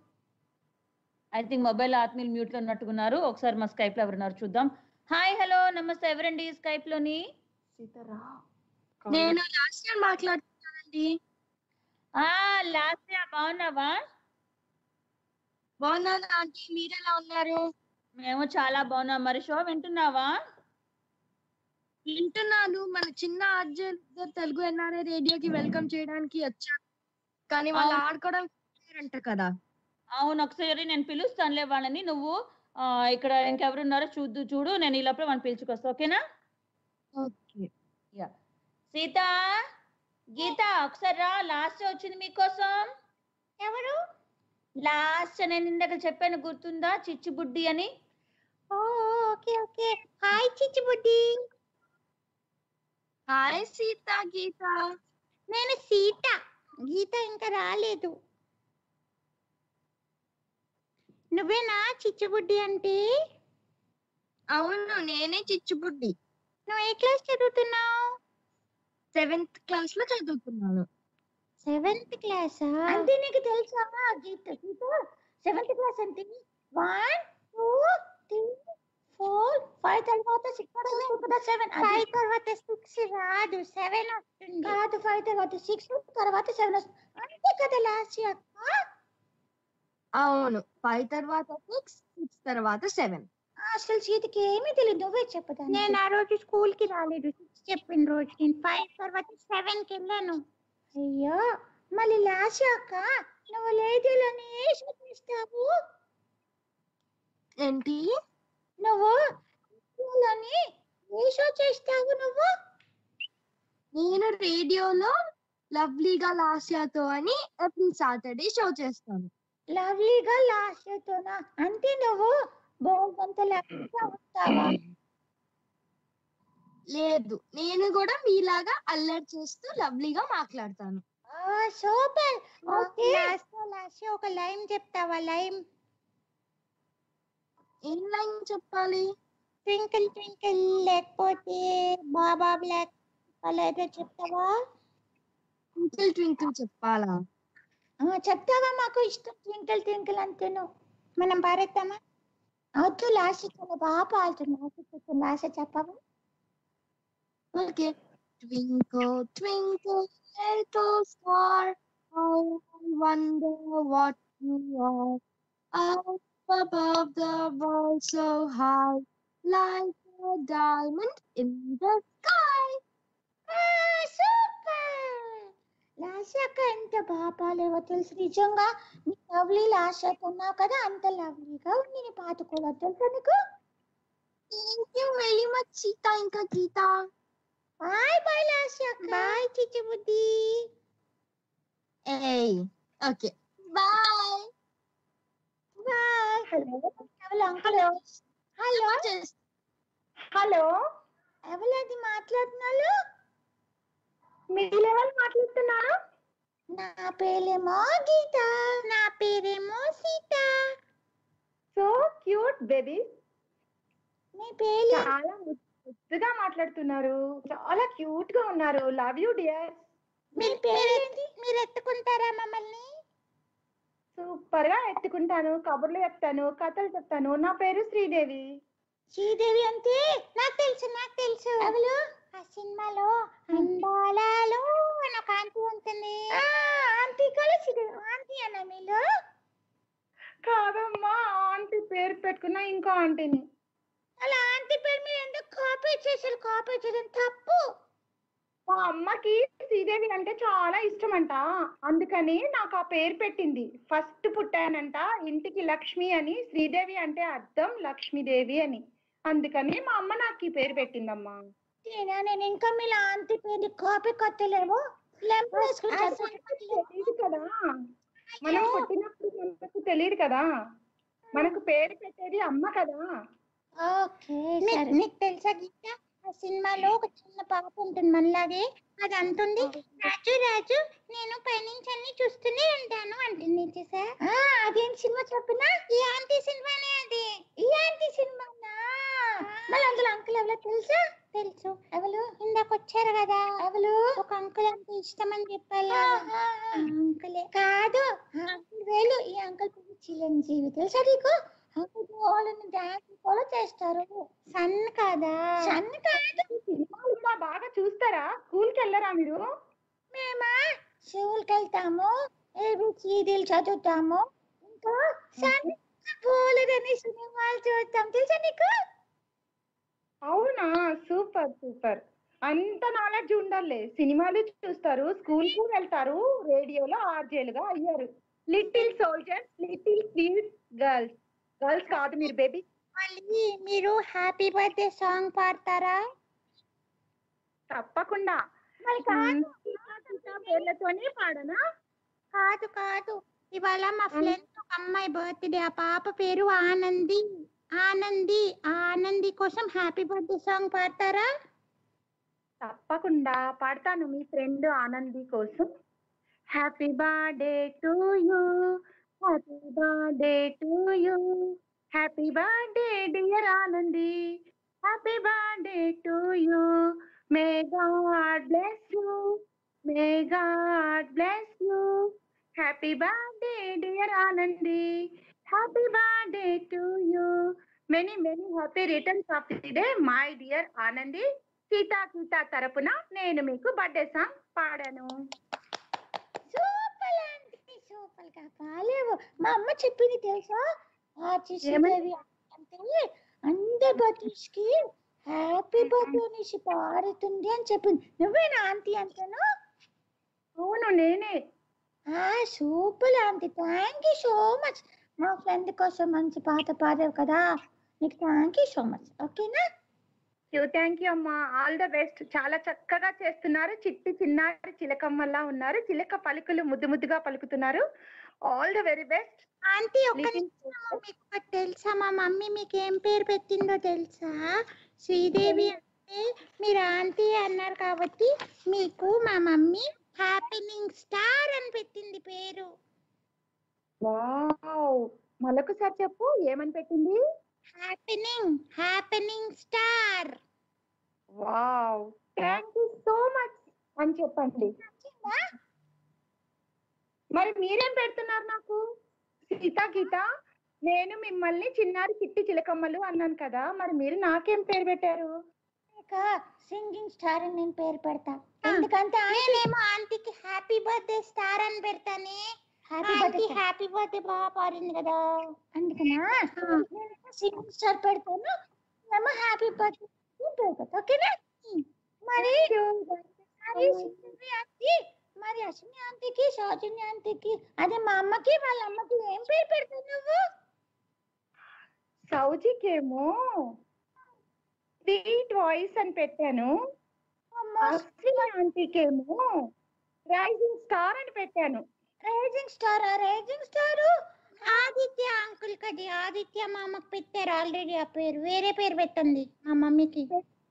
ఐ థింక్ మొబైల్ ఆత్మీయులు మ్యూట్ లో ఉన్నట్టున్నారు ఒకసారి మా స్కైప్ లో ఎవరున్నారు చూద్దాం హాయ్ హలో నమస్తే ఎవరండి స్కైప్ లోని సీతారా నేను లాస్ట్ ఇయర్ మాట్లాడుతున్నానండి ఆ లాస్ట్ ఇయర్ బాగున్నావా బాగున్నాను ఆంటీ మీరు ఎలా ఉన్నారు మేము చాలా బాగున్నాం మరి షో వింటున్నావా వింటున్నాను మన చిన్న అర్జున్ ఇద్దరు తెలుగు ఎన్ఆర్ఐ రేడియోకి వెల్కమ్ చేయడానికి వచ్చాను కానీ వాళ్ళు అవును. ఆడుకోవడానికి వచ్చారంట కదా అవును ఒకసారి నేను పిలుస్తానులే వాళ్ళని నువ్వు ఆ, ఇక్కడ ఇంకెవరున్నారో చూద్దు చూడు నేను ఈ లోపల వాళ్ళని పిలుచుకొస్తా ఓకేనా ఓకే యా సీత గీత ఒకసారి రా లాస్ట్ వచ్చింది మీకోసం ఎవరు లాస్ట్ నేను ఇందాక చెప్పాను గుర్తుందా చిచ్చుబుడ్డి అని ఓకే ఓకే హాయ్ చిచ్చుబుడ్డి హాయ్ సీత గీత నేను సీత గీత ఇంకా రాలేదు నువ్వేనా చిచ్చుబుడ్డి అంటే అవును నేనే చిచ్చుబుడ్డి నువ్వు ఏ క్లాస్ చదువుతున్నావు సెవెంత్ క్లాస్ లో చదువుతున్నాను సెవెంత్ క్లాసా అంటే నీకు తెలుసా గీత గీత సెవెంత్ క్లాస్ అంటే one two three four five తర్వాత సిక్స్ కదా సెవెన్ ఫైవ్ తర్వాత సిక్స్ రాదు సెవెన్ వస్తుంది కాదు ఫైవ్ తర్వాత సిక్స్ తర్వాత సెవెన్ వస్తుంది అంతే కదా లాస్ట్ ఇయర్ అవును ఫైవ్ తర్వాత సిక్స్ సిక్స్ తర్వాత సెవెన్ అసలు సీతకి ఏమీ తెలియదు నువ్వే చెప్పదా నేను ఆ రోజు స్కూల్ కి రాలేదు సిక్స్ చెప్పిన రోజు నేను ఫైవ్ తర్వాత సెవెన్ కి వెళ్ళాను అయ్యో మళ్ళీ లాస్ట్ అక్క నువ్వు లేడీలోని ఏ షో చేస్తావు ఏంటి నువ్వు రేడియోలోని ఏ షో చేస్తావు నువ్వు నేను రేడియోలో లవ్లీగా లాస్యాతో అని ఎవ్రీ సాటర్డే షో చేస్తాను లవ్లీగా లాస్ట్ తోనా అంటే నువ్వు బోల్డంత లవ్లీగా ఉంటావా లేదు నేను కూడా మీలాగా అల్లరి చేస్తూ లవ్లీగా మాట్లాడతాను సూపర్ ఓకే లాస్ట్ లాస్ట్ ఒక లైన్ చెప్తావా లైన్ ఏం లైన్ చెప్పాలి ట్వింకిల్ ట్వింకిల్ లేకపోతే బాబా బ్లాక్ అలా ఏదో చెప్తావా ట్వింకిల్ ట్వింకిల్ చెప్పాలా ఆ, చెప్తావా మాకు ఇష్టం ట్వింకిల్ ట్వింకిల్ అంతేను మనం పారేద్దామా వద్దు లాస్ట్ చాలా బాగా పాడుతున్నావు లాస్ట్ చెప్పవా okay Twinkle, twinkle, little star, how I wonder what you are. Up above the world so high, like a diamond in the sky. Super last అక్క ఎంత బాగా పాలేవో తెలుసు నిజంగా నీ లవ్లీ లాస్ట్ అక్క ఉన్నావు కదా అంత లవ్లీగా ఉంది నీ పాట కూడా తెలుసా నీకు Thank you very much, Sita ఇంకా గీత బాయ్ బాయ్ లాస్ట్ అక్క బాయ్ చిచ్చుబుడ్డి ఏయ్ ఓకే బాయ్ బాయ్ హలో ఎవరు అంకుల్ హలో హలో ఎవరది మాట్లాడుతున్నారు మీరెవరు మాట్లాడుతున్నారు నా పేరేమో గీత నా పేరేమో సీత సో క్యూట్ బేబీ మీ పేరు చాలా ముద్దుగా మాట్లాడుతున్నారు చాలా క్యూట్ గా ఉన్నారు లవ్ యూ డియర్ మీ పేరేంటి మీరు ఎత్తుకుంటారా మమ్మల్ని సూపర్ గా ఎత్తుకుంటాను కబుర్లు చెప్తాను కథలు చెప్తాను నా పేరు శ్రీదేవి శ్రీదేవి అంటే నాకు తెలుసు నాకు తెలుసు ఎవరు ఆ సినిమాలో అందాలలో అని ఒక ఆంటీ ఉంటుంది ఆంటీ కూడా శ్రీదేవి ఆంటీ అన్న మీరు కాదమ్మా ఆంటీ పేరు పెట్టుకున్న ఇంకో ఆంటీని అలా ఆంటీ పేరు మీరు ఎందుకు కాపీ చేశారు కాపీ చేయడం తప్పు మా అమ్మకి శ్రీదేవి అంటే చాలా ఇష్టం అంట అందుకని నాకు ఆ పేరు పెట్టింది ఫస్ట్ పుట్టానంట ఇంటికి లక్ష్మి అని శ్రీదేవి అంటే అర్థం లక్ష్మీదేవి అని అందుకని మా అమ్మ నాకు ఈ పేరు పెట్టిందమ్మా తీరా నేను ఇంకా మీ ఆంటీ పేరు కాపీ కొట్టలేవు లెంప్ వేసుకుని తెలియదు కదా మనం పుట్టినప్పుడు మనకు తెలియదు కదా మనకు పేరు పెట్టేది అమ్మ కదా ఓకే నీకు నీకు తెలుసా గీత ఆ సినిమాలో ఒక చిన్న పాప ఉంటుంది మనలాగే అది అంటుంది రాజు రాజు నేను పైనుంచి అన్ని చూస్తూనే ఉంటాను అంటుంది చూసా అదేం సినిమా చెప్పినా ఈ ఆంటీ సినిమానే అది ఈ ఆంటీ సినిమానా మళ్ళీ అందులో అంకుల్ ఎవరో తెలుసా తెలుసు ఎవరు ఇందాక వచ్చారు కదా ఎవరు ఒక అంకుల్ అంటే ఇష్టం అని చెప్పాలి అంకులే కాదు అంకుల్ వేలు ఈ అంకుల్ పేరు చిరంజీవి తెలుసా నీకు అంకుల్ వాళ్ళని డాన్స్ కూడా చేస్తారు సన్ కాదా సన్ కాదు సినిమాలు కూడా బాగా చూస్తారా స్కూల్ కి వెళ్ళరా మీరు మేమా స్కూల్కి వెళ్తాము ఏబిసిడీలు చదువుతాము ఇంకా సన్ పోలేదని సినిమాలు చూస్తాం తెలుసా నీకు అవునా సూపర్ సూపర్ అంత నాలెడ్జ్ ఉండాలి సినిమాలు చూస్తారు స్కూల్ కు వెళ్తారు రేడియోలో ఆర్జేలుగా అయ్యారు little soldiers little cute girls girls కాదు మీరు బేబీ మళ్ళీ మీరు హ్యాపీ బర్త్డే సాంగ్ పాడతారా తప్పకుండా మరి కాదు పేర్లతోనే పాడనా కాదు కాదు ఇవాళ మా ఫ్రెండ్ ఒక అమ్మాయి బర్త్డే ఆ పాప పేరు ఆనంది ఆనంది ఆ ఆనంది కోసం హ్యాపీ బర్త్డే సాంగ్ పాడతారా తప్పకుండా పాడతాను మీ ఫ్రెండ్ ఆనంది కోసం happy birthday to you happy birthday to you happy birthday dear Anandi happy birthday to you may God bless you may God bless you happy birthday dear Anandi happy birthday to you many many happy returns of the day my dear Anandi Sita Geeta తరపున నేను మీకు birthday song పాడాను super aunty super గా పాలేవు మా అమ్మ చెప్పింది తెలుసా ఆ చిశ్రీదేవి అంటే అందరి బర్త్డేస్ కి హ్యాపీ బర్త్డే అనేసి పాడుతుంది అని చెప్పింది నువ్వేనా ఆంటీ అంటాను అవును నేనే ఆ super aunty thank you so much మా ఫ్రెండ్ కోసం మంచి పాట పాడావు కదా నీకు థ్యాంక్ యూ సో మచ్ ఓకేనా యూ థ్యాంక్ యూ అమ్మా ఆల్ ద బెస్ట్ చాలా చక్కగా చేస్తున్నారు చిట్టి చిన్నారి చిలకమ్మలా ఉన్నారు చిలక పలుకులు ముద్దు ముద్దుగా పలుకుతున్నారు all the very best aunty ఒక్క నిమిషం మీకు ఒకటి తెలుసా మా మమ్మీ మీకు ఏం పేరు పెట్టిందో తెలుసా శ్రీదేవి అంటే మీరు ఆంటీ అన్నారు కాబట్టి మీకు మా మమ్మీ హ్యాపీనింగ్ స్టార్ అని పెట్టింది పేరు వావ్ మళ్ళొకసారి చెప్పు ఏమని పెట్టింది happening happening star wow thank you so much అని చెప్పండి మరి మీరేం పెడుతున్నారు నాకు సీతా గీత నేను మిమ్మల్ని చిన్నారి చిట్టి చిలకమ్మలు అన్నాను కదా మరి మీరు నాకేం పేరు పెట్టారు సింగింగ్ స్టార్ అని నేను పేరు పెడతా ఎందుకంటే నేనేమో ఆంటీకి హ్యాపీ బర్త్డే స్టార్ అని పెడతానే ఆంటీ హ్యాపీ బర్త్డే బాగా పాడింది కదా అందుకనా సింగింగ్ స్టార్ పెడతాను ఏమో హ్యాపీ బర్త్డే పేరు పెడతా ఓకేనా మరి మరి శ్రీదేవి ఆంటీ మరి అశ్విని ఆంటీకి సౌజన్య ఆంటీకి అదే మా అమ్మకి వాళ్ళ అమ్మకి ఏం పేరు పెడతావు నువ్వు సౌజికేమో స్వీట్ వాయిస్ అని పెట్టాను అశ్విని ఆంటీకేమో రైజింగ్ స్టార్ అని పెట్టాను rising star rising star Aditya uncle కది ఆదిత్య మా అమ్మకి పెట్టారు ఆల్రెడీ ఆ పేరు వేరే పేరు పెట్టండి మా మమ్మీకి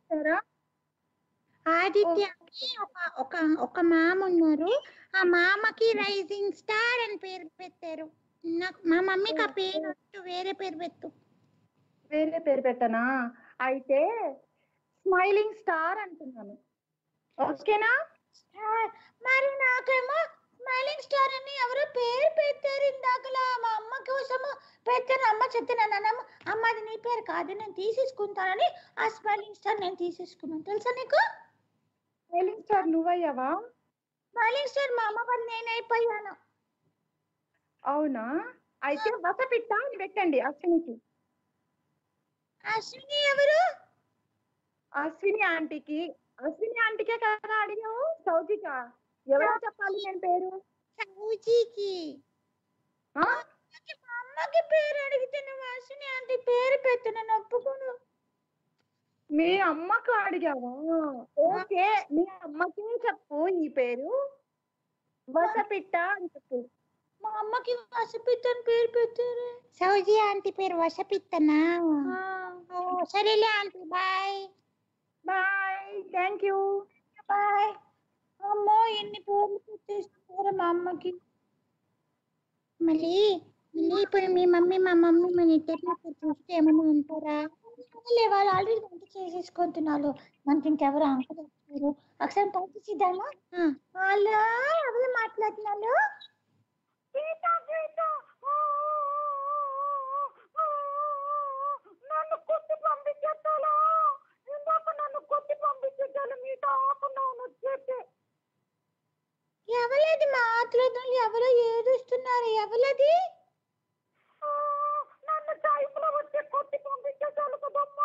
ఆదిత్యకి ఒక ఒక ఒక మామ ఉన్నారు ఆ మామకి రైజింగ్ స్టార్ అని పేరు పెట్టారు నాకు మా మమ్మీకి ఆ పేరు వద్దు, వేరే పేరు పెట్టు వేరే పేరు పెట్టనా అయితే స్మైలింగ్ స్టార్ అంటున్నాను ఓకేనా స్టార్ మరి నాకేమో స్మైలింగ్ స్టార్ అని ఎవరో పేరు పెట్టారు ఇందాకలా మా అమ్మ కోసము పెట్టాను అమ్మ చెప్తున్నాను అన్నమ్మ అమ్మ అది నీ పేరు కాదు నేను తీసేసుకుంటానని ఆ స్మైలింగ్ స్టార్ నేను తీసేసుకున్నాను తెలుసా నీకు స్మైలింగ్ స్టార్ నువ్వయ్యావా స్మైలింగ్ స్టార్ మా అమ్మ వల్ల నేను అయిపోయాను అవునా అయితే వసపిట్ట అని పెట్టండి అశ్వినికి అశ్విని ఎవరు అశ్విని ఆంటీకి అశ్విని ఆంటీకే కదా అడిగావు సౌజిక ఎవరో చెప్పాలి నేను పేరు సౌజీకి ఆ? మా అమ్మకి పేరు అడిగితే నువ్వు అశ్విని ఆంటీ పేరు పెట్టు నేను ఒప్పుకోను మీ అమ్మకు అడిగావా ఓకే మీ అమ్మకే చెప్పు ఈ పేరు వసపిట్ట అని చెప్పు మా అమ్మకి వసపిత్త అని పేరు పెట్టారు సౌజీ ఆంటీ పేరు వసపిత్తనా ఓ, సరేలే aunty bye bye thank you bye అమ్మో ఎన్ని పేర్లు పెట్టేస్తున్నారు మా అమ్మకి మళ్ళీ మళ్ళీ ఇప్పుడు మీ మమ్మీ మా మమ్మీ మన ఇద్దరిని ఇప్పుడు చూస్తే ఏమన్నా అంటారా లే వాళ్ళు ఆల్రెడీ వంట చేసేసుకుంటున్నారు మనకి ఇంకెవరు అంకలు వచ్చారు ఒకసారి పంపించిద్దామా వాళ్ళు ఎవరు మాట్లాడుతున్నారు గీత గీత నన్ను కొట్టి పంపించేస్తాను ఇందాక నన్ను కొట్టి పంపించేసాను మీతో ఆపున్నాను వచ్చేసి ఎవరది మాట్లాడుతున్నారు ఎవరో ఏడుస్తున్నారు ఎవరది నన్ను స్కైప్ లో వచ్చి కొట్టి పంపించేసాను కదమ్మా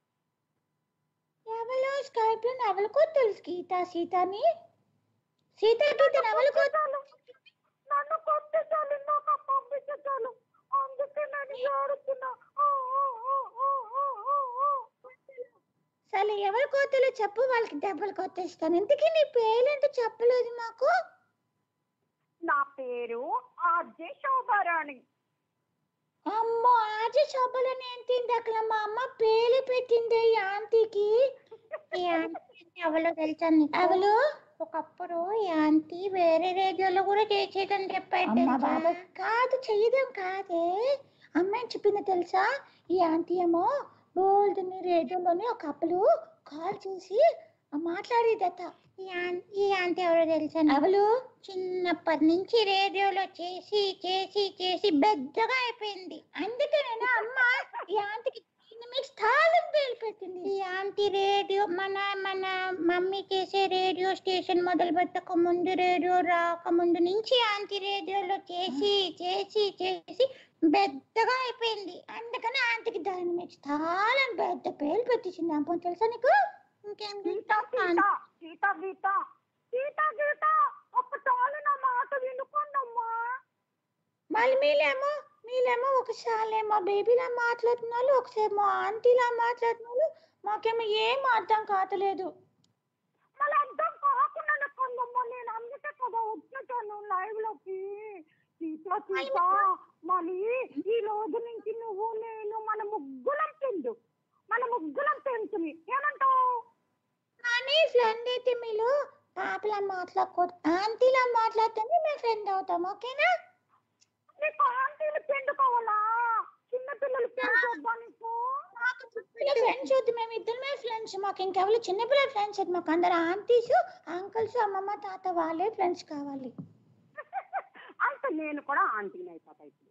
ఎవరో స్కైప్ లో ఎవరికో తెలుసు గీత సీతని సీత గీత ఎవరికో నన్ను కొట్టేసాను ఇందాక పంపించేసాను అందుకే నేను ఏడుతున్నా సరే ఎవరి కోతలో చెప్పు వాళ్ళకి దెబ్బలు కొట్టేస్తాను ఇంతకీ నీ పేరేంటో చెప్పలేదు మాకు నా పేరు ఆర్జే శోభారాణి అమ్మో ఆజ శోభలని ఏంటి ఇందాక మా అమ్మ పేరు పెట్టింది ఈ ఆంటీకి ఈ ఆంటీ ఎవరో తెలుసా నీకు? ఎవరు ఒకప్పుడు ఈ ఆంటీ వేరే రేడియోలో కూడా చేసేదని చెప్పాడు కాదు చెయ్యడం కాదే అమ్మాయి చెప్పింది తెలుసా ఈ ఆంటీ ఏమో బోల్డ్ని రేడియోలోని ఒక అప్పులు కాల్ చేసి మాట్లాడేదట ఈ ఆన్- ఈ ఆంటీ ఎవరో తెలుసా అవలు చిన్నప్పటి నుంచి రేడియోలో చేసి చేసి చేసి పెద్దగా అయిపోయింది అందుకనే అమ్మ ఈ ఆంటీకి మీకు స్థానం పేరు పెట్టింది ఈ ఆంటీ రేడియో మన మన మమ్మీ చేసే రేడియో స్టేషన్ మొదలు పెట్టక ముందు రేడియో రాకముందు నుంచి ఆంటీ రేడియోలో చేసి చేసి చేసి పెద్దగా అయిపోయింది అందుకని ఆంటీకి దాని మీకు స్థానం పెద్ద పేరు పెట్టించింది అమ్మ తెలుసా నీకు ఇంకేం గీత గీత గీత గీత గీత గీత ఒక్కసారి నా మాట వినుకోండమ్మా మళ్ళీ మీలేమో మీలేమో ఒకసారేమో బేబీలా మాట్లాడుతున్నారు ఒకసేమో ఆంటీలా మాట్లాడుతున్నారు మాకేమో ఏం అర్థం కావట్లేదు మళ్ళీ అర్థం కాకుండా కొందమ్మా నేను అందుకే కదా వచ్చేసాను లైవ్ లోకి సీత సీత మళ్ళీ ఈ రోజు నుంచి నువ్వు నేను మన ముగ్గులం తిండు మన ముగ్గులం పెంచుని ఏమంటావు కానీ ఫ్రెండ్ అయితే మీరు పాపలా మాట్లాడకూడదు ఆంటీలా మాట్లాడితేనే మేము ఫ్రెండ్ అవుతాం ఓకేనా నీకు ఆంటీలు పెండు కావాలా చిన్న పిల్లలు పెంచొద్దా నీకు ఫ్రెండ్స్ వద్దు మేము ఇద్దరమే ఫ్రెండ్స్ మాకు ఇంకెవరు చిన్నపిల్లల ఫ్రెండ్స్ వద్దు మాకు అందరు ఆంటీస్ అంకుల్స్ అమ్మమ్మ తాత వాళ్ళే ఫ్రెండ్స్ కావాలి అయితే నేను కూడా ఆంటీని అయిపోతా ఇప్పుడు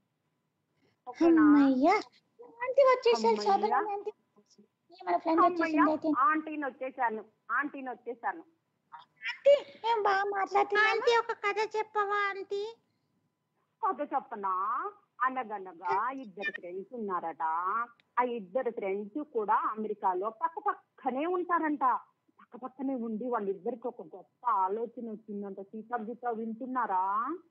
ఓకేనా అమ్మయ్యా ఆంటీ వచ్చేసారు అమ్మయ్య. శోభన ఆంటీ మన ఫ్రెండ్ అమ్మయ్య, వచ్చేసింది అయితే ఆంటీని వచ్చేసాను ఆంటీని వచ్చేసాను ఆంటీ మేము బాగా మాట్లాడుతున్నాం ఆంటీ ఒక కథ చెప్పవా ఆంటీ కథ చెప్పనా అనగనగా ఇద్దరు ఫ్రెండ్స్ ఉన్నారట ఆ ఇద్దరు ఫ్రెండ్స్ కూడా అమెరికాలో పక్క పక్కనే ఉంటారంట పక్క పక్కనే ఉండి వాళ్ళిద్దరికి ఒక గొప్ప ఆలోచన వచ్చిందంట సీతా గీత వింటున్నారా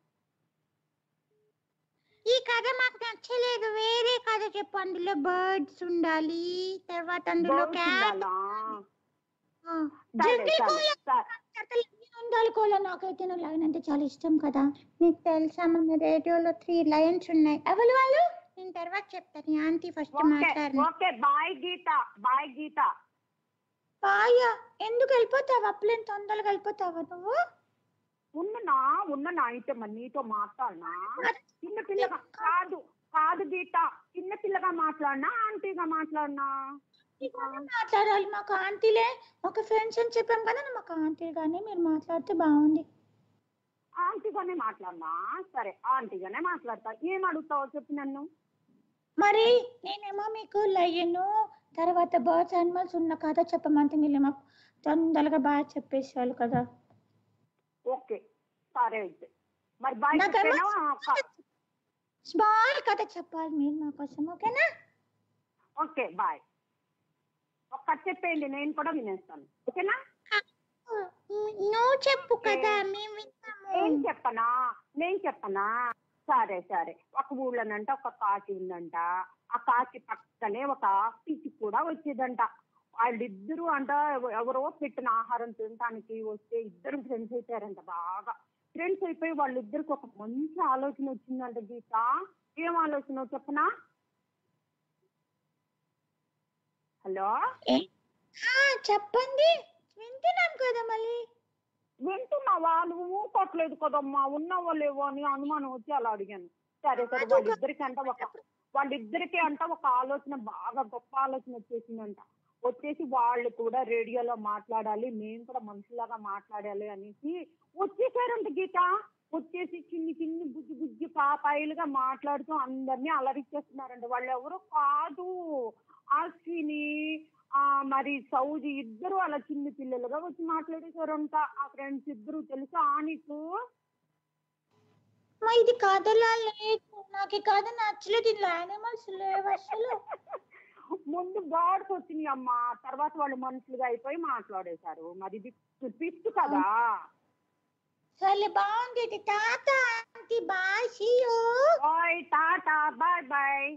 ఈ కథ మాకు నచ్చలేదు వేరే కథ చెప్పు అందులో బర్డ్స్ ఉండాలి తర్వాత అందులో Birds క్యాట్ ఉండాలా? సరే, జంగిల్ సరే, కోళ్ళ సరే. కథలు ఎన్ని ఉండాలి కోళ్ళ నాకైతే నువ్వు లయన్ అంటే చాలా ఇష్టం కదా నీకు తెలుసా మన రేడియోలో త్రీ లయన్స్ ఉన్నాయి ఎవరు వాళ్ళు నేను తర్వాత చెప్తాను ఆంటీ ఫస్ట్ ఓకే మాట్లాడు okay bye Geeta bye Geeta బాయా ఎందుకు వెళ్ళిపోతావు అప్పులేం తొందరగా వెళ్ళిపోతావా నువ్వు ఉన్ననా ఉన్ననా అయితే మరి నీతో మాట్లాడనా చిన్న పిల్లగా కాదు కాదు గీత చిన్న పిల్లగా మాట్లాడినా ఆంటీగా మాట్లాడినా మాట్లాడాలి మాకు ఆంటీలే ఒక ఫ్రెండ్స్ అని చెప్పాం కదా మాకు ఆంటీ కానీ మీరు మాట్లాడితే బాగుంది ఆంటీగానే మాట్లాడినా సరే ఆంటీగానే మాట్లాడతా ఏం అడుగుతావో చెప్పు నన్ను మరి నేనేమో మీకు లయను తర్వాత బర్డ్స్ యానిమల్స్ ఉన్న కథ చెప్పమంటే మీరు మాకు తొందరగా బాగా చెప్పేసేవాళ్ళు కదా ఓకే సరే అయితే మరి బాయ్ నాకేమో చెప్పేనా కా- స్మాల్ కథ చెప్పాలి మీరు మా కోసం ఓకేనా ఓకే బాయ్ ఒక్క చెప్పేయండి నేను కూడా వినేస్తాను ఓకేనా నువ్వు చెప్పు కదా మేము నేను చెప్పనా నేను చెప్పనా సరే సరే ఒక ఊళ్ళోనంట ఒక కాకి ఉందంట ఆ కాకి పక్కనే ఒక పిచ్చి కూడా వచ్చేదంట వాళ్ళిద్దరూ అంట ఎవ- ఎవరో పెట్టిన ఆహారం తినడానికి వస్తే ఇద్దరు ఫ్రెండ్స్ అయిపోయారంట బాగా ఫ్రెండ్స్ అయిపోయి వాళ్ళిద్దరికి ఒక మంచి ఆలోచన వచ్చిందంట గీత ఏం ఆలోచన చెప్పనా హలో చెప్పండి వింటున్నాం కదా మళ్ళీ వింటున్నావా నువ్వు ఊకోట్లేదు కదమ్మా ఉన్నావో లేవో అని అనుమానం వచ్చి అలా అడిగాను సరే సరే వాళ్ళిద్దరికి అంట ఒక వాళ్ళిద్దరికి అంట ఒక ఆలోచన బాగా గొప్ప ఆలోచన వచ్చేసిందంట వచ్చేసి వాళ్ళు కూడా రేడియోలో మాట్లాడాలి మేము కూడా మనుషులాగా మాట్లాడాలి అనేసి వచ్చేసారంట గీత వచ్చేసి చిన్ని చిన్ని బుజ్జి బుజ్జి పాపాయిలుగా మాట్లాడుతూ అందరినీ అలరిచ్చేస్తున్నారంట వాళ్ళు ఎవరు కాదు అశ్విని ఆ మరి సౌజీ ఇద్దరు అలా చిన్న పిల్లలుగా వచ్చి మాట్లాడేశారంట ఆ ఫ్రెండ్స్ ఇద్దరు తెలుసా నీకు మా ఇది కథలా లేదు నాకు ఈ కథ నచ్చలేదు ఇందులో యానిమల్స్ లేవు అసలు ముందు బర్డ్స్ వచ్చినాయి అమ్మా తర్వాత వాళ్ళు మనుషులుగా అయిపోయి మాట్లాడేశారు మరి ఇది ట్విస్ట్ కదా సరే బాగుంది ఇది తాత aunty bye see you bye టాటా బాయ్ బాయ్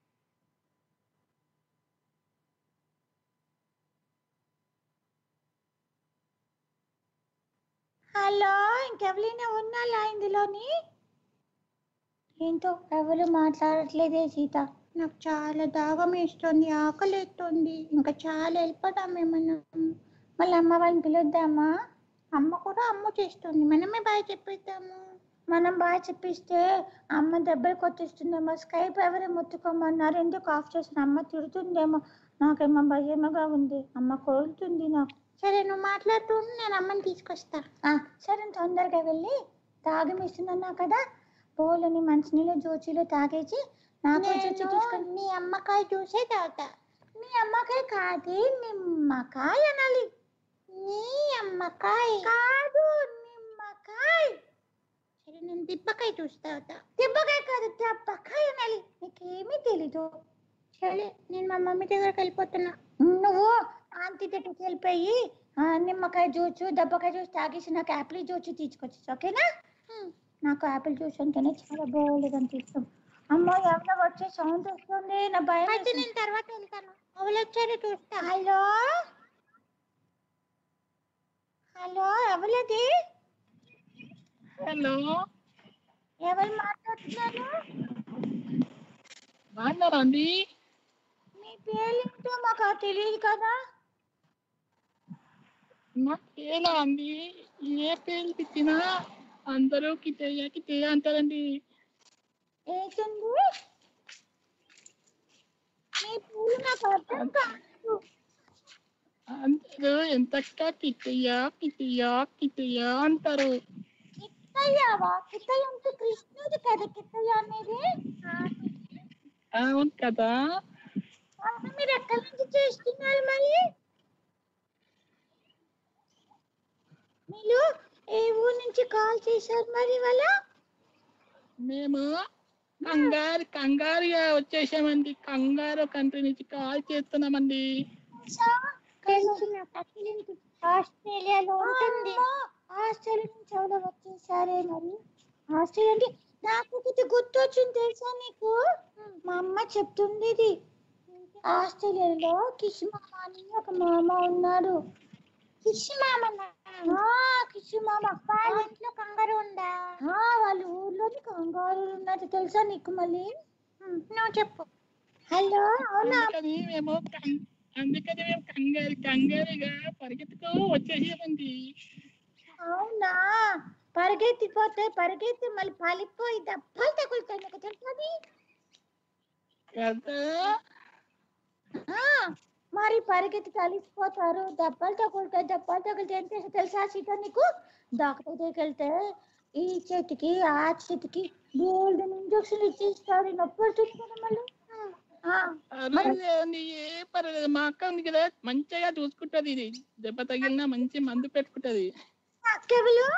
హలో ఇంకెవరైనా ఉన్నాలా ఇందులోని ఏంటో ఎవరు మాట్లాడట్లేదే సీత నాకు చాలా దాహం వేస్తుంది ఆకలి ఎత్తుంది ఇంకా చాలా వెళ్ళిపోదాం మనం మళ్ళీ అమ్మ వాళ్ళని పిలుద్దామా అమ్మ కూడా అమ్మ చేస్తుంది మనమే బాయ్ చెప్పేద్దాము మనం బాగా చెప్పిస్తే అమ్మ దెబ్బలు కొట్టిస్తుందేమో స్కైప్ ఎవరే ముత్తుకోమన్నారు ఎందుకు ఆఫ్ చేసిన అమ్మ తిడుతుందేమో నాకేమో భయమగా ఉంది అమ్మ కోరుతుంది నాకు సరే నువ్వు మాట్లాడుతూ ఉండు, నేను అమ్మని తీసుకొస్తా ఆ, సరే తొందరగా వెళ్ళి తాగమిస్తున్నా కదా పోలని మంచినీళ్ళు జోచీలు తాగేసి నాకు నేను జోచి తీసుకొని నీ అమ్మకాయ చూసే తాగుతా నీ అమ్మకాయ కాదే నిమ్మకాయ అనాలి నీ అమ్మకాయ కాదు నిమ్మకాయ సరే నేను దిబ్బకాయ చూస్తా తాగుతా దెబ్బకాయ కాదు దెబ్బకాయ అనాలి నీకేమీ తెలీదు సరే నేను మా మమ్మీ దగ్గరికి వెళ్ళిపోతున్నా నువ్వు ఆంటీ దగ్గరికి వెళ్ళిపోయి ఆ, నిమ్మకాయ జ్యూస్ దెబ్బకాయ జ్యూస్ తాగేసి నాకు యాపిల్ జ్యూస్ తీసుకొచ్చి ఓకేనా హ్మ్. నాకు యాపిల్ జ్యూస్ అంటేనే చాలా బాగుండదు అనిపిస్తుంది అమ్మో ఎవరో వచ్చే సౌండ్ వస్తుంది నా భయం అయితే నేను తర్వాత వెళ్తాను ఎవరు వచ్చారో చూస్తా హలో హలో ఎవరది హలో ఎవరు మాట్లాడుతున్నారు బాగున్నారా అండి మీ పేరేంటో మాకు తెలియదు కదా నా పేరా అండి ఏ పేరు పెట్టినా అందరూ కితయ్య కితయ్య అంటారండి ఏంటండి మీ పేరు నాకు అర్థం కాదు అందరూ ఎంతక్క కితయ్య కితయ్య కితయ్య అంటారు కిత్తయ్యవా కిత్తయ్య అంటే కృష్ణుడు కదా కిత్తయ్య అనేది అవును కదా అవును, మీరు ఎక్కడి నుంచి చేస్తున్నారు మరి మీరు ఏ ఊరు నుంచి కాల్ చేశారు మరి ఇవాళ మేము కంగారు కంగారుగా వచ్చేసామండి కంగారు కంట్రీ నుంచి కాల్ చేస్తున్నామండి ఆస్ట్రేలియాలో ఉంటుంది ఆస్ట్రేలియా నుంచి ఎవరో వచ్చేసారే మరి ఆస్ట్రేలియా అంటే నాకు ఒకటి గుర్తొచ్చింది తెలుసా నీకు మా అమ్మ చెప్తుంది ఇది ఆస్ట్రేలియాలో కిష్ మామ అని ఒక మామ ఉన్నాడు కిష్ మామ కిష్ మామ వాళ్ళ ఇంట్లో కంగారు ఉందా వాళ్ళ ఊర్లోని కంగారు ఉన్నట్టు తెలుసా నీకు మళ్ళీ నువ్వు చెప్పు హలో అవునా అందుకని మేము కం- అందుకని మేము కంగారు కంగారుగా పరిగెత్తుకో వచ్చేసామండి అవునా పరిగెత్తిపోతే పరిగెత్తి మళ్ళీ పలిపోయి దెబ్బలు తగులుతాయి నీకు తెలుసది కదా ఆ, మరి పరిగెత్తి కలిసిపోతారు దెబ్బలు తగులుతాయి దెబ్బలు తగిలితే ఏం చేస్తే తెలుసా సీత నీకు డాక్టర్ దగ్గరికి వెళ్తే ఈ చేతికి ఆ చేతికి గోల్డెన్ ఇంజక్షన్ ఇచ్చేస్తాడు నొప్పి వస్తుంది కదా మళ్ళీ ఆ, మరి పర్వాలేదండి ఏ పర్వాలేదు మా అక్క ఉంది కదా మంచిగా చూసుకుంటది ఇది దెబ్బ తగిలినా మంచి మందు పెట్టుకుంటది అక్కలు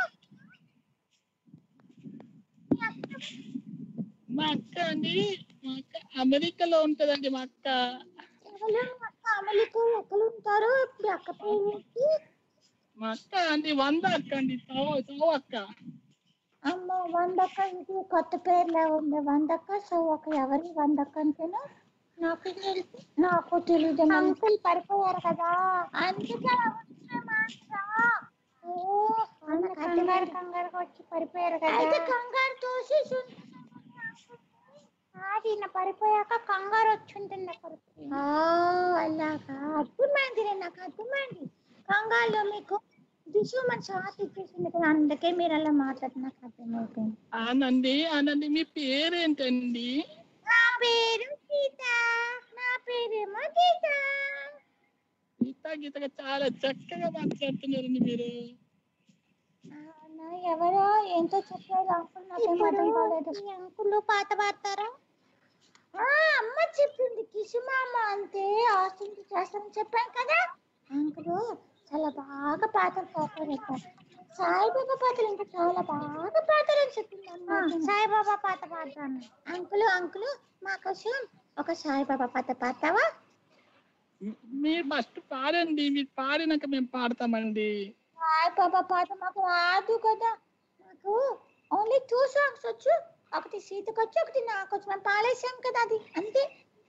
మా అక్క అండి మా అక్క అమెరికాలో ఉంటదండి మా అక్క ఎవరు అక్క అమలికు ఎక్కడ ఉంటారు మీ అక్క పేరు ఏంటి? మా అక్క అండి వంద అక్క అండి సౌ సౌ అక్క అమ్మ వందక్క ఇది కొత్త పేర్లే ఉంది వందక్క సో ఒక ఎవరి వందక్క అంటేనా నాకు తెలుసు నాకు తెలియదు అంకుల్ పడిపోయారు కదా అందుకే అలా వచ్చే మాట. ఓ అన్న కంగారు కంగారుగా వచ్చి పడిపోయారు కదా అయితే కంగారు తోసి అది నా పడిపోయాక కంగారు వచ్చి ఉంటుంది అక్కడికి ఆ, అలాగా అర్థమైంది రే నాకు అర్థమైంది కంగాల్లో మీకు దిశు మన షార్ట్ ఇచ్చేసింది కదా అందుకే మీరు అలా మాట్లాడి నాకు అర్థమైపోయింది ఆనంది ఆనంది మీ పేరేంటండి నా పేరు సీత నా పేరేమో గీత గీత గీతగా చాలా చక్కగా మాట్లాడుతున్నారండి మీరు అవునా, ఎవరో ఏంటో చెప్పారు అంకుల్ నాకేం అర్థం కాలేదు ఈ అంకుల్ పాత పాడతారా ఆ, అమ్మ చెప్పింది కిసుమామ అంటే ఆస్తుంది చేస్తానని చెప్పాను కదా అంకుల్ చాలా బాగా పాటలు పాడతారు సాయిబాబా పాటలు ఇంకా చాలా బాగా పాడతారని చెప్పింది అమ్మ సాయిబాబా పాట పాడతాను అంకుల్ అంకుల్ మా కోసం ఒక సాయిబాబా పాట పాడతావా మీరు ఫస్ట్ పాడండి మీరు పాడినాక మేము పాడతామండి సాయిబాబా పాట మాకు రాదు కదా నాకు ఓన్లీ టూ సాంగ్స్ వచ్చు ఒకటి సీతకు వచ్చు ఒకటి నాకు వచ్చు మేము పాడేసాం కదా అది అంతే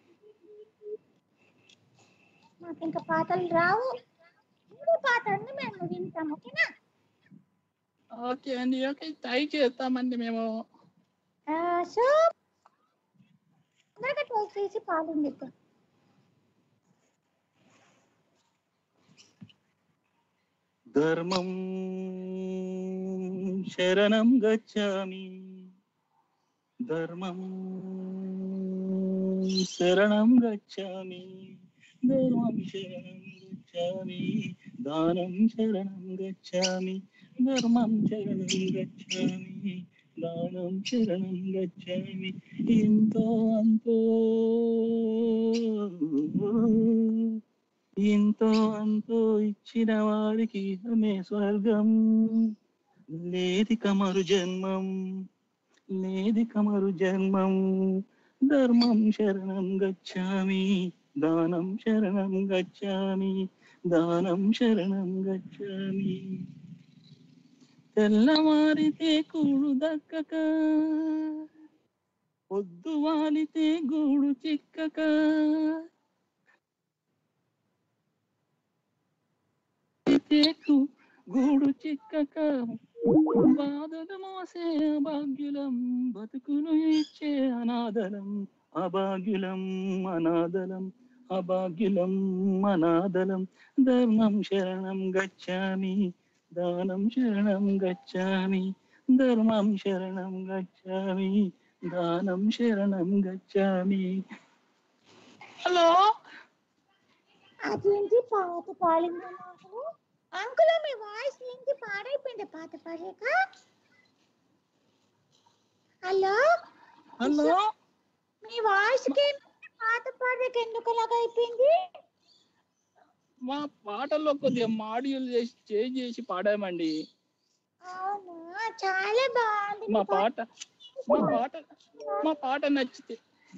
మాకు ఇంకా పాటలు రావు మూడు పాటల్ని మేము వింటాం ఓకేనా ఓకే అండి ఓకే ట్రై చేస్తామండి మేము ఆ, సో తొందరగా ట్వెల్వ్ చేసి పాడండి ఇక. ధర్మం శరణం గచ్చామి ధర్మం శరణం గచ్చామి ధర్మం శరణం గచ్చామి దానం శరణం గచ్చామి ధర్మం శరణం గచ్చామి దానం శరణం గచ్చామి ఇంతో అంతో ఇంతో అంతో ఇచ్చిన వారికి ఇహమే స్వర్గం లేది కమరు జన్మం లేది కమరు జన్మం ధర్మం శరణం గచ్చామి దానం శరణం గచ్చామి దానం శరణం గచ్చామి తెల్లవారితే కూడు దక్కక పొద్దు వాలితే గూడు చిక్కక తేకు గూడు చిక్కక బాధలు మోసే అభాగ్యులం బతుకును ఇచ్చే అనాదలం అభాగ్యులం అనాదలం అభాగ్యులం అనాదలం ధర్మం శరణం గచ్చామి దానం శరణం గచ్చామి ధర్మం శరణం గచ్చామి దానం శరణం గచ్చామి హలో అదేంటి పాట పాడింది నాకు అంకుల్ మీ వాయిస్ ఏంటి పాడైపోయింది పాట పాడాక హలో హలో మీ వాయిస్ కి పాట పాడాక ఎందుకు అలాగ అయిపోయింది మా పాటల్లో కొద్దిగా మాడ్యూల్ చేసి చేంజ్ చేసి పాడామండి అవునా చాలా బాగుంది మా పాట మా పాట మా పాట నచ్చితే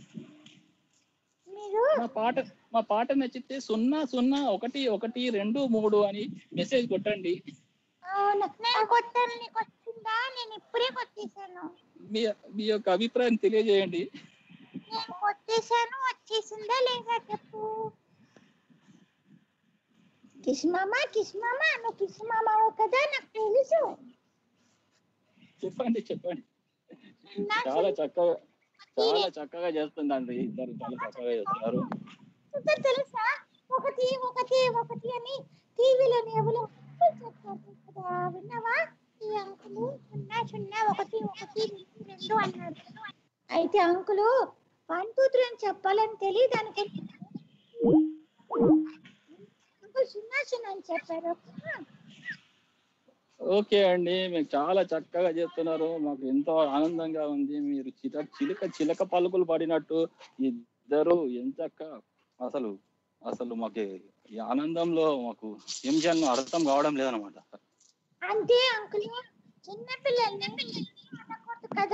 మీరు మా పాట మా పాట నచ్చితే సున్నా సున్నా ఒకటి ఒకటి రెండు మూడు అని మెసేజ్ కొట్టండి అవును నేను కొట్టాను నీకు వచ్చిందా నేను ఇప్పుడే కొట్టేశాను మీ మీ యొక్క అభిప్రాయం తెలియజేయండి నేను కొట్టేశాను వచ్చేసిందా లేదా చెప్పు కిస్మామ కిస్మామ నువ్వు కిస్మామ కదా నాకు తెలుసు చెప్పండి చెప్పండి నాకు చాలా చక్కగా చాలా చక్కగా చేస్తుందండి ఇద్దరు చాలా చక్కగా చేస్తున్నారు ఇంకా తెలుసా ఒకటి ఒకటి ఒకటి అని టీవీలో ఎవరు చెప్తారు కదా విన్నావా ఈ అంకులు సున్నా సున్నా ఒకటి ఒకటి రెండు రెండు అన్నారు అయితే అంకులు వన్ టూ త్రీ అని చెప్పాలని తెలియదు అనుకుంటే అంకుల్ సున్నా సున్నా అని చెప్పారు ఓకేనా? ఓకే అండి మీరు చాలా చక్కగా చేస్తున్నారు మాకు ఎంతో ఆనందంగా ఉంది మీరు చిల చిలక చిలక పలుకులు పడినట్టు ఇద్దరు ఎంచక్క అసలు అసలు మాకు ఈ ఆనందంలో మాకు ఏం చేయాలో అర్థం కావడం లేదనమాట అంటే అంకుల్ చిన్న పిల్లల్ని అనకూడదు కదా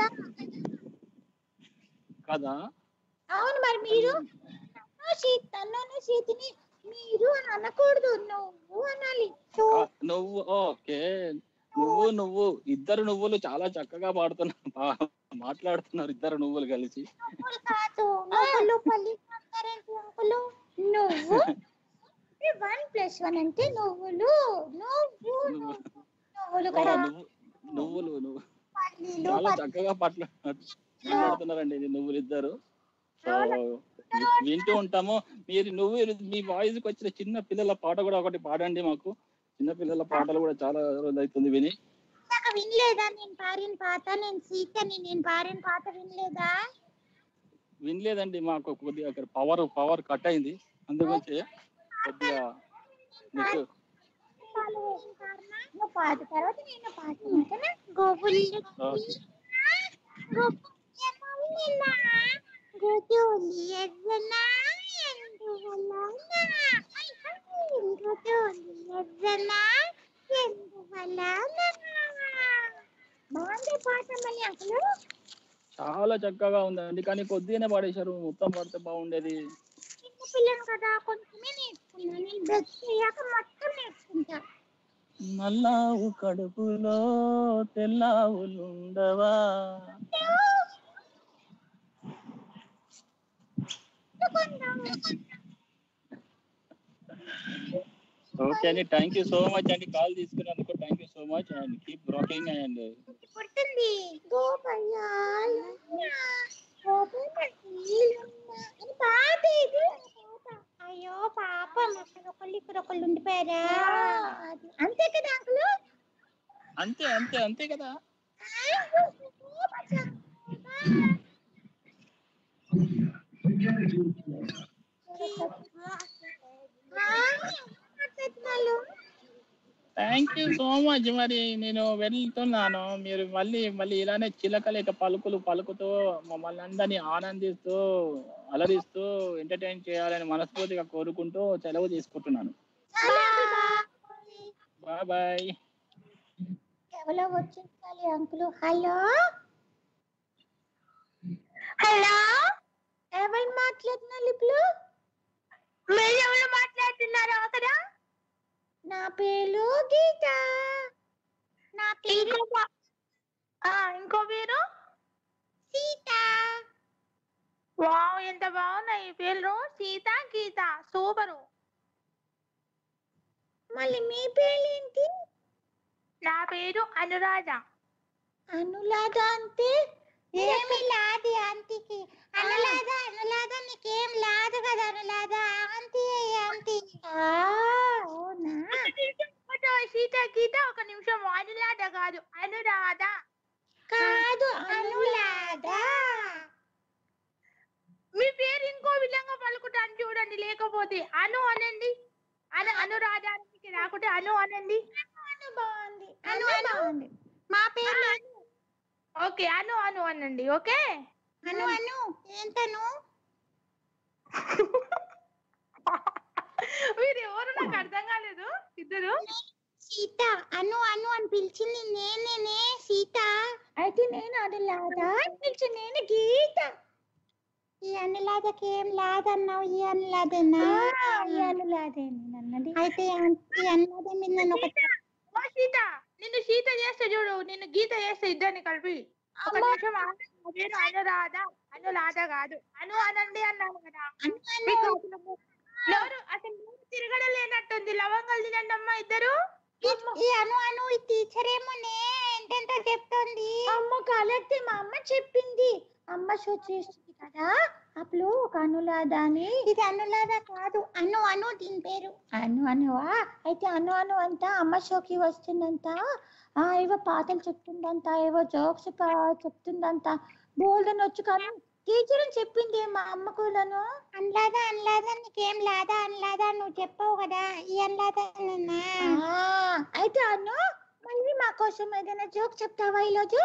కదా అవును మరి మీరు నన్ను సీ- తన్నును సీతిని మీరు అని అనకూడదు నువ్వు అనాలి కా- నువ్వు ఓకే నువ్వు నువ్వు ఇద్దరు నువ్వులు చాలా చక్కగా పాడుతున్నారు పా- మాట్లాడుతున్నారు ఇద్దరు నువ్వులు కలిసి నువ్వులు కాదు నువ్వులు పల్లి అంటారేంటి అంకులు నువ్వు వన్ ప్లస్ వన్ అంటే నువ్వులు నువ్వు నువ్వు నువ్వులు ఓ, కదా నువ్వు నువ్వులు నువ్వు పల్లీలు చాలా పల్లి- చక్కగా పట్ల మాట్లాడుతున్నారండి ఇది నువ్వులు ఇద్దరు సో వింటూ ఉంటాము మీరు నువ్వు మీ వాయిస్ కి వచ్చిన చిన్న పిల్లల పాట కూడా ఒకటి పాడండి మాకు చిన్న పిల్లల పాటలు కూడా చాలా రోజులు అవుతుంది విని నాకు వినలేదా నేను పాడిన పాట నేను సీతని నేను పాడిన పాట వినలేదా వినలేదండి మాకు కొద్దిగా అక్కడ పవర్ పవర్ కట్ అయింది అందుకొచ్చి కొద్దిగా మీకు నువ్వు పాట తర్వాత నేను పాట ఓకేనా గోపుల్లి ఓకే. గోధులి ఎర్రన ఎందువలన గోధులి ఎర్రన ఎందువలన బాగుంది పాట మళ్ళీ అసలు చాలా చక్కగా ఉందండి కానీ కొద్దిగానే పాడేశారు మొత్తం పాడితే బాగుండేది చిన్న పిల్లను కదా కొంచెమే నేర్చుకున్నా నేను బ్రష్ అయ్యాక మొత్తం నేర్చుకుంటా నల్లావు కడుపులో తెల్లావులుండవా ఓకే అండి థ్యాంక్ యూ సో మచ్ అండి కాల్ తీసుకున్నందుకు thank you so much and keep rocking and పుడుతుంది గోపయ్యాలున్న గోపయ్యాలున్న అని పాట ఇది అయ్యో పాపం అక్కడ ఒకళ్ళు ఇక్కడ ఒకళ్ళు ఉండిపోయారా అది అంతే కదా అంకులు అంతే అంతే అంతే కదా థ్యాంక్ యూ సో మచ్ మరి నేను వెళ్తున్నాను మీరు మళ్ళీ మళ్ళీ ఇలానే చిలకలేక పలుకులు పలుకుతూ మమ్మల్ని అందరినీ ఆనందిస్తూ అలరిస్తూ ఎంటర్టైన్ చేయాలని మనస్ఫూర్తిగా కోరుకుంటూ సెలవు తీసుకుంటున్నాను బాయ్ బాయ్ ఎవరో వచ్చించాలి అంకులు హలో హలో ఎవరు మాట్లాడుతున్నారు ఇప్పుడు మీరు ఎవరు మాట్లాడుతున్నారు అక్కడ నా పేరు గీత నా పేరు ఇంకో పేరు సీత వావ్ ఎంత బాగున్నాయి ఈ పేర్లు సీత గీత సూపరు మళ్ళీ మీ పేరు ఏంటి నా పేరు అనురాధ అనులాద అంటే ఏమి లాది ఆంటీకి అనులాద అనులాద నీకేం లాదు కదా అనులాద ఆంటీ ఆంటీ అవునా ఫోటో సీత గీత ఒక నిమిషం అనురాధ కాదు అనురాధ కాదు అనులాద మీ పేరు ఇంకో విధంగా పలుకుతాను చూడండి లేకపోతే అను అనండి అను అనురాధ అని రాకుంటే అను అనండి అను బాగుంది అను బాగుంది మా పేరు అను ఓకే అను అను అనండి ఓకే అను అను ఏంటను మీరు ఎవరు నాకు అర్థం కాలేదు ఇద్దరు సీత అను అను అని పిలిచింది నేనేనే సీత అయితే నేను అనులాద అని పిలిచి నేను గీత ఈ అనులాదకి ఏం లాదన్నావు ఈ అనులాదేనా ఈ అనులాదే అన్నది అయితే ఈ అనులాద మీద నన్ను ఒక ఓ సీత నిన్ను సీత చేస్తే చూడు నిన్ను గీత చేస్తే ఇద్దరిని కలిపి ఒక నిమిషం ఆగండి. నా పేరు అనురాధ అనురాధ కాదు అను అనండి అన్నాను కదా మీకు అసలు నోరు అసలు నోరు తిరగడం లేనట్టుంది లవంగాలు తినండి అమ్మా ఇద్దరు ఈ అను అను ఈ టీచర్ ఏమోనే ఏంటంటే చెప్తోంది అమ్మ కలెక్ట్ మా అమ్మ చెప్పింది అమ్మ షో చేస్తుంది కదా అప్పుడు ఒక అనులాద అని ఇది అనులాద కాదు అను అను దీని పేరు అను అనువా అయితే అను అను అంట అమ్మ షోకి వస్తుందంట ఆ ఏవో పాటలు చెప్తుందంట ఏవో జోక్స్ చెప్తుందంట బోల్డన్ వచ్చు కానీ టీచర్ అని చెప్పింది మా అమ్మ కూడాను అనలాదా అనలాదా నీకేం లాదా అనలాదా నువ్వు చెప్పావు కదా ఈ అనలాదా అయితే అన్ను మళ్ళీ మా కోసం ఏదైనా జోక్ చెప్తావా ఈరోజు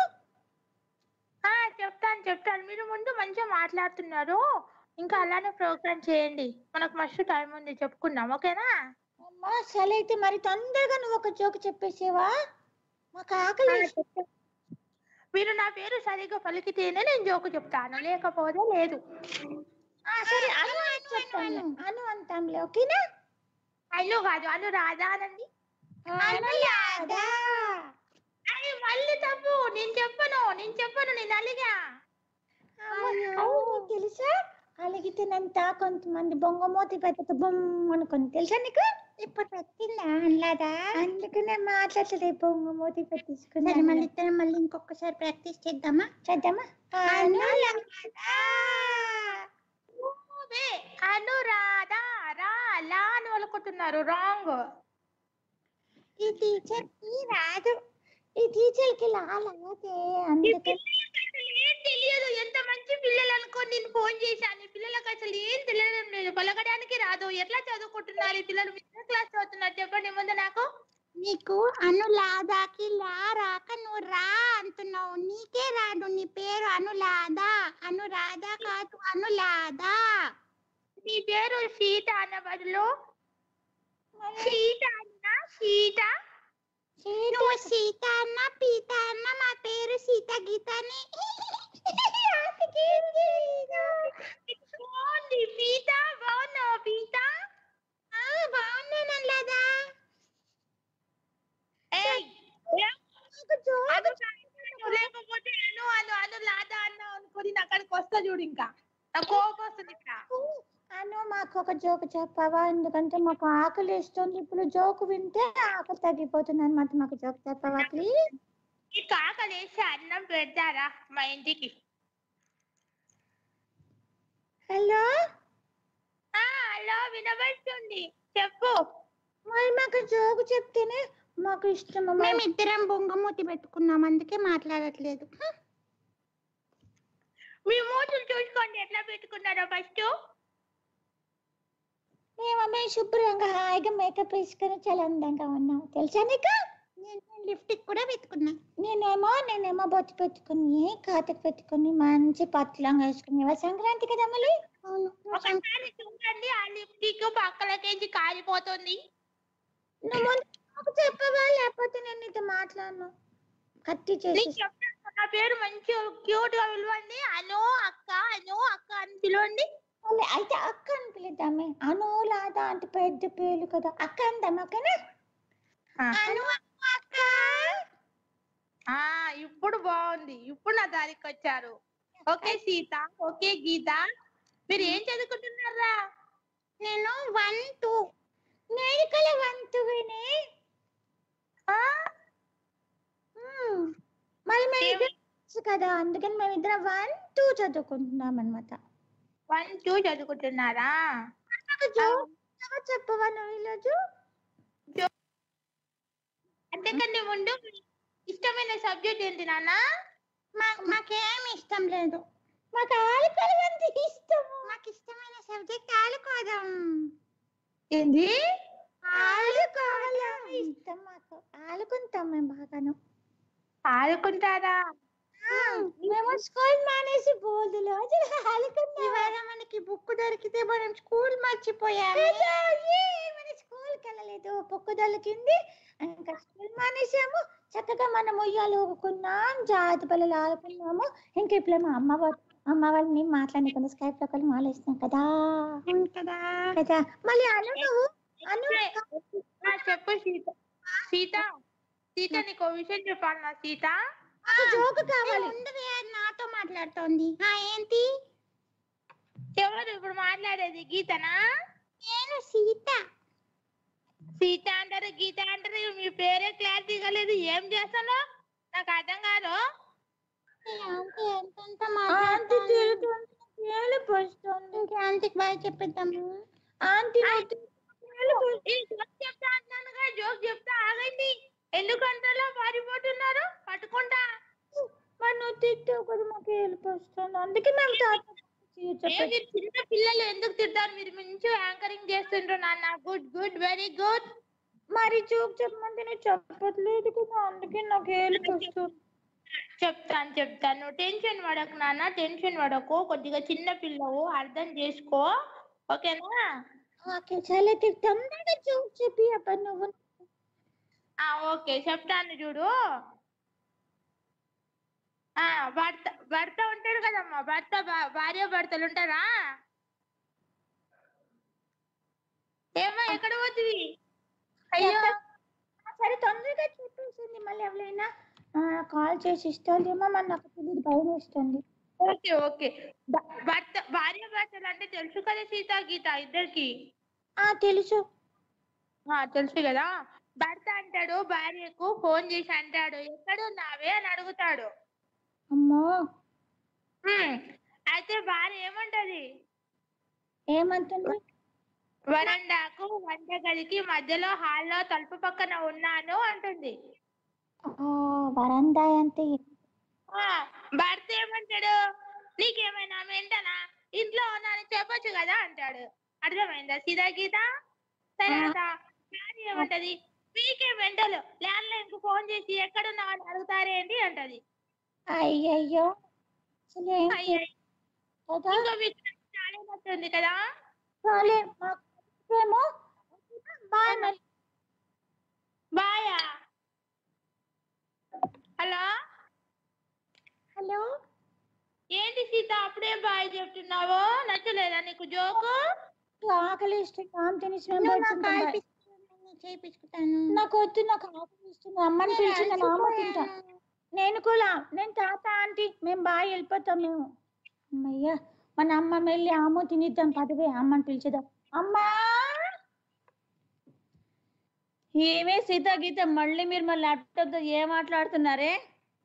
ఆ చెప్తాను చెప్తాను మీరు ముందు మంచిగా మాట్లాడుతున్నారు ఇంకా అలానే ప్రోగ్రామ్ చేయండి మనకు మస్తు టైం ఉంది చెప్పుకుందాం ఓకేనా అమ్మా సరే అయితే మరి తొందరగా నువ్వు ఒక జోక్ చెప్పేసేవా మాకు ఆకలి వేస్తుంది. మీరు నా పేరు సరిగ్గా పలికితేనే నేను జోకు చెప్తాను లేకపోతే లేదు ఆ, సరే అను అని చెప్తాను అను అంటాంలే ఓకేనా అను కాదు అను రాధా అనండి అనులాదా అరే మళ్ళీ తప్పు నేను చెప్పను నేను చెప్పను నేను అలిగా అవును, నీకు తెలుసా అలిగితేనంత కొంతమంది బొంగమోతి పెద్ద బొమ్మ అనుకుని తెలుసా నీకు ఇప్పుడు పెట్టిందా అనలాదా అందుకనే మాట్లాడలేదు బొంగమోతి పెట్టించుకుని సరే మళ్ళీ ఇద్దరం మళ్ళీ ఇంకొకసారి ప్రాక్టీస్ చేద్దామా చేద్దామా అనులాదా తప్పే అనురాధ రా లా అని వలుకుతున్నారు రాంగ్ ఈ టీచర్ కి రాదు ఈ టీచర్ కి లాలతే అందుకని ఏం తెలియదు ఎంత మంచి పిల్లలు అనుకో నేను ఫోన్ చేశాను ఈ పిల్లలకు అసలు ఏం తెలియడం లేదు పలకడానికి రాదు ఎట్లా చదువుకుంటున్నారు ఈ పిల్లలు మిడిల్ క్లాస్ చదువుతున్నారు చెప్పండి ముందు నాకు నీకు అనులాదాకి లా రాక నువ్వు రా అంటున్నావు నీకే రాదు నీ పేరు అనులాద అనురాధ కాదు అనులాద నీ పేరు సీత అన్న బదులు సీత అన్న సీత నువ్వు సీత అన్న పీత అన్న మా పేరు సీత గీతని బాగుంది పీత బాగున్నావా పీత బాగున్నాను అనులాదా ఏయ్, ఏం? అను కాదు, లేకపోతే అను అను అను లాదా అన్న అనుకుని నా అక్కడికి వస్తా చూడు ఇంకా నాకు కోపం వస్తుంది ఇక్కడ అను మాకు ఒక జోక్ చెప్పావా ఎందుకంటే మాకు ఆకలి ఇస్తుంది ఇప్పుడు జోక్ వింటే ఆకలి తగ్గిపోతుంది అనమాట మాకు జోక్ చెప్పావా ప్లీజ్ ఈ కాకలు వేసి అన్నం పెడతారా మా ఇంటికి హలో ఆ హలో వినబడుతుంది చెప్పు మరి మాకు జోక్ చెప్తేనే మాకు ఇష్టం మేమిద్దరం బొంగమూతి పెట్టుకున్నాం అందుకే మాట్లాడట్లేదు మీ మూతులు చూసుకోండి ఎట్లా పెట్టుకున్నారో ఫస్ట్ మేమమ్మ శుభ్రంగా హాయిగా మేకప్ వేసుకొని చాలా అందంగా ఉన్నాం తెలుసా నీకు నేను లిఫ్టిక్ కూడా పెట్టుకున్నా నేనేమో నేనేమో బొట్టు పెట్టుకుని కాతకు పెట్టుకుని మంచి పత్లంగా వేసుకుని ఇవాళ సంక్రాంతి కదా మళ్ళీ అవును ఒకసారి చూడండి ఆ లిప్టిక్ పక్కలకేంచి కాలిపోతుంది నువ్వు ముందు నాకు చెప్పవా లేకపోతే నేను నీతో మాట్లాడను కత్తి చేసి నీకు చెప్తాను నా పేరు మంచి క్యూట్ గా పిలవండి అను అక్క అను అక్క అని పిలవండి సర్లే, అయితే అక్క అని పిలుద్దామే అను లాదా అంటే పెద్ద పేర్లు కదా అక్క అందాం ఓకేనా అను అక్క ఆ ఇప్పుడు బాగుంది ఇప్పుడు నా దారికి వచ్చారు ఓకే సీత ఓకే గీత మీరు ఏం చదువుకుంటున్నారా నేను వన్ టూ నేను కల వంతువిని మరి మేము కదా అందుకని మేము ఇద్దరం వన్ టూ చదువుకుంటున్నాం అనమాట వన్ టూ చదువుకుంటున్నారా చెప్పవా నువ్వు ఈరోజు అంతేకండి ముందు మీ ఇష్టమైన సబ్జెక్ట్ ఏంటి నాన్న మాకేం ఇష్టం లేదు మాకు ఆలుకోవడం అంటే ఇష్టం మాకు ఇష్టమైన సబ్జెక్ట్ ఆడుకోవడం ఏంది ఆలుకోవడం ఇష్టం మాకు ఆలుకుంటాం మేము బాగాను ఆడుకుంటారా మేము స్కూల్ మానేసి బోల్దు రోజులు ఆలుకున్నాం ఇవాళ మనకి బుక్ దొరికితే మనం స్కూల్ మర్చిపోయాము మన స్కూల్ కి వెళ్ళలేదు బుక్ దొరికింది ఇంకా స్కూల్ మానేసాము చక్కగా మనం ఉయ్యాలు ఊరుకున్నాం జాతి పిల్లలు ఆడుకున్నాము ఇంకా ఇప్పుడు మా అమ్మ వాళ్ళ అమ్మ వాళ్ళని మాట్లాడకుండా స్కైప్ లో కలిసి మాలేస్తున్నాం కదా కదా కదా మళ్ళీ అను నువ్వు అను ఆ, చెప్పు సీత సీత సీత నీకు ఓ విషయం చెప్పాలి నా సీత జోక్ కావాలి ఉండవే అది నాతో మాట్లాడుతోంది ఆ ఏంటి ఎవరు ఇప్పుడు మాట్లాడేది గీతనా నేను సీత సీత అంటారు గీత అంటారు మీ పేరే క్లారిటీగా లేదు ఏం చేస్తాను నాకు అర్థం కాదు ఆంటీ ఎంతెంత ఆంటీ తిరుగుతుంది ఏలు పోస్తుంది ఆంటీకి బాయ్ చెప్పేద్దాము ఆంటీ ఈ జోక్ చెప్తా అంటున్నానుగా జోక్ చెప్తా ఆగండి ఎందుకు అంతలా పారిపోతున్నారు పట్టుకుంటా మరి నువ్వు తిట్టావు కదా మాకు ఏలుపు వస్తుంది అందుకే మేము తాత ఏ మీరు చిన్న పిల్లలు ఎందుకు తిడతారు మీరు మంచి యాంకరింగ్ చేస్తుండ్రు నాన్న గుడ్ గుడ్ వెరీ గుడ్ మరి జోక్ చెప్పమంటే నేను చెప్పట్లేదు కదా అందుకే నాకు ఏలుపు వస్తుంది చెప్తాను చెప్తాను టెన్షన్ పడకు నాన్న టెన్షన్ పడకు కొద్దిగా చిన్న పిల్లవు అర్థం చేసుకో ఓకేనా ఓకే చాలా తొందరగా జోక్ చెప్పి అబ్బా నువ్వు ఆ ఓకే చెప్తాను చూడు ఆ భర్త భర్త ఉంటాడు కదమ్మా భర్త భా- భార్య భర్తలు ఉంటారా ఏమో ఎక్కడ పోతుంది అయ్యో సరే తొందరగా చెప్పేసింది మళ్ళీ ఎవరైనా కాల్ చేసి ఇస్తుందేమో మరి నాకు తెలియదు భయం వేస్తుంది ఓకే ఓకే భ- భర్త భార్య భర్తలు అంటే తెలుసు కదా సీత గీత ఇద్దరికి ఆ తెలుసు ఆ, తెలుసు కదా భర్త అంటాడు భార్యకు ఫోన్ చేసి అంటాడు ఎక్కడున్నావే అని అడుగుతాడు అమ్మో హ్మ్. అయితే భార్య ఏమంటది ఏమంటుంది వరండాకు వంటగదికి మధ్యలో హాల్లో తలుపు పక్కన ఉన్నాను అంటుంది ఆ, వరండా అంటే ఆ, భర్త ఏమంటాడు నీకేమైనా మెంటనా ఇంట్లో ఉన్నాను చెప్పొచ్చు కదా అంటాడు అర్థమైందా సీదా గీత తర్వాత భార్య ఏమంటది మీకే మెంటలు ల్యాండ్ లైన్ కు ఫోన్ చేసి ఎక్కడున్నావు అని అడుగుతారేంటి అంటది అయ్యయ్యో అసలు ఏం అయ్యయ్యో. కదా ఇంకో మీకు చాలేనట్టుంది కదా చాలే మాకేమో బాయ్ మరి బాయా హలో హలో ఏంటి సీత అప్పుడే బాయ్ చెప్తున్నావు నచ్చలేదా నీకు జోకు ఆకలి ఇస్తుంది ఆమె తినేసిన చేయించుకుంటాను నాకు వద్దు నాకు ఆకలి ఇస్తుంది అమ్మని పిలిచి నేను అమ్మ తింటా నేను కూడా నేను తాత ఆంటీ మేము బాగా వెళ్ళిపోతాం మేము అమ్మయ్యా మన అమ్మ వెళ్ళి అమ్మ తినిద్దాం పదవే అమ్మని పిలిచేద్దాం అమ్మా ఏమే సీత గీత మళ్ళీ మీరు మా ల్యాప్టాప్ తో ఏం మాట్లాడుతున్నారే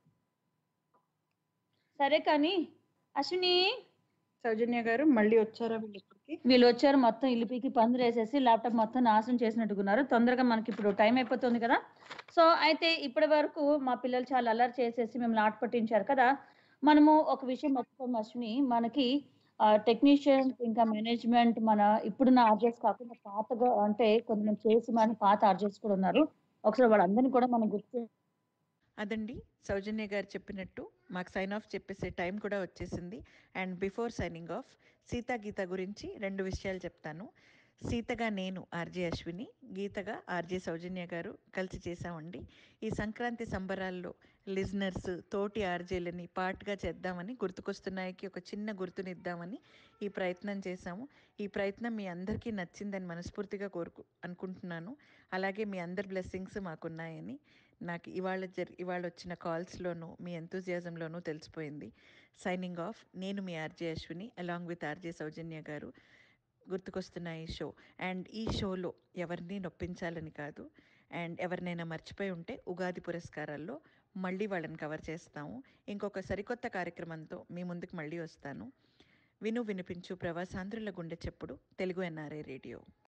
సరే కానీ అశ్విని సౌజన్య గారు మళ్ళీ వచ్చారా వీళ్ళు ఇప్పటికి వీళ్ళు వచ్చారు మొత్తం ఇల్లు పీకి పందిరు వేసేసి ల్యాప్టాప్ మొత్తం నాశనం చేసినట్టుకున్నారు తొందరగా మనకి ఇప్పుడు టైం అయిపోతుంది కదా సో అయితే ఇప్పటి వరకు మా పిల్లలు చాలా అల్లరి చేసేసి మేము లాట్ పట్టించారు కదా మనము ఒక విషయం మర్చిపోం అశ్విని మనకి టెక్నీషియన్ ఇంకా మేనేజ్మెంట్ మన ఇప్పుడున్న ఆర్జెస్ కాకుండా పాతగా అంటే కొంతమంది చేసి మన పాత ఆర్జెస్ కూడా ఉన్నారు ఒకసారి వాళ్ళందరినీ కూడా మనం గుర్తు అదండి సౌజన్య గారు చెప్పినట్టు మాకు సైన్ ఆఫ్ చెప్పేసే టైం కూడా వచ్చేసింది and before signing off Sita Geeta గురించి రెండు విషయాలు చెప్తాను సీతగా నేను ఆర్జే అశ్విని గీతగా ఆర్జే సౌజన్య గారు కలిసి చేశామండి ఈ సంక్రాంతి సంబరాల్లో లిజనర్స్ తోటి ఆర్జేలని పార్ట్గా చేద్దామని గుర్తుకొస్తున్నాయికి ఒక చిన్న గుర్తునిద్దామని ఈ ప్రయత్నం చేశాము ఈ ప్రయత్నం మీ అందరికీ నచ్చిందని మనస్ఫూర్తిగా కోరుకు అనుకుంటున్నాను అలాగే మీ అందరి బ్లెస్సింగ్స్ మాకున్నాయని నాకు ఇవాళ జరి ఇవాళ వచ్చిన కాల్స్లోనూ మీ ఎంతూజియాజంలోనూ తెలిసిపోయింది సైనింగ్ ఆఫ్ నేను మీ RJ Ashwini along with RJ Soujanya garu గుర్తుకొస్తున్న ఈ షో అండ్ ఈ షోలో ఎవరిని నొప్పించాలని కాదు అండ్ ఎవరినైనా మర్చిపోయి ఉంటే ఉగాది పురస్కారాల్లో మళ్ళీ వాళ్ళని కవర్ చేస్తాము ఇంకొక సరికొత్త కార్యక్రమంతో మీ ముందుకు మళ్ళీ వస్తాను విను వినిపించు ప్రవాసాంధ్రుల గుండె చెప్పుడు తెలుగు ఎన్ఆర్ఐ రేడియో